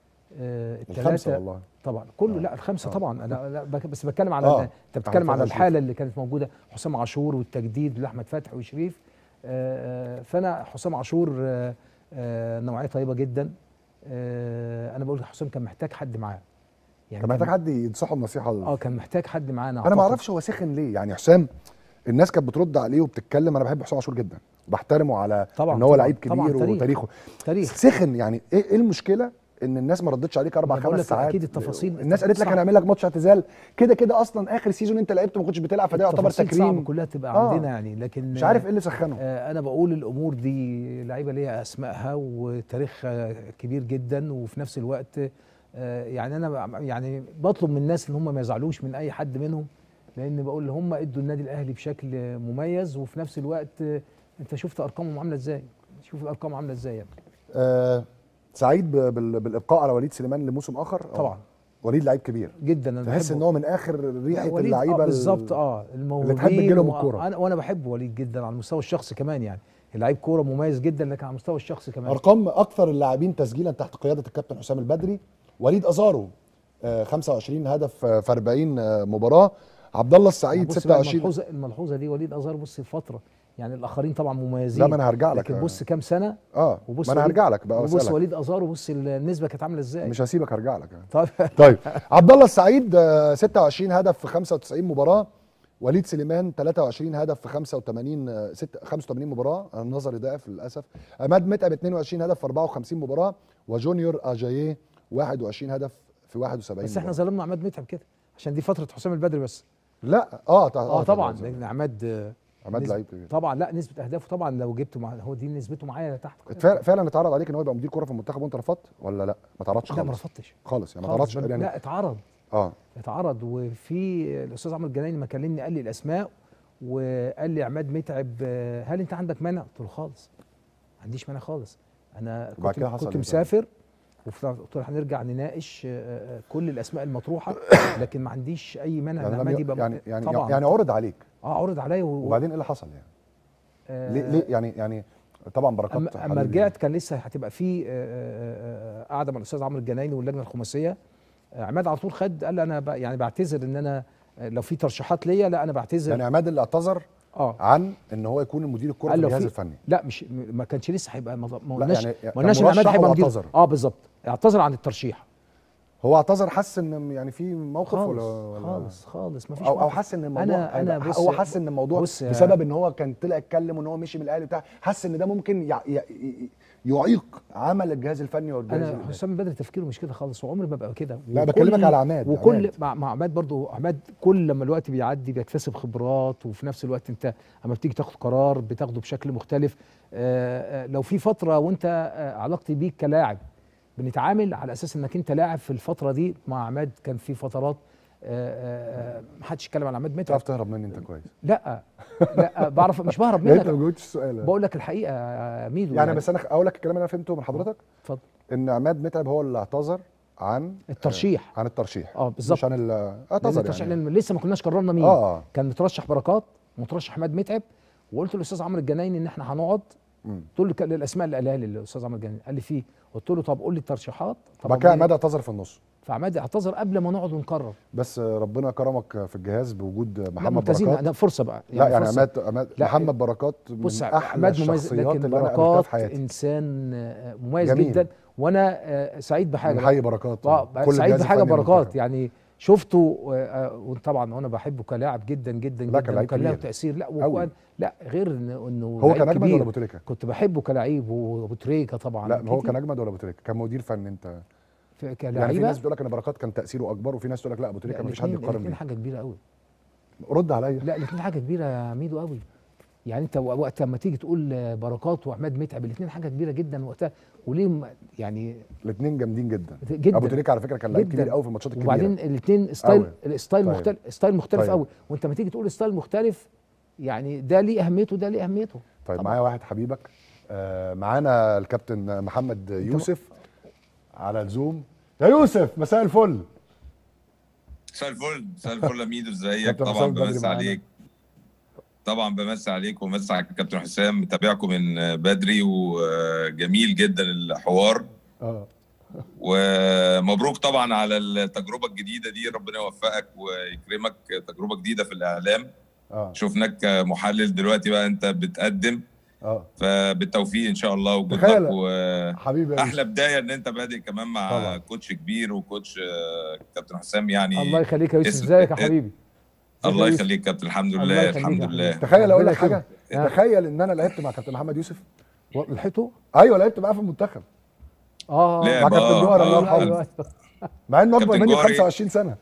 آه الخمسه والله طبعا كله آه. لا الخمسه آه. طبعا انا لا بك- بس بتكلم على آه. انت بتتكلم أحمد على فتحي الحاله اللي كانت موجوده حسام عاشور والتجديد لاحمد فتحي وشريف آه، آه، فانا حسام عاشور آه، آه، نوعيه طيبه جدا آه، انا بقول حسام كان محتاج حد معاه يعني كان محتاج حد ينصحه بنصيحه اه كان محتاج حد معانا انا ما أعتقد. اعرفش هو سخن ليه يعني حسام الناس كانت بترد عليه وبتتكلم انا بحب حسام عاشور جدا وبحترمه على طبعاً، ان هو طبعاً، لعيب طبعاً، كبير تاريخ. وتاريخه تاريخ سخن يعني ايه ايه المشكله ان الناس ما ردتش عليك اربع أنا بقول خمس لك ساعات أكيد التفاصيل- الناس قالت لك صعب. هنعمل لك ماتش اعتزال كده كده اصلا اخر سيزون انت لعبت ما كنتش بتلعب فده يعتبر التفاصيل صعبة تكريم كلها تبقى آه. عندنا يعني لكن مش عارف ايه اللي سخنه آه، انا بقول الامور دي لعيبه ليها اسمائها وتاريخها كبير جدا وفي نفس الوقت آه، يعني انا ب- يعني بطلب من الناس ان هم ما يزعلوش من اي حد منهم لان بقول هم ادوا النادي الاهلي بشكل مميز وفي نفس الوقت آه، انت شفت ارقامهم عامله ازاي شوف الارقام عامله ازاي يعني آه سعيد ب- بال- بالابقاء على وليد سليمان لموسم اخر أو طبعا وليد لعيب كبير جدا انا تحس بحبه. ان هو من اخر ريحه وليد اللعيبه آه ال- بالظبط اه الموهوبين تحب تجيلهم و- الكورة. انا وانا بحب وليد جدا على المستوى الشخصي كمان يعني لعيب كوره مميز جدا لكن على المستوى الشخصي كمان ارقام اكثر اللاعبين تسجيلا تحت قياده الكابتن حسام البدري وليد ازارو آه، 25 هدف آه، في 40 آه، مباراه عبد الله السعيد بص بقى 26 الملحوظه الملحوظه دي وليد ازار بص الفتره يعني الاخرين طبعا مميزين لا ما انا هرجع لك لكن بص كام سنه اه وبص ما انا وليد- هرجع لك بقى وبص واسالك وليد ازار وبص النسبه كانت عامله ازاي مش هسيبك هرجع لك طيب طيب عبد الله السعيد آه، 26 هدف في 95 مباراه وليد سليمان 23 هدف في 85 آه، ست- 85 مباراه انا نظري ضعف للاسف عماد متعب 22 هدف في 54 مباراه وجونيور اجاييه 21 هدف في 71 بس احنا مباراة. ظلمنا عماد متعب كده عشان دي فتره حسام البدري بس لا اه اه طبعا لان عماد آه، عماد نسبة- لعيب كبير طبعا لا نسبه اهدافه طبعا لو جبته مع هو دي نسبته معايا تحت فعلا فعلا اتعرض عليك ان هو يبقى مدير كوره في المنتخب وانت رفضت ولا لا ما اتعرضش لا ما خالص رفضتش خالص يعني ما خالص، اتعرضش بل- يعني لا اتعرض اه اتعرض وفي الاستاذ عمرو الجنايني ما كلمني قال لي الاسماء وقال لي عماد متعب آه، هل انت عندك مانع؟ قلت له خالص ما عنديش مانع خالص انا وبعد كنت, كده حصل كنت إيه بقى؟ مسافر وفي- قلت له هنرجع نناقش آه، آه، كل الاسماء المطروحه لكن ما عنديش اي مانع ان يعني عماد لم ي- يبقى يعني يعني طبعا يعني عرض عليك اه عرض عليا و... وبعدين ايه اللي حصل يعني آه، ليه ليه يعني يعني طبعا بركات اما أما حبيبي. رجعت كان لسه هتبقى في آه، آه، آه، قاعده مع الاستاذ عمرو الجنايني واللجنه الخماسيه آه، عماد على طول خد قال لي انا ب- يعني بعتذر ان انا آه، لو في ترشيحات ليا لا انا بعتذر يعني عماد اللي اعتذر اه عن ان هو يكون المدير الكره في قال لو الجهاز في- الفني لا مش م- ما كانش لسه هيبقى ما ما لا قلناش يعني ما قلناش ان كان عماد مرشح هيبقى مدير واعتذر. اه بالظبط اعتذر عن الترشيح هو اعتذر حس ان يعني في موقف خالص ولا ولا خالص خالص مفيش او او موقف. حس ان الموضوع انا انا هيبقى- بص هو حس ان الموضوع بص يا- بسبب ان هو كان طلع اتكلم وان هو مشي من الاهلي بتاع حس ان ده ممكن يع... ي... ي... يعيق عمل الجهاز الفني والجهاز انا الإداري. حسام بدري تفكيره مش كده خالص وعمري ما ببقى كده لا، وكل- بكلمك على عماد، وكل عماد. مع, مع عماد برضو عماد كل لما الوقت بيعدي بيكتسب خبرات وفي نفس الوقت انت اما بتيجي تاخد قرار بتاخده بشكل مختلف آه، آه، لو في فتره وانت آه، علاقتي بيك كلاعب بنتعامل على اساس انك انت لاعب في الفتره دي مع عماد كان في فترات آه، آه، آه، محدش يتكلم على عماد متعب تعرف تهرب مني انت كويس لا لا بعرف مش بهرب يعني انت ما منك جاوبتش السؤال بقول لك الحقيقه يا ميدو يعني بس انا اقول لك الكلام اللي انا فهمته من حضرتك اتفضل ان عماد متعب هو اللي اعتذر عن الترشيح عن الترشيح اه بالظبط مش عن ال- لأن اعتذر الترشيح- يعني لان لسه ما كناش قررنا مين اه اه كان مترشح بركات مترشح احمد متعب وقلت للاستاذ عمرو الجنايني ان احنا هنقعد مم. قلت له ك- الاسماء اللي قالها لي الاستاذ عمرو الجنايني قال لي فيه قلت له طب قول لي الترشيحات طب بعد كده أقول لي- عماد اعتذر في النص فعماد اعتذر قبل ما نقعد ونقرر بس ربنا كرمك في الجهاز بوجود لا محمد ممتازين بركات ده فرصه بقى لا يعني فرصة. عماد عماد لا، محمد بركات من بص احلى عماد مميز الشخصيات لكن اللي انا قابلتها بركات في حياتي انسان آه، مميز جميل. جدا وانا آه، سعيد بحاجه بنحيي بركات اه كل سعيد الجهاز بحاجه الفني بركات المنتخب. يعني شفته آه، آه، وطبعا وانا بحبه كلاعب جدا جدا لا، جدا كان لعيب وكان له كبير. تاثير لا أوي. وكان لا غير انه انه هو لعيب كان اجمد كبير. ولا ابو تريكه؟ كنت بحبه كلاعب وابو تريكه طبعا لا ما هو كتير. كان اجمد ولا ابو تريكه؟ كان مدير فني انت في- يعني في كلاعيبه ناس بتقول لك ان بركات كان تاثيره اكبر وفي ناس تقول لك لا ابو تريكه لا، ما فيش حد الاتنين- يقارن الاتنين بيه حاجه كبيره قوي رد عليا لا الاثنين حاجه كبيره يا ميدو قوي يعني انت وقت ما تيجي تقول بركات واحمد متعب الاثنين حاجه كبيره جدا وقتها وليه م- يعني الاثنين جامدين جدا جدا ابو تريكه على فكره كان لعيب جداً. كبير قوي في الماتشات الكبيره وبعدين الاثنين ستايل أوي. الستايل طيب. مختلف ستايل مختلف طيب. قوي وانت ما تيجي تقول ستايل مختلف يعني ده ليه اهميته ده ليه اهميته طيب طبعاً. معايا واحد حبيبك آه معانا الكابتن محمد يوسف على الزوم يا يوسف مساء الفل مساء الفل مساء الفل يا ميدو ازيك كابتن طبعا حسام بدري بمسي معانا. عليك طبعا بمسي عليك ومسي على الكابتن حسام متابعكم من بدري وجميل جدا الحوار اه ومبروك طبعا على التجربه الجديده دي ربنا يوفقك ويكرمك تجربه جديده في الاعلام اه شفناك محلل دلوقتي بقى انت بتقدم اه فبالتوفيق ان شاء الله وجود تخيل لك و... حبيبي يا احلى بدايه ان انت بادئ كمان مع طبعاً. كوتش كبير وكوتش آه، كابتن حسام يعني الله يخليك يا يوسف اسم- ازيك يا حبيبي ازيك الله يا يوسف؟ يخليك كابتن الحمد الله لله يخليك الحمد يا لله حبيبي. تخيل اقول ربنا لك حاجه يكرمك. تخيل ان انا لعبت مع كابتن محمد يوسف لحقته ايوه لعبت معاه في المنتخب اه لعب، مع كابتن آه، جوهر الله آه، يرحمه أيوة، أيوة. مع انه اكبر كابتن مني ب جوهري. 25 سنه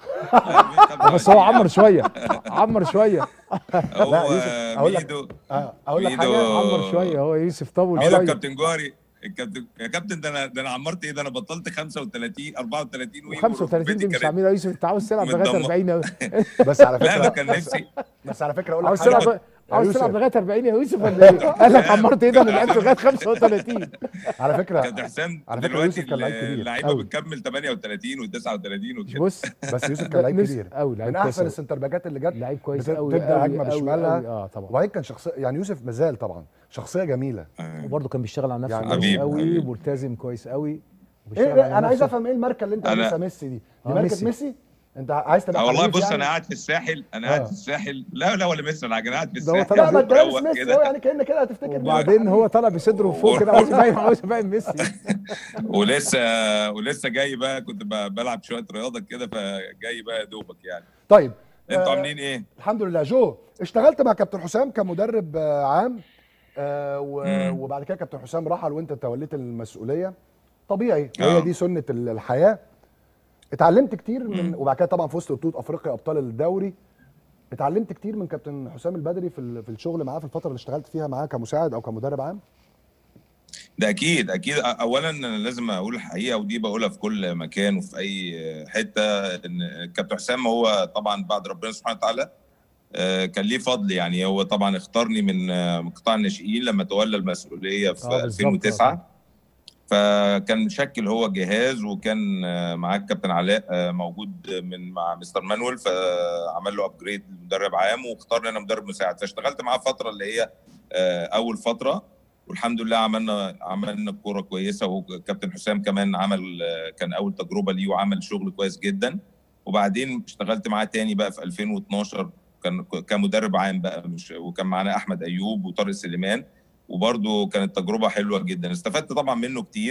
بس هو عمر شويه عمر شويه هو لا، يوسف، أقول لك- ميدو آه اقول لك ميدو. حاجه عمر شويه هو يوسف طول ميدو شويه الكابتن جوهري الكابتن يا كابتن ده انا ده انا عمرت ايه ده انا بطلت 35 34 وي 35 دي مش كانت- عاملين يا يوسف انت عاوز تلعب لغايه متدمر. 40 أوي. بس على لا انا فكره كان نفسي بس على فكره اقول لك عاوز حاجه تلعب يا عاوز يوسف. تلعب لغايه 40 يا يوسف ولا ايه؟ قال لك عمرت ايه ده انا لعبت لغايه 35 على فكره كابتن حسام على فكرة دلوقتي يوسف كان لعيب كبير اللعيبه أوي. بتكمل 38 و39 وكده بص بس يوسف كان لعيب نفسي- كبير أوي، لعيب من كويس احسن أوي. السنتر باكات اللي جت لعيب كويس بت- قوي تبدا هجمه بشمالها اه طبعا وبعدين كان شخصيه يعني يوسف مازال طبعا شخصيه جميله آه. وبرضه كان بيشتغل على نفسه يعني كويس حبيبي، قوي حبيبي. ملتزم كويس قوي ايه وبيشتغل على انا عايز نفسه. افهم ايه الماركه اللي انت أنا- لابسها ميسي دي دي آه، ماركه ميسي. ميسي انت عايز تبقى اه والله حريف بص يعني؟ انا قاعد في الساحل انا آه. قاعد في الساحل لا لا ولا ميسي ولا حاجه انا قاعد في ده هو الساحل طلع لا ما انت لابس مروق ميسي كده. أهو، يعني كان كده هتفتكر وبعدين هو طالع بصدره فوق كده عاوز يبين عاوز يبين ميسي ولسه ولسه جاي بقى كنت ب- بلعب شويه رياضه كده فجاي بقى يا دوبك يعني طيب انتوا آه، عاملين ايه؟ الحمد لله جو اشتغلت مع كابتن حسام كمدرب آه، عام آه، و- مم. وبعد كده كابتن حسام رحل وانت توليت المسؤوليه طبيعي آه. هي دي سنه ال- الحياه اتعلمت كتير من وبعد كده طبعا فزت بطوله افريقيا ابطال الدوري اتعلمت كتير من كابتن حسام البدري في ال- في الشغل معاه في الفتره اللي اشتغلت فيها معاه كمساعد او كمدرب عام ده اكيد اكيد أ- اولا انا لازم اقول الحقيقه ودي بقولها في كل مكان وفي اي حته ان كابتن حسام هو طبعا بعد ربنا سبحانه وتعالى آه، كان ليه فضل يعني هو طبعا اختارني من آه، من قطاع الناشئين لما تولى المسؤوليه في آه، بالظبط. 2009 فكان مشكل هو جهاز وكان آه، معاه الكابتن علاء آه، موجود من مع مستر مانويل فعمل له ابجريد لمدرب عام واختارني انا مدرب مساعد فاشتغلت معاه فتره اللي هي آه، اول فتره والحمد لله عملنا عملنا كوره كويسه وكابتن حسام كمان عمل آه، كان اول تجربه ليه وعمل شغل كويس جدا وبعدين اشتغلت معاه تاني بقى في 2012 كان كمدرب عام بقى مش وكان معانا احمد ايوب وطارق سليمان وبرده كانت تجربه حلوه جدا استفدت طبعا منه كتير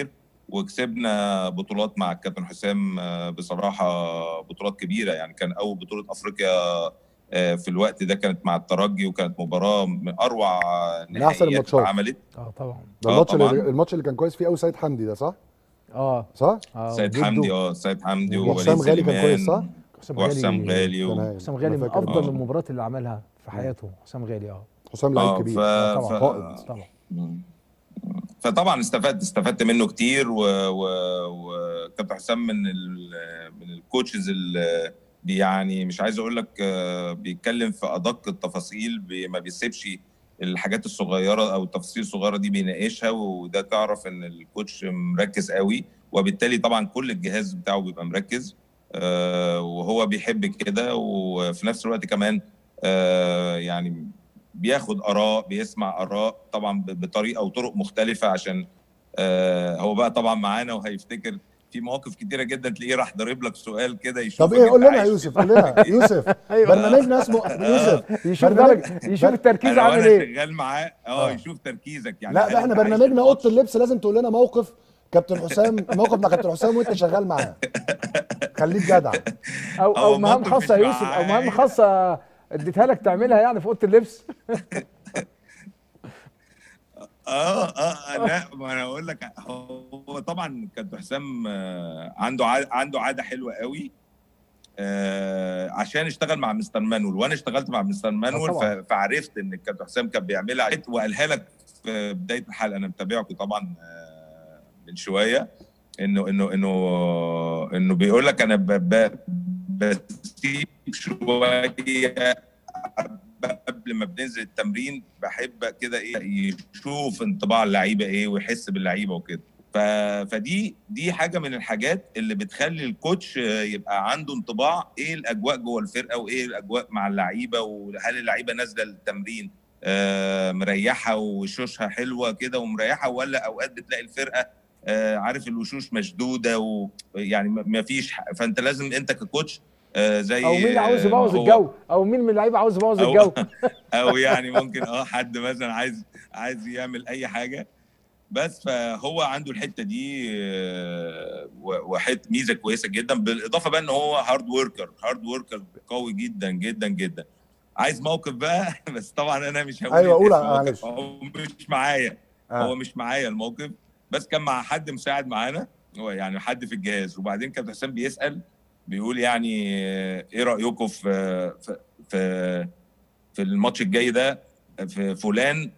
وكسبنا بطولات مع الكابتن حسام آه، بصراحه بطولات كبيره يعني كان اول بطوله افريقيا آه، في الوقت ده كانت مع الترجي وكانت مباراه من اروع من أحسن نهائيات الماتشات. اتعملت اه طبعا ده آه، الماتش اللي طبعاً. الماتش اللي كان كويس فيه قوي سيد حمدي ده صح؟ اه صح؟ اه سيد وجده. حمدي اه سيد حمدي وحسام ووليد غالي كان كويس سليمان صح؟ حسام وحسام غالي غالي و... كان هايل. حسام غالي أنا من فاكر افضل آه. المباريات اللي عملها في حياته حسام غالي اه حسام لعيب اه ف... كبير آه، ف... طبعا قائد. طبعا مم. فطبعا استفدت استفدت منه كتير وكابتن و... وكابتن حسام من ال... من الكوتشز اللي بي- يعني مش عايز اقول لك آه، بيتكلم في ادق التفاصيل بي... ما بيسيبش الحاجات الصغيره او التفاصيل الصغيره دي بيناقشها وده تعرف ان الكوتش مركز قوي وبالتالي طبعا كل الجهاز بتاعه بيبقى مركز آه، وهو بيحب كده وفي نفس الوقت كمان آه، يعني بياخد اراء بيسمع اراء طبعا ب- بطريقه وطرق مختلفه عشان آه، هو بقى طبعا معانا وهيفتكر في مواقف كتيره جدا تلاقيه راح ضارب لك سؤال كده يشوف طب ايه قول لنا يا يوسف قول لنا يوسف أيوة. برنامجنا اسمه يوسف يشوف برنامج- درجه يشوف التركيز انا عامل وانا ايه شغال معاه آه. اه يشوف تركيزك يعني لا هل ده احنا أنت عايش برنامجنا الماتش؟ اوضه اللبس لازم تقول لنا موقف كابتن حسام موقف مع كابتن حسام وانت شغال معاه خليك جدع او هو او مهام موقف خاصه مش يا يوسف او مهام معايا. خاصه اديتها لك تعملها يعني في اوضه اللبس اه اه لا ما انا اقول لك هو طبعا كابتن حسام آه، عنده ع- عنده عاده حلوه قوي آه، عشان اشتغل مع مستر مانويل وانا اشتغلت مع مستر مانويل طبعاً. ف- فعرفت ان الكابتن حسام كان بيعملها وقالها لك في بدايه الحلقه انا متابعكم طبعا آه، من شويه انه انه انه انه بيقول لك انا ب- ب- بسيب شويه قبل ما بننزل التمرين بحب كده ايه يشوف انطباع اللعيبه ايه ويحس باللعيبه وكده ف... فدي دي حاجه من الحاجات اللي بتخلي الكوتش آه، يبقى عنده انطباع ايه الاجواء جوه الفرقه وايه الاجواء مع اللعيبه وهل اللعيبه نازله التمرين آه، مريحه وشوشها حلوه كده ومريحه ولا اوقات بتلاقي الفرقه آه، عارف الوشوش مشدوده ويعني ما فيش فانت لازم انت ككوتش آه، زي او مين اللي عاوز يبوظ ما هو- الجو او مين من اللعيبه عاوز يبوظ أو- الجو او يعني ممكن اه حد مثلا عايز عايز يعمل اي حاجه بس فهو عنده الحته دي آه، و- وحته ميزه كويسه جدا بالاضافه بقى ان هو هارد وركر هارد وركر قوي جدا جدا جدا عايز موقف بقى بس طبعا انا مش هقول أيوة، قول، الاسم، هو معلش. كان- هو مش معايا آه. هو مش معايا الموقف بس كان مع حد مساعد معانا هو يعني حد في الجهاز وبعدين كابتن حسام بيسال بيقول يعني آه، ايه رايكم في في في, في الماتش الجاي ده في فلان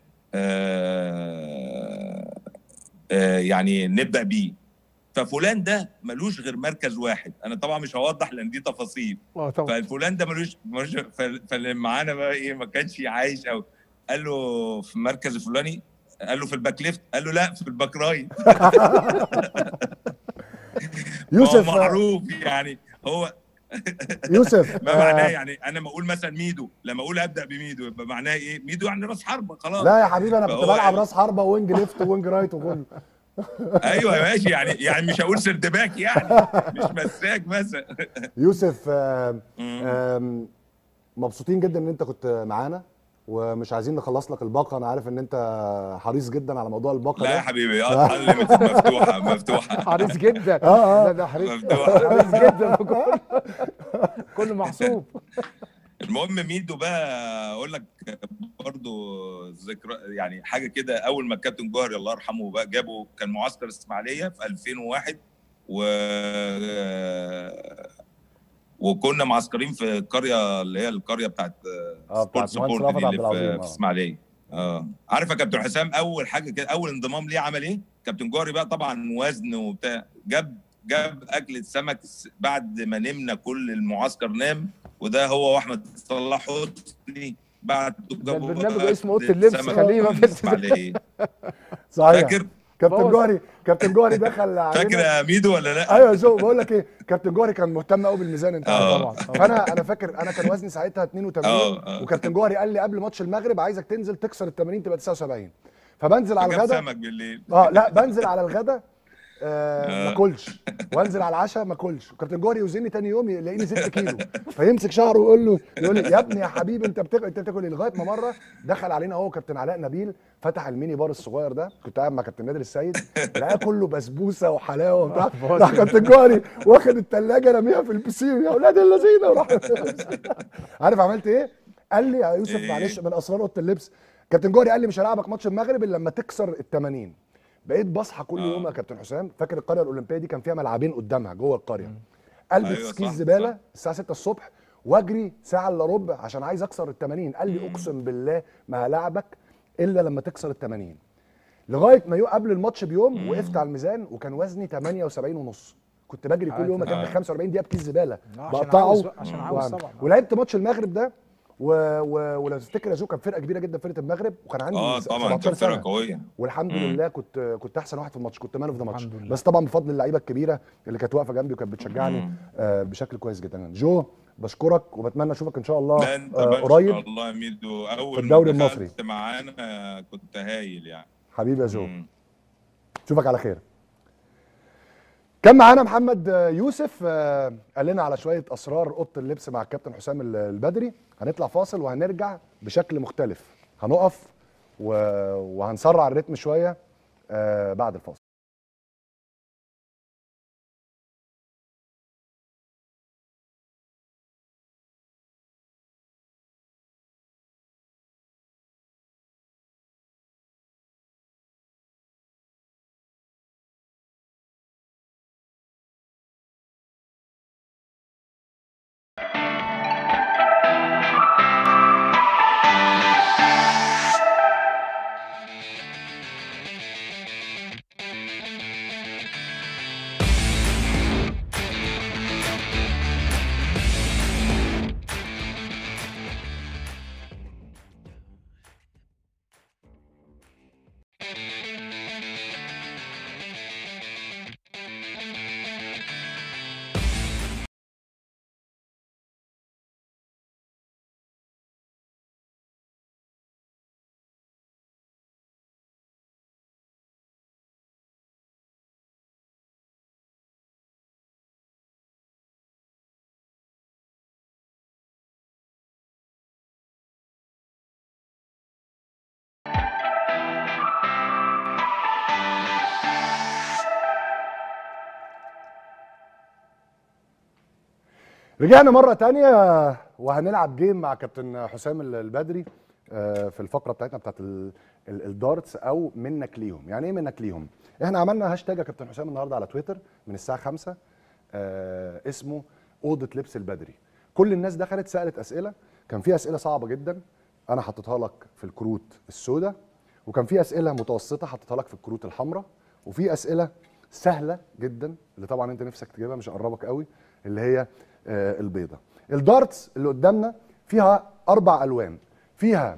آه، آه، يعني نبدا بيه ففلان ده ملوش غير مركز واحد انا طبعا مش هوضح لان دي تفاصيل اه طبعا فالفلان ده ملوش ملوش فال- فاللي معانا بقى ايه ما كانش عايش قوي قال له في المركز الفلاني قال له في الباك ليفت قال له لا في الباك رايت يوسف هو معروف يعني هو يوسف ما معناه آه، يعني انا لما اقول مثلا ميدو لما اقول ابدا بميدو يبقى معناه ايه ميدو يعني راس حربه خلاص لا يا حبيبي انا كنت فهو بلعب يعني- راس حربه وينج ليفت وينج رايت وكله ايوه ماشي يعني يعني مش هقول سردباك يعني مش مساك مثلا يوسف آم، مم. آم، مبسوطين جدا ان انت كنت معانا ومش عايزين نخلص لك الباقه انا عارف ان انت حريص جدا على موضوع الباقه لا ده يا حبيبي اه unlimited، مفتوحه مفتوحه حريص جدا آه، آه. لا ده حريص مفتوحة. حريص جدا كله كله محسوب المهم ميدو بقى اقول لك برضو ذكرى يعني حاجه كده اول ما الكابتن جوهري الله يرحمه بقى جابه كان معسكر اسماعيليه في 2001 و وكنا معسكرين في القريه اللي هي القريه بتاعت اه بتاعت سبورت مهندس سبورت رافض دي عبد اللي في, العظيم في آه. اسماعيليه اه عارف يا كابتن حسام اول حاجه كده اول انضمام ليه عمل ايه؟ كابتن جوهري بقى طبعا وزن وبتاع جاب جاب اكله سمك س- بعد ما نمنا كل المعسكر نام وده هو واحمد صلاح حسني بعد ده البرنامج اسمه اوضه اللبس خليه ما فيش اسماعيليه صحيح فاكر كابتن بوظ. جوهري كابتن جوهري دخل علينا فاكر يا ميدو ولا لا؟ ايوه شو بقول لك ايه كابتن جوهري كان مهتم قوي بالميزان انت عارف آه. طبعا فانا انا فاكر انا كان وزني ساعتها 82 آه، آه. وكابتن جوهري قال لي قبل ماتش المغرب عايزك تنزل تكسر ال 80 تبقى 79 فبنزل على جاب الغدا سمك بالليل اه لا بنزل على الغدا آه ما آه. اكلش وانزل على العشاء ما اكلش وكابتن جوهري يوزني تاني يوم يلاقيني 6 كيلو فيمسك شعره ويقول له يقول لي يا ابني يا حبيبي انت بتاكل انت بتاكل ايه لغايه ما مره دخل علينا هو كابتن علاء نبيل فتح الميني بار الصغير ده كنت قاعد مع كابتن نادر السيد لقاه كله بسبوسه وحلاوه وبتاع راح كابتن جوهري واخد الثلاجه راميها في البسين يا اولاد اللذينه وراح عارف عملت ايه؟ قال لي يا يوسف إيه؟ معلش من اسرار اوضه اللبس كابتن جوهري قال لي مش هلعبك ماتش المغرب الا لما تكسر ال 80 بقيت بصحى كل آه. يوم يا كابتن حسام فاكر القريه الاولمبيه دي كان فيها ملعبين قدامها جوه القريه البس أيوة كيس صح، زباله صح. الساعه 6 الصبح واجري ساعه الا ربع عشان عايز اكسر ال 80 قال لي اقسم بالله ما هلاعبك الا لما تكسر ال 80 لغايه ما يو قبل الماتش بيوم وقفت على الميزان وكان وزني 78 ونص كنت بجري كل يوم اكمل 45 دقيقه بكيس زباله آه، عشان بقطعه عاوز بقى، عشان عاوز وأعمل. طبعا. ولعبت ماتش المغرب ده و... و... ولو تفتكر يا جو كان فرقه كبيره جدا فرقه المغرب وكان عندي اه س- طبعا 17 كان فرقه سنه قويه والحمد مم. لله كنت كنت احسن واحد في الماتش كنت مان اوف ذا ماتش الحمد لله. بس طبعا بفضل اللعيبه الكبيره اللي كانت واقفه جنبي وكانت بتشجعني مم. آه بشكل كويس جدا جو بشكرك وبتمنى اشوفك ان شاء الله لا انت آه ما شاء قريب الله يا ميدو اول في الدوري ما دخلت المصري. معانا كنت هايل يعني حبيبي يا جو مم. اشوفك على خير كان معانا محمد آه، يوسف آه، قال لنا على شويه اسرار اوضه اللبس مع الكابتن حسام ال- البدري هنطلع فاصل وهنرجع بشكل مختلف هنقف و... وهنسرع الريتم شويه آه، بعد الفاصل رجعنا مرة تانية وهنلعب جيم مع كابتن حسام البدري آه، في الفقرة بتاعتنا بتاعت ال- ال- الدارتس أو منك ليهم، يعني إيه منك ليهم؟ إحنا عملنا هاشتاج يا كابتن حسام النهاردة على تويتر من الساعة 5 آه، اسمه أوضة لبس البدري. كل الناس دخلت سألت أسئلة، كان في أسئلة صعبة جدا أنا حطيتها لك في الكروت السوداء وكان في أسئلة متوسطة حطيتها لك في الكروت الحمراء وفي أسئلة سهلة جدا اللي طبعا أنت نفسك تجيبها مش هقربك قوي اللي هي آه، البيضة. الدارتس اللي قدامنا فيها أربع ألوان فيها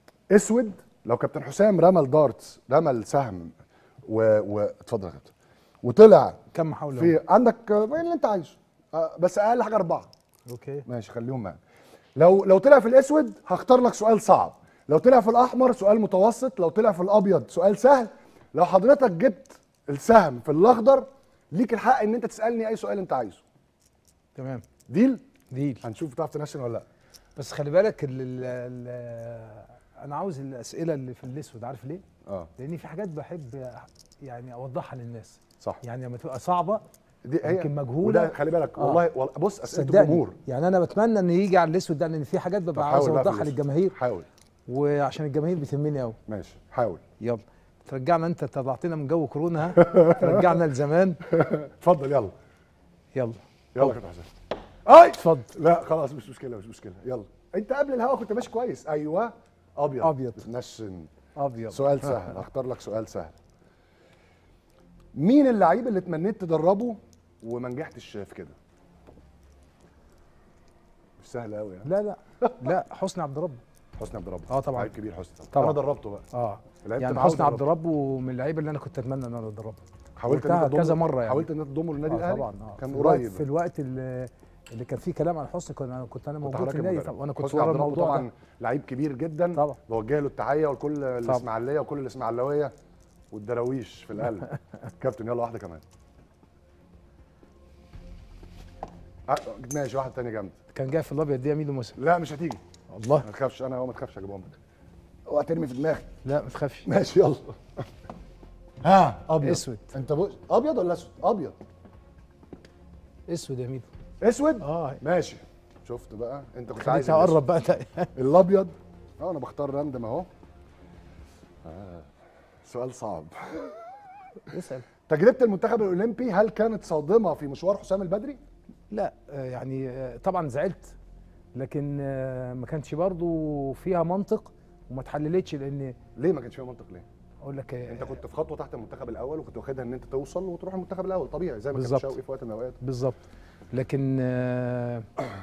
اسود لو كابتن حسام رمى الدارتس رمى السهم و... و... اتفضل يا كابتن وطلع كم محاوله في عندك آه، اللي انت عايزه آه، بس اقل حاجه اربعه اوكي ماشي خليهم معانا لو لو طلع في الاسود هختار لك سؤال صعب لو طلع في الاحمر سؤال متوسط لو طلع في الابيض سؤال سهل لو حضرتك جبت السهم في الاخضر ليك الحق ان انت تسالني اي سؤال انت عايزه تمام ديل ديل هنشوف تعرف تنشن ولا لا بس خلي بالك ال ال ال انا عاوز الاسئله اللي في الاسود عارف ليه؟ اه لان في حاجات بحب يعني اوضحها للناس صح يعني لما تبقى صعبه دي هي يمكن مجهوله وده خلي بالك آه. والله والله بص اسئله صدقني الجمهور يعني انا بتمنى ان يجي على الاسود ده لان في حاجات طب ببقى عاوز حاول بقى في اوضحها الأسود. للجماهير حاول وعشان الجماهير بتهمني قوي ماشي حاول يلا ترجعنا انت طلعتنا من جو كورونا ها ترجعنا لزمان اتفضل يلا يلا يلا يا كابتن حسام اي اتفضل لا خلاص مش مشكله مش مشكله يلا انت قبل الهوا كنت ماشي كويس ايوه ابيض أبيض. نشن ابيض سؤال سهل هختار لك سؤال سهل مين اللعيب اللي تمنيت تدربه وما نجحتش في كده مش سهل قوي يعني لا لا لا حسني عبد رب حسني عبد ربه اه طبعا. لعيب كبير حسني طبعا. انا دربته بقى اه لعبت يعني معاه حسني عبد ودربته. رب ومن اللعيبه اللي انا كنت اتمنى ان انا ادربها حاولت ان قلتها انت تضمه كذا مرة يعني. حاولت ان انت تضمه للنادي آه الاهلي طبعا اه كان في الوقت- قريب في الوقت اللي, اللي كان فيه كلام عن حسني كنت انا كنت انا كنت موجود حضرتك في النادي المدرب. طبعا وانا كنت حسني ورا عبد الرب الموضوع طبعا ده لعيب كبير جدا طبعا. بوجه له التحيه ولكل الاسماعيليه وكل الاسماعيلاويه والدراويش في القلب كابتن يلا واحده كمان آه، ماشي واحده تانية جامده كان جاي في الابيض دي يا ميدو موسى لا مش هتيجي الله ما تخافش انا هو ما تخافش هجيبهم لك اوعى ترمي في دماغي لا ما تخافش ماشي يلا ها ابيض اسود انت بص ابيض ولا اسود ابيض اسود يا ميدو اسود اه ماشي شفت بقى انت كنت عايز خليتها الأسود. اقرب بقى ده. الابيض اه انا بختار راندم اهو آه. سؤال صعب اسال تجربه المنتخب الاولمبي هل كانت صادمه في مشوار حسام البدري لا آه، يعني آه، طبعا زعلت لكن آه، ما كانش برضو فيها منطق وما اتحللتش لان ليه ما كانش فيها منطق ليه اقول لك آه، انت كنت في خطوه تحت المنتخب الاول وكنت واخدها ان انت توصل وتروح المنتخب الاول طبيعي زي ما كان بالظبط. شوقي في وقت من الاوقات بالظبط لكن آه،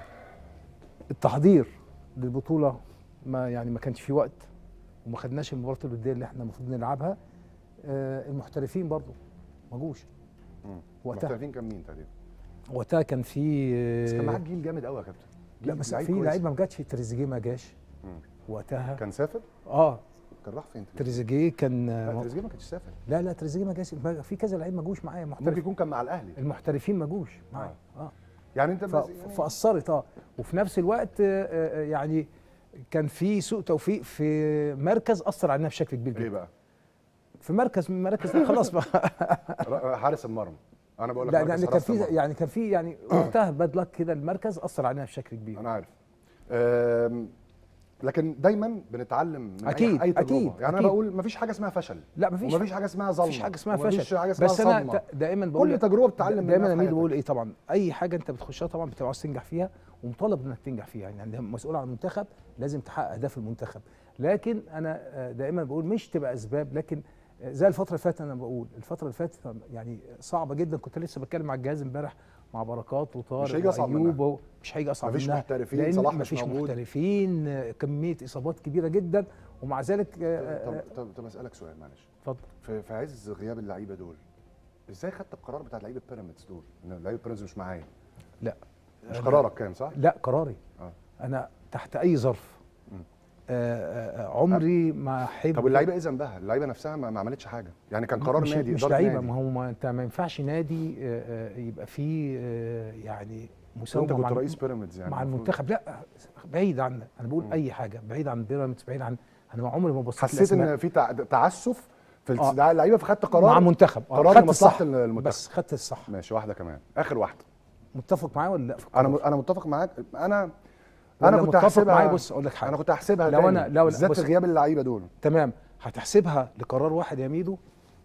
التحضير للبطوله ما يعني ما كانش في وقت وما خدناش المباراه الوديه اللي احنا المفروض نلعبها آه، المحترفين برضو ما جوش وقتها محترفين كان مين تقريبا وقتها كان في بس كان معاك آه، جيل جامد قوي يا كابتن لا جيل- بس لعيب في كويس. لعيبه ما جاتش تريزيجيه ما جاش مم. وقتها كان سافر اه كان راح فين تريزيجيه كان لا آه، تريزيجيه ما كانش سافر لا لا تريزيجيه ما جاش ما- في كذا لعيب ما جوش معايا ممكن محترف يكون كان مع الاهلي المحترفين ما جوش معايا اه يعني انت ف- بس يعني فاثرت اه وفي نفس الوقت آه، آه، يعني كان في سوء توفيق في مركز اثر علينا بشكل كبير ايه جدا بقى في مركز من المراكز دي خلاص بقى ر- حارس المرمى انا بقول لك لا مركز يعني كان حراسة في المرمى. يعني كان في يعني وقتها باد لك كده المركز اثر علينا بشكل كبير انا عارف أم، لكن دايما بنتعلم من أي- أكيد، اي تجربه أكيد، يعني انا أكيد. بقول مفيش حاجه اسمها فشل لا مفيش ومفيش حاجه اسمها ظلمه مفيش حاجه اسمها ومفيش فشل حاجه اسمها بس انا صدمة. دا- دائما بقول كل تجربه بتتعلم دايما منها انا في بقول حياتك. ايه طبعا اي حاجه انت بتخشها طبعا بتبقى عاوز تنجح فيها ومطالب انك تنجح فيها يعني مسؤول عن المنتخب لازم تحقق اهداف المنتخب لكن انا آه، دائما بقول مش تبقى اسباب لكن آه، زي الفتره اللي فاتت انا بقول الفتره اللي فاتت يعني صعبه جدا كنت لسه بتكلم مع الجهاز امبارح مع بركات وطارق مش هيجي أصعب وأيوب و- مش هيجي اصعب مفيش منها محترفين، لأن صلاح مش مفيش موجود. محترفين آه، كميه اصابات كبيره جدا ومع ذلك آه، طب آه، طب طب اسالك سؤال معلش اتفضل في, في عز غياب اللعيبه دول ازاي خدت القرار بتاع لعيبه بيراميدز دول ان لعيبه بيراميدز مش معايا لا مش أنا- قرارك كان صح لا قراري آه. انا تحت اي ظرف مم. آه، آه، عمري ما احب طب واللعيبه ايه ذنبها اللعيبه نفسها ما, ما عملتش حاجه يعني كان قرار مش نادي مش إدارة لعيبه نادي. ما هو ما انت ما ينفعش نادي آه، آه، يبقى فيه آه، يعني مساومه وانت كنت مع رئيس بيراميدز يعني مع المفروض. المنتخب لا بعيد عن انا بقول مم. اي حاجه بعيد عن بيراميدز بعيد عن انا ما عمري ما بصيت حسيت للأسماء. ان في تع- تعسف في آه. استدعاء اللعيبه فخدت قرار مع المنتخب آه، قرار خدت لمصلحه الصح المنتخب بس خدت الصح ماشي واحده كمان اخر واحده متفق معايا ولا لا في انا م... القرار؟ انا متفق معاك انا ولا انا كنت متفق هحسبها معايا بص اقول لك حاجه انا كنت هحسبها لو تاني أنا- لو- بالذات بص- في غياب اللعيبه دول تمام هتحسبها لقرار واحد يا ميدو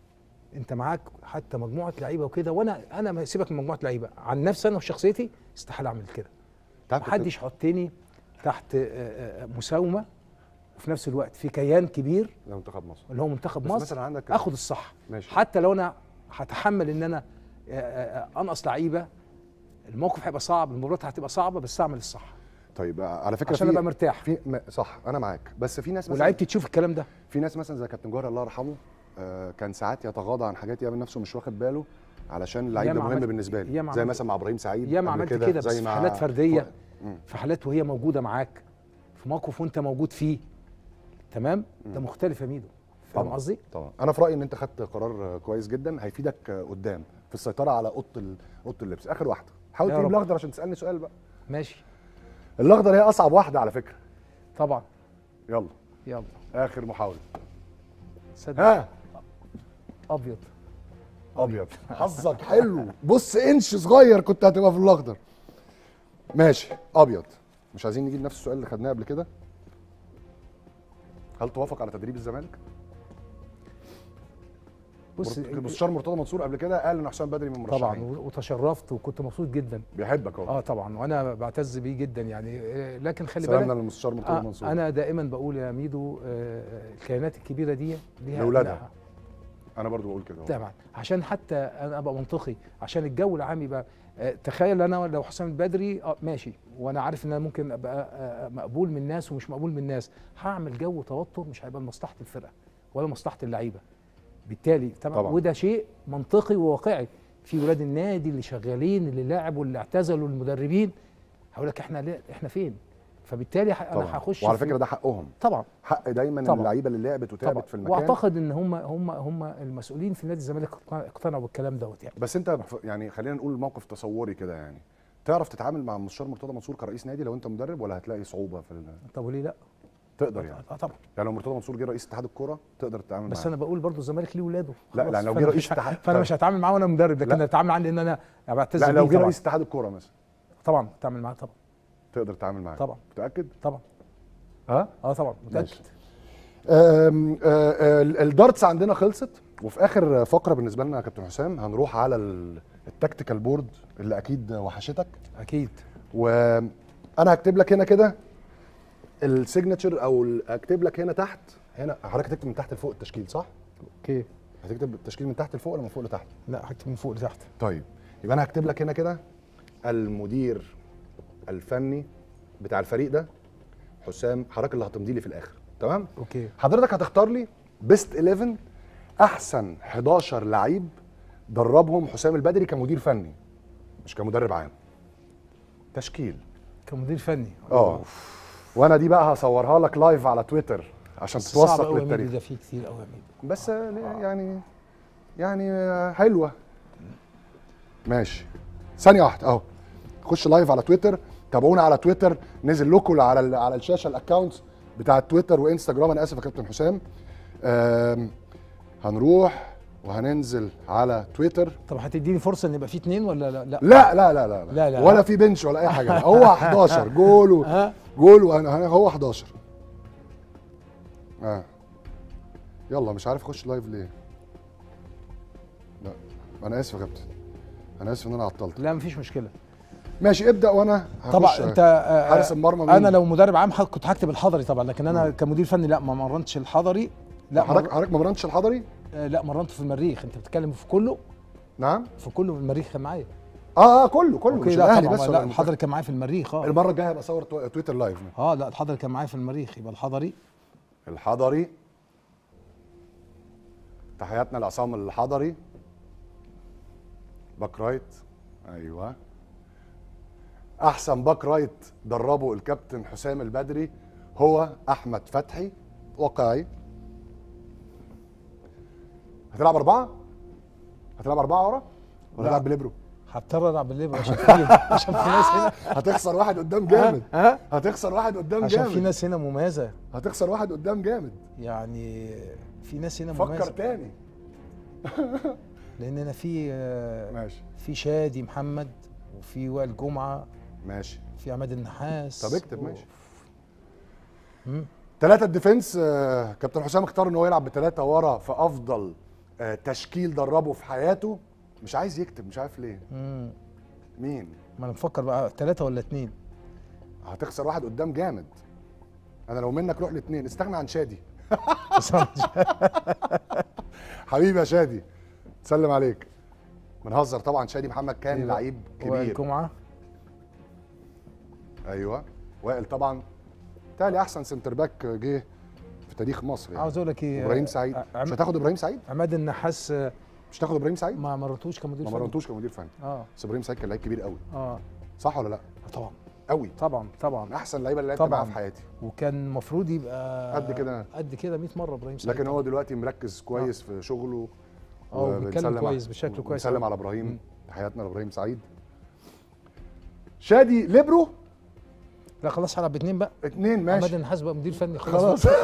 انت معاك حتى مجموعه لعيبه وكده وانا انا ما سيبك من مجموعه لعيبه عن نفسي انا وشخصيتي استحاله اعمل كده تعرف كنت- محدش يحطني تحت آه، آه، مساومه وفي نفس الوقت في كيان كبير ده منتخب مصر اللي هو منتخب بس مصر مثلا عندك اخد الصح ماشي حتى لو انا هتحمل ان انا آه، آه، آه، انقص لعيبه الموقف هيبقى صعب المباراه هتبقى صعبه بس اعمل الصح طيب على فكره عشان في ابقى مرتاح في م... صح انا معاك بس في ناس مثلا ولعيبتي تشوف الكلام ده في ناس مثلا زي كابتن جوهر الله يرحمه آه كان ساعات يتغاضى عن حاجات يعمل نفسه مش واخد باله علشان اللعيب ده ياما مهم عملت- بالنسبه لي ياما زي عملت- مثلا مع ابراهيم سعيد ياما قبل عملت كده بس زي في مع حالات فرديه مم. في حالات وهي موجوده معاك في موقف وانت موجود فيه تمام ده مختلف يا ميدو فاهم طبعا. قصدي طبعا انا في رايي ان انت خدت قرار آه، كويس جدا هيفيدك آه، قدام في السيطره على اوضه ال- اوضه اللبس اخر واحده حاول يا تجيب رب. الاخضر عشان تسالني سؤال بقى ماشي الاخضر هي اصعب واحده على فكره طبعا يلا يلا اخر محاوله صدق ها ابيض ابيض حظك حلو بص انش صغير كنت هتبقى في الاخضر ماشي ابيض مش عايزين نجيب نفس السؤال اللي خدناه قبل كده هل توافق على تدريب الزمالك بص المستشار مرتضى منصور قبل كده قال ان حسام بدري من طبعا المرشحين و- وتشرفت وكنت مبسوط جدا بيحبك اهو اه طبعا وانا بعتز بيه جدا يعني آه، لكن خلي سلامنا بالك للمستشار مرتضى آه منصور انا دائما بقول يا ميدو آه، آه، الكيانات الكبيره دي ليها لأولادها. أبنائها. انا برضو بقول كده أهو. طبعا عشان حتى انا ابقى منطقي عشان الجو العام يبقى آه، تخيل انا لو حسام البدري اه ماشي وانا عارف ان انا ممكن ابقى آه، مقبول من الناس ومش مقبول من الناس هعمل جو توتر مش هيبقى لمصلحه الفرقه ولا مصلحه اللعيبه بالتالي طبعا, طبعاً. وده شيء منطقي وواقعي في ولاد النادي اللي شغالين اللي لعبوا اللي اعتزلوا المدربين هقول لك احنا ليه- احنا فين فبالتالي ح- طبعا انا هخش وعلى في- فكره ده حقهم طبعا حق دايما طبعا. اللعيبه اللي لعبت طبعا وتعبت في المكان واعتقد ان هم هم هم المسؤولين في نادي الزمالك اقتنع- اقتنعوا بالكلام دوت يعني بس انت ف- يعني خلينا نقول موقف تصوري كده يعني تعرف تتعامل مع المستشار مرتضى منصور كرئيس نادي لو انت مدرب ولا هتلاقي صعوبه في ال... طب وليه لا؟ تقدر يعني اه طبعا يعني لو مرتضى منصور جه رئيس اتحاد الكوره تقدر تتعامل بس معاه انا بقول برضو الزمالك ليه ولاده لا، خلاص. يعني لو فأنا جه رئيس مش ه- اتحاد- فانا مش هتعامل معاه وانا مدرب لكن لا. هتعامل معاه لان انا بعتز لا بيه لو جه طبعا رئيس اتحاد الكوره مثلا طبعا هتعامل معاه طبعا تقدر تتعامل معاه طبعا متاكد طبعا ها اه طبعا متاكد ماشي. آم، آه، آه، الدارتس عندنا خلصت وفي اخر فقره بالنسبه لنا يا كابتن حسام هنروح على ال- التكتيكال بورد اللي اكيد وحشتك اكيد وانا هكتب لك هنا كده السيجنتشر او ال- هكتب لك هنا تحت هنا حضرتك هتكتب من تحت لفوق التشكيل صح؟ اوكي هتكتب التشكيل من تحت لفوق ولا من فوق لتحت؟ لا هكتب من فوق لتحت طيب يبقى انا هكتب لك هنا كده المدير الفني بتاع الفريق ده حسام حضرتك اللي هتمضي لي في الاخر تمام؟ اوكي حضرتك هتختار لي بيست 11 احسن 11 لعيب دربهم حسام البدري كمدير فني مش كمدرب عام تشكيل كمدير فني اه وانا دي بقى هصورها لك لايف على تويتر عشان بس صعب تتوثق قوي يا ميدو للتاريخ ده فيه كتير قوي يا ميدو بس يعني يعني حلوه ماشي ثانيه واحده اهو خش لايف على تويتر تابعونا على تويتر نزل لكم على ال- على الشاشه الاكونتس بتاع تويتر وانستجرام انا اسف يا كابتن حسام آم، هنروح وهننزل على تويتر طب هتديني فرصه ان يبقى فيه اتنين ولا لا لا لا لا لا لا, لا، لا. ولا في بنش ولا اي حاجه هو 11 جول و- ها جول وأنا- هو 11 اه يلا مش عارف اخش لايف ليه لا انا اسف يا كابتن انا اسف ان انا عطلت لا مفيش مشكله ماشي ابدا وانا هخش طبعا انت آه، حارس المرمى مين؟ انا لو مدرب عام ح- كنت هكتب الحضري طبعا لكن انا كمدير فني لا ما مرنتش الحضري لا حضرتك مر... حضرتك ما مرنتش الحضري آه لا مرنته في المريخ انت بتتكلم في كله نعم في كله في المريخ كان معايا اه اه كله كله اوكي مش لا الاهلي طبعا بس لا ولا الحضري كان معايا في المريخ اه المره الجايه هبقى اصور تو- تويتر لايف اه لا الحضري كان معايا في المريخ يبقى الحضري الحضري تحياتنا لعصام الحضري باك رايت ايوه احسن باك رايت دربه الكابتن حسام البدري هو احمد فتحي واقعي هتلعب اربعه هتلعب اربعه ورا ولا لا. هتلعب بليبرو هضطر العب بالليبر عشان في عشان في ناس هنا هتخسر واحد قدام جامد ها هتخسر واحد قدام عشان في جامد ناس هنا مميزه هتخسر واحد قدام جامد يعني في ناس هنا فكر مميزه تاني لان انا في آه، ماشي في شادي محمد وفي وائل جمعه ماشي في عماد النحاس طب اكتب و- ماشي مم. ثلاثة الديفنس آه، كابتن حسام اختار ان هو يلعب بثلاثة ورا في افضل آه، تشكيل دربه في حياته مش عايز يكتب مش عارف ليه مم. مين ما انا بفكر بقى ثلاثه ولا اثنين هتخسر واحد قدام جامد انا لو منك روح لاثنين استغنى عن شادي حبيبي يا شادي سلم عليك بنهزر طبعا شادي محمد كان لعيب وائل كبير جمعه ايوه وائل طبعا تالي احسن سنتر باك جه في تاريخ مصر يعني عاوز اقول لك ايه ابراهيم سعيد آه، مش عم- هتاخد ابراهيم سعيد عماد النحاس آه، مش هتاخد ابراهيم سعيد ما مرتوش كمدير ما فني. مرنتوش كمدير فني اه بس ابراهيم سعيد كان لعيب كبير قوي اه صح ولا لا طبعا قوي طبعا من طبعا احسن اللعيبه اللي لعبت طبعاً. معاها في حياتي وكان المفروض يبقى قد كده. قد كده 100 مره ابراهيم سعيد لكن هو دلوقتي مركز كويس في شغله اه وبيتكلم وبنسلم كويس على- بشكل كويس بنسلم أوي. على ابراهيم تحياتنا لابراهيم سعيد شادي ليبرو لا خلاص هلعب باثنين بقى اتنين عماد ماشي النحاس بقى مدير فني خلاص خلاص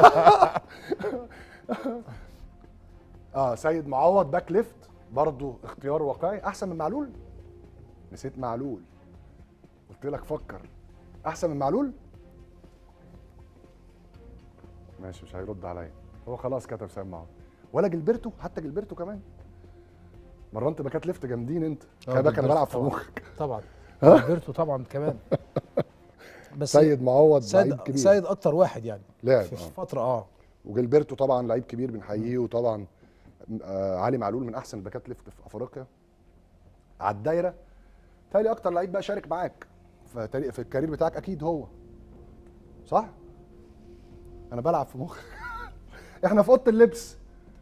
اه سيد معوض باك ليفت برضه اختيار واقعي احسن من معلول نسيت معلول قلت لك فكر احسن من معلول ماشي مش هيرد عليا هو خلاص كتب سام معوض ولا جilberto حتى جilberto كمان مرنت باكات ليفت جامدين انت آه، خلي بالك انا جilberto بلعب في طبعاً. مخك طبعا جilberto طبعا كمان بس سيد معوض لعيب سيد كبير سيد اكتر واحد يعني لاعب في آه. فتره اه وجilberto طبعا لعيب كبير بنحييه وطبعا آه علي معلول من احسن الباكات ليفت في افريقيا على الدايره تالي اكتر لعيب بقى شارك معاك في تاريخ في الكارير بتاعك اكيد هو صح انا بلعب في مخ احنا في اوضه اللبس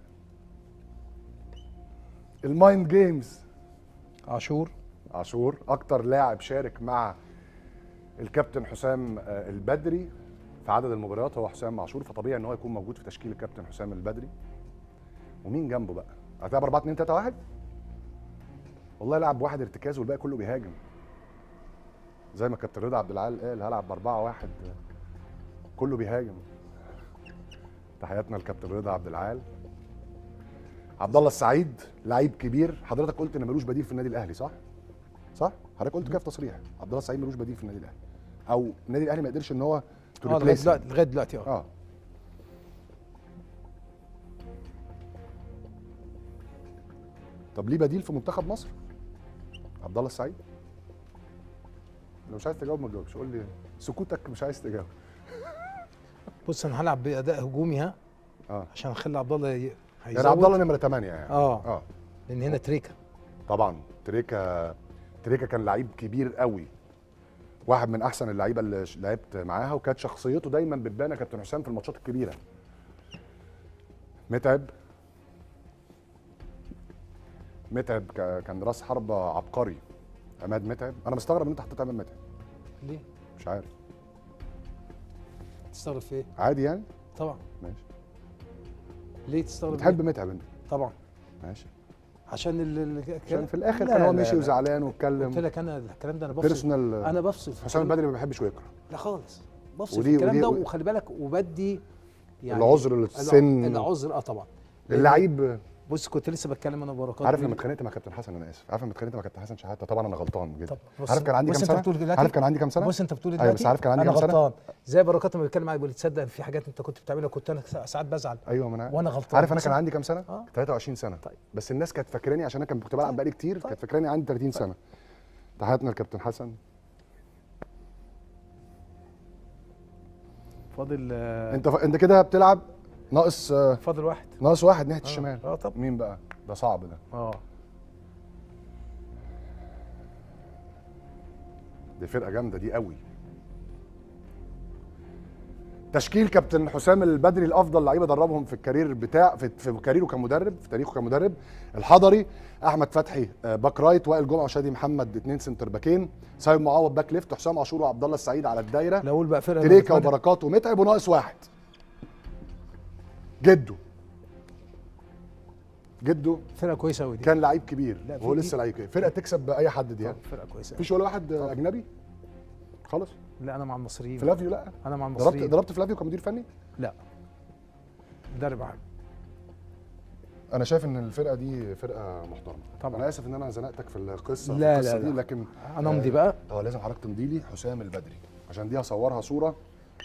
المايند جيمز عاشور عاشور اكتر لاعب شارك مع الكابتن حسام آه، البدري في عدد المباريات هو حسام معشور فطبيعي ان هو يكون موجود في تشكيل الكابتن حسام البدري ومين جنبه بقى هتلعب 4 2 3 1 والله لعب واحد ارتكاز والباقي كله بيهاجم زي ما كابتن رضا عبد العال قال هلعب ب 4 1 كله بيهاجم تحياتنا للكابتن رضا عبد العال عبد الله السعيد لعيب كبير حضرتك قلت ان ملوش بديل في النادي الاهلي صح صح حضرتك قلت كده في تصريح عبد الله السعيد ملوش بديل في النادي الاهلي او النادي الاهلي ما قدرش ان هو to اه لغايه replace him. دلوقتي لغايه دلوقتي اه اه طب ليه بديل في منتخب مصر عبد الله السعيد لو مش عايز تجاوب ما تجاوبش قول لي سكوتك مش عايز تجاوب بص انا هلعب باداء هجومي ها اه عشان اخلي عبد الله ي- يعني عبد الله نمره 8 يعني اه اه لان هنا تريكه طبعا تريكا تريكا كان لعيب كبير قوي واحد من احسن اللعيبه اللي ش- لعبت معاها وكانت شخصيته دايما بتبان يا كابتن حسام في الماتشات الكبيره متعب متعب ك- كان راس حربة عبقري عماد متعب انا مستغرب ان انت حطيت عماد متعب ليه؟ مش عارف تستغرب في ايه؟ عادي يعني طبعا ماشي ليه تستغرب بتحب ليه؟ متعب انت طبعا ماشي عشان ال ال- عشان في الاخر لا، كان هو لا، مشي لا. وزعلان قلت واتكلم لك انا الكلام ده انا بفصل بيرسونال انا بفصل في حسام كل- البدري ما بيحبش ويكره لا خالص بفصل ودي- في الكلام ودي- ده ودي- وخلي بالك وبدي العذر للسن. العذر اه طبعا لأن- اللعيب بص كنت لسه بتكلم انا وبركات عارف بيه. لما اتخانقت مع كابتن حسن انا اسف عارف لما اتخانقت مع كابتن حسن شحاته طبعا انا غلطان جدا طب بص- عارف كان عندي بص كام انت سنه بتقول دلوقتي عارف كان عندي كام سنه بص انت بتقول ايوه دلوقتي بس عارف كان عندي انا كام سنه غلطان زي بركات لما بيتكلم معايا بيقول لي تصدق إن في حاجات انت كنت بتعملها كنت انا ساعات بزعل ايوه ما انا وانا غلطان عارف انا بس كان أنت- عندي كام سنه آه. 23 سنه طيب. بس الناس كانت فاكراني عشان انا كنت كنت بلعب بقالي كتير كانت فاكراني عندي 30 سنه تحياتنا للكابتن حسن فاضل آه، انت ف... انت كده بتلعب ناقص آه، فاضل واحد ناقص واحد ناحيه الشمال اه طب مين بقى ده صعب ده اه دي فرقه جامده دي قوي تشكيل كابتن حسام البدري الافضل لعيبه دربهم في الكارير بتاع في, في كاريره كمدرب في تاريخه كمدرب الحضري احمد فتحي آه، باك رايت وائل جمعه وشادي محمد اثنين سنتر باكين سيد معوض باك ليفت حسام عاشور وعبد الله السعيد على الدايره لو اقول بقى فرقه تريكا بتتمرن- وبركات ومتعب وناقص واحد جده جده فرقه كويسه قوي دي كان لعيب كبير لا، في وهو دي- لسه لعيب كبير فرقه تكسب باي حد دي يعني. طب فرقه كويسه مفيش ولا واحد آه، اجنبي خالص لا انا مع المصريين فلافيو لا انا مع ضربت المصريين ضربت فلافيو كمدير فني لا مدرب عام انا شايف ان الفرقه دي فرقه محترمه طبعا. انا اسف ان انا زنقتك في القصه لا، في القصه لا، دي لا. لكن انا امضي بقى اه لازم حضرتك تمضي لي حسام البدري عشان دي هصورها صوره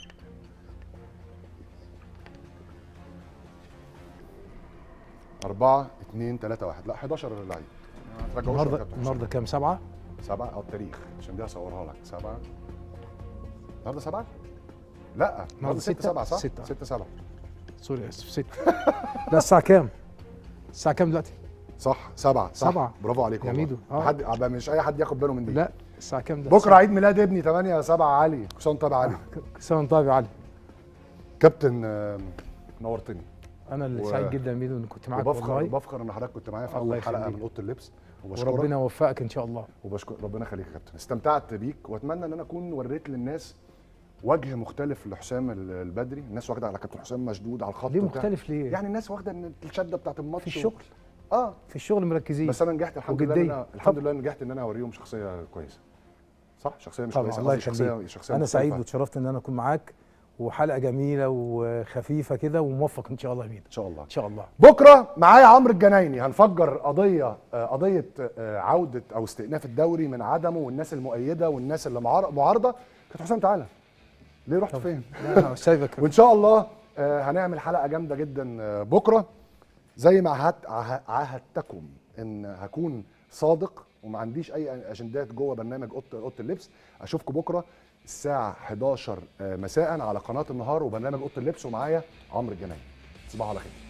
أربعة اتنين تلاتة واحد لا 11 لعيب ما ترجعوش يا النهارده كابتن النهارده كام سبعه سبعة اه التاريخ عشان دي هصورها لك سبعة النهارده سبعة؟ لا النهارده ستة ستة؟ سبعة صح؟ ستة. ستة سبعة سوري اسف ست لا الساعه كام؟ الساعه كام دلوقتي؟ صح سبعة صح سبعة. برافو عليك يا والله ميدو، آه. حد أبقى مش أي حد ياخد باله من دي لا الساعه كام ده؟ بكرة عيد ميلاد ابني 8 7 علي كل سنة وأنت طيب يا علي سنه طيب يا علي كابتن آم، نورتني انا اللي و- سعيد جدا ميدو ان كنت معاك وبفخر والله وبفخر ان حضرتك كنت معايا في الله اول حلقه يخليك. من اوضه اللبس وبشكرك وربنا يوفقك ان شاء الله وبشكر ربنا يخليك يا كابتن استمتعت بيك واتمنى ان انا اكون وريت للناس وجه مختلف لحسام ال- البدري الناس واخده على كابتن حسام مشدود على الخط ليه وبتاع. مختلف ليه؟ يعني الناس واخده ان الشده بتاعت الماتش في و- الشغل اه في الشغل مركزين بس انا نجحت الحمد لله إن وجدية. أنا الحمد طب. لله نجحت ان انا اوريهم شخصيه كويسه صح شخصيه مش طبعا كويسه الله قصدي شخصيه يخليك شخصيه انا سعيد مختلفة. واتشرفت ان انا اكون معاك وحلقه جميله وخفيفه كده وموفق ان شاء الله يا ميدو ان شاء الله ان شاء الله بكره معايا عمرو الجنايني هنفجر قضيه آه، قضيه آه، عوده او استئناف الدوري من عدمه والناس المؤيده والناس اللي معار- معارضه كابتن حسام تعالى ليه رحت فين لا انا سايبك وان شاء الله آه، هنعمل حلقه جامده جدا آه، بكره زي ما عهدت عه- عهدتكم ان هكون صادق وما عنديش اي اجندات جوه برنامج اوضه اوضه اللبس اشوفكم بكره الساعه 11 آه، مساء على قناه النهار وبرنامج اوضه اللبس ومعايا عمرو الجنايني تصبحوا على خير